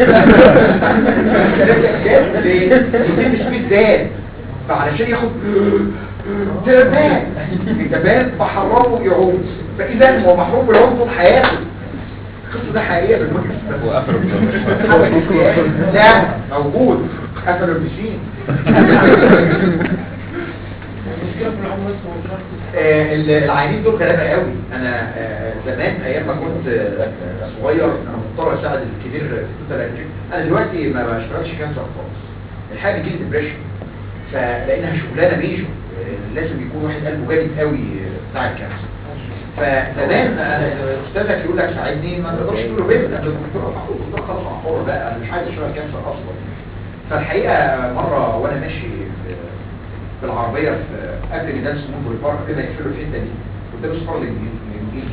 جاب ليه؟ يتم سبيد زاد فعلشان ياخد ترمات انت فاهم فحرمه يعوم فاذا هو محروم بالعوم طول حياته القصه ده حقيقيه بالمناسبه وقفلوا لا موجود قفلوا البسين آه، ال- العيانين دول غلابه قوي انا آه، زمان ايام ما كنت آه، صغير انا مضطر اساعد الكبير في التوتال انجكت انا دلوقتي ما بشتغلش كانسر خالص الحقيقه بيجي لي ديبريشن فلقيناها شغلانه ميجو آه، لازم يكون واحد قلبه جامد قوي آه، بتاع الكانسر فزمان آه، استاذك يقول لك ساعدني ما تقدرش تقول له بنت انت الدكتور الدكتور خلاص انا حر بقى انا مش عايز اشتغل كانسر اصلا فالحقيقه مره وانا ماشي في في العربية في قبل ميدان سمون بوليفار قبل ما يقفلوا الحتة دي قدام سفارة الانجليزي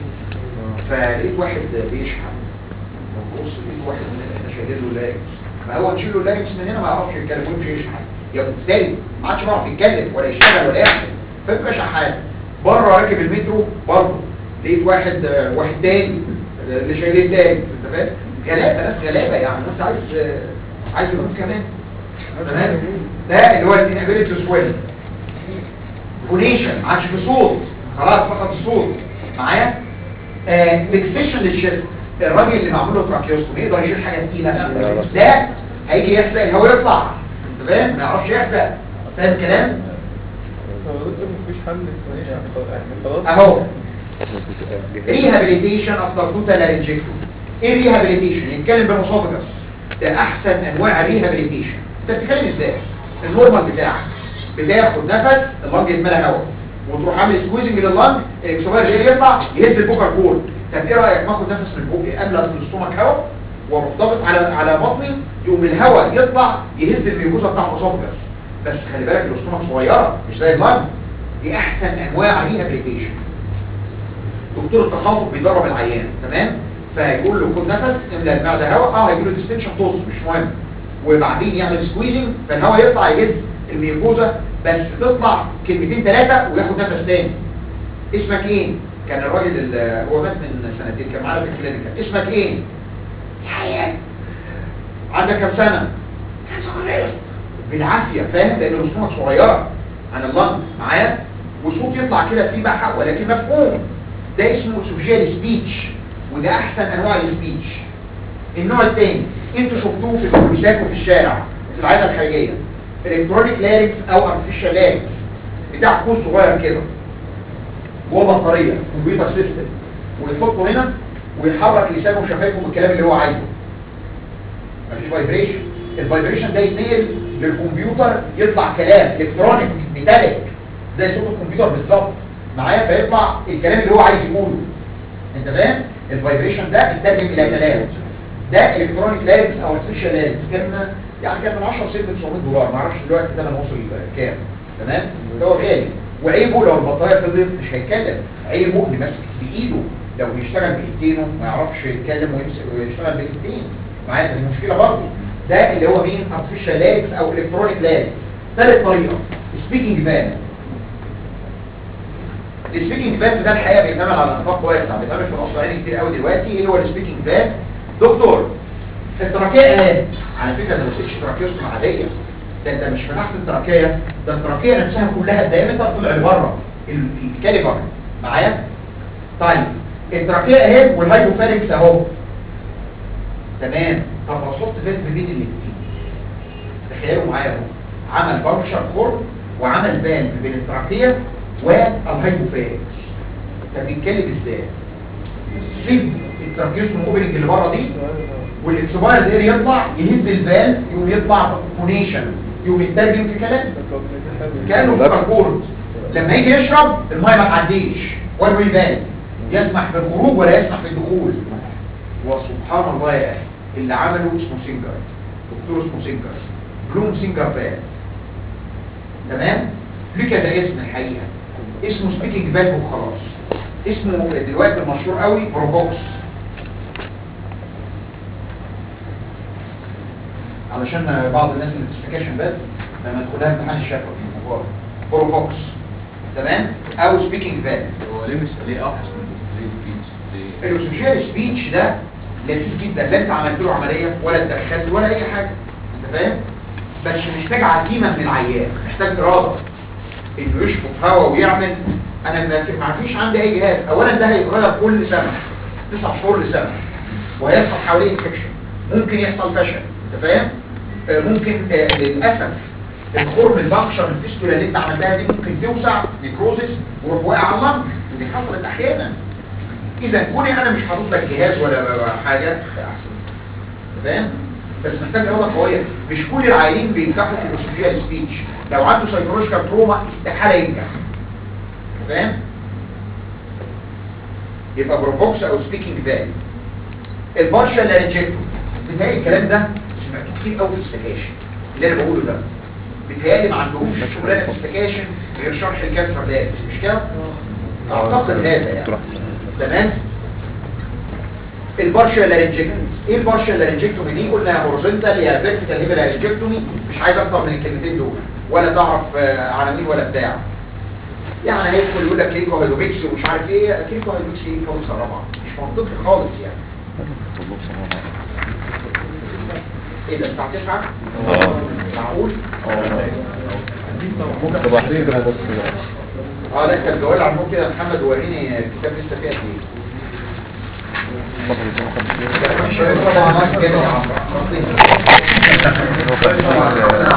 فلقيت واحد بيشحن ببص لقيت واحد من احنا شايلين له لايمس ما هو نشيل له لايمس من هنا ما يعرفش يتكلم ويمشي يشحن يا بالتالي ما عادش بيعرف يتكلم ولا يشتغل ولا يعمل فيبقى شحات بره راكب المترو برضه لقيت واحد واحد تاني اللي شايلين لايمس انت فاهم غلابه ناس غلابه يعني انت عايز عايز يموت كمان تمام ده اللي هو الانابيلتي سويل فونيشن ما عادش في صوت خلاص فقط الصوت معايا فيكسيشن للشيست الراجل اللي معمول له تراكيوستومي يقدر يشيل حاجه تقيله ده هيجي يحزق الهواء يطلع انت فاهم ما يعرفش يحزق فاهم الكلام هو دكتور مفيش حل يعني خلاص اهو ريهابيليتيشن افتر توتال لارنجكتومي ايه ريهابيليتيشن يتكلم بالمصابجس ده احسن انواع الريهابيليتيشن انت بتتكلم ازاي النورمال بتاعك بتاخد نفس اللنج يتملى هواء وتروح عامل سكويزنج لللنج الاكسوبير اللي يطلع يهز البوكر كول طب ايه رايك ماخد نفس من البوق املى الاستومك هواء واروح ضاغط على على بطني يقوم الهواء يطلع يهز الميوكوزا بتاع الاسوفجس بس خلي بالك الاستومك صغيره مش زي اللنج دي احسن انواع ريهابيليتيشن دكتور التخاطب بيدرب العيان تمام فيقول له خد نفس املى المعده هواء اه هيجي له ديستنشن طز مش مهم وبعدين يعمل سكويزنج فالهواء يطلع يهز الميوكوزا بس تطلع كلمتين ثلاثه وياخد نفس تاني اسمك ايه كان الراجل اللي هو مات من سنتين كان معانا في الكلينيكال اسمك ايه يحيى عندك كام سنه كان صغير بالعافيه فاهم لان الرسومات صغيره عن اللنج معايا وصوت يطلع كده فيه بحة ولكن مفهوم ده اسمه سوجيال سبيتش وده احسن انواع السبيتش النوع الثاني انتوا شفتوه في الاتوبيسات وفي الشارع في العاده الخارجيه الكترونيك لاريكس او ارتفيشال لاريكس بتاع كوز صغير كده جوه بطاريه كمبيوتر سيستم ويحطه هنا ويحرك لسانه وشفايفه بالكلام اللي هو عايزه مفيش فايبريشن الفايبريشن ده يتنقل للكمبيوتر يطلع كلام الكترونيك ميتاليك زي صوت الكمبيوتر بالظبط معايا فيطلع الكلام اللي هو عايز يقوله انت فاهم الفايبريشن ده يترجم الى كلام ده الكترونيك لاريكس او ارتفيشال لاريكس كان يعني كان من 10 سنت 900 دولار ما اعرفش دلوقتي ده وصل كام تمام هو غالي وعيبه لو البطاريه فضلت مش هيتكلم عيبه ان ماسك بايده لو بيشتغل بايدينه ما يعرفش يتكلم ويمسك ويشتغل بالايدين معايا دي مشكله برضه ده اللي هو مين ارتفيشال لاريكس او الكترونيك لاريكس ثالث طريقه سبيكينج فالف السبيكينج فالف ده الحقيقه بيتعمل على نطاق واسع بيتعمل في القصر العيني كتير قوي دلوقتي ايه هو السبيكينج فالف دكتور التراكيه اهي على فكره ده ما بتقولش تراكيوستوم عاديه ده انت مش فتحت التراكيه ده التراكيه نفسها كلها الدايمتر طلع لبره ال- الكاليبر معايا طيب التراكيه اهي والهايبوفارنكس اهو تمام طب هتحط فالف بين الاثنين تخيلوا معايا اهو عمل بانكشر خرم وعمل فالف بين التراكيه والهايبوفارنكس طب بيتكلم ازاي؟ سيب التراكيوستوم اوبننج اللي بره دي والاكسبايرد اير يطلع يهز الفالف يقوم يطلع فونيشن يقوم يترجم في كلام كانه في كورد لما يجي يشرب الميه ما تعديش ولا يبان يسمح بالخروج ولا يسمح بالدخول وسبحان الله يا اخي اللي عمله اسمه سينجر دكتور اسمه سينجر بلوم سينجر فالف تمام ليه كذا اسم الحقيقه اسمه سبيكينج فالف وخلاص اسمه دلوقتي المشهور قوي بروبوكس علشان بعض الناس اللي بتستكاشن بس لما تدخلها امتحان الشفوي في الموضوع بروفوكس تمام او سبيكينج فالف هو ليه مش ليه اوحش من الديسبلاي سبيتش ليه الاوسوشيال سبيتش ده لذيذ جدا لا انت عملت له عمليه ولا اتدخلت ولا اي حاجه انت فاهم بس محتاج عزيمه من العيان محتاج اراده انه يشفط هواء ويعمل انا ما في- ما فيش عندي اي جهاز اولا ده هيتغير كل سنه تسع شهور لسنه وهيحصل حواليه انفكشن ممكن يحصل فشل انت فاهم آه، ممكن آه، للاسف الخرم البنكشر الفيستولا اللي انت عملتها دي ممكن توسع نيكروزس ويروح واقع على اللنج ودي حصلت احيانا اذا كوني انا مش حاطط لك جهاز ولا ولا حاجه ده احسن فاهم بس محتاج اراده قويه مش كل العيانين بينجحوا في الاوسوفيال سبيتش لو عنده سايكولوجيكال تروما استحاله ينجح فاهم يبقى بروفوكس او سبيكينج فالف البارشال لارنجيكتوم بتهيألي الكلام ده سمعتوه كتير قوي في السكاشن اللي انا بقوله ده بتهيألي ما عندهمش شغلانه في السكاشن غير شرح الكانسر لابس مش كده؟ اعتقد هذا يعني تمام البارشال لارنجكتومي ايه البارشال لارنجكتومي دي قلنا هورزونتال يا فيرتيكال هيبر لارنجكتومي مش عايز اكتر من الكلمتين دول ولا تعرف آه، عناوين ولا بتاع يعني هيدخل يقول لك كليكو هيدروبيكس ومش عارف ايه كليكو هيدروبيكس ايه خالص رابعه مش منطقي خالص يعني ايه ده الساعه 9 اه معقول طب احسن بس اه لا انت الجوال على النور كده يا محمد وريني الكتاب لسه فيه قد ايه طبعا ناقص جامد يا عمرو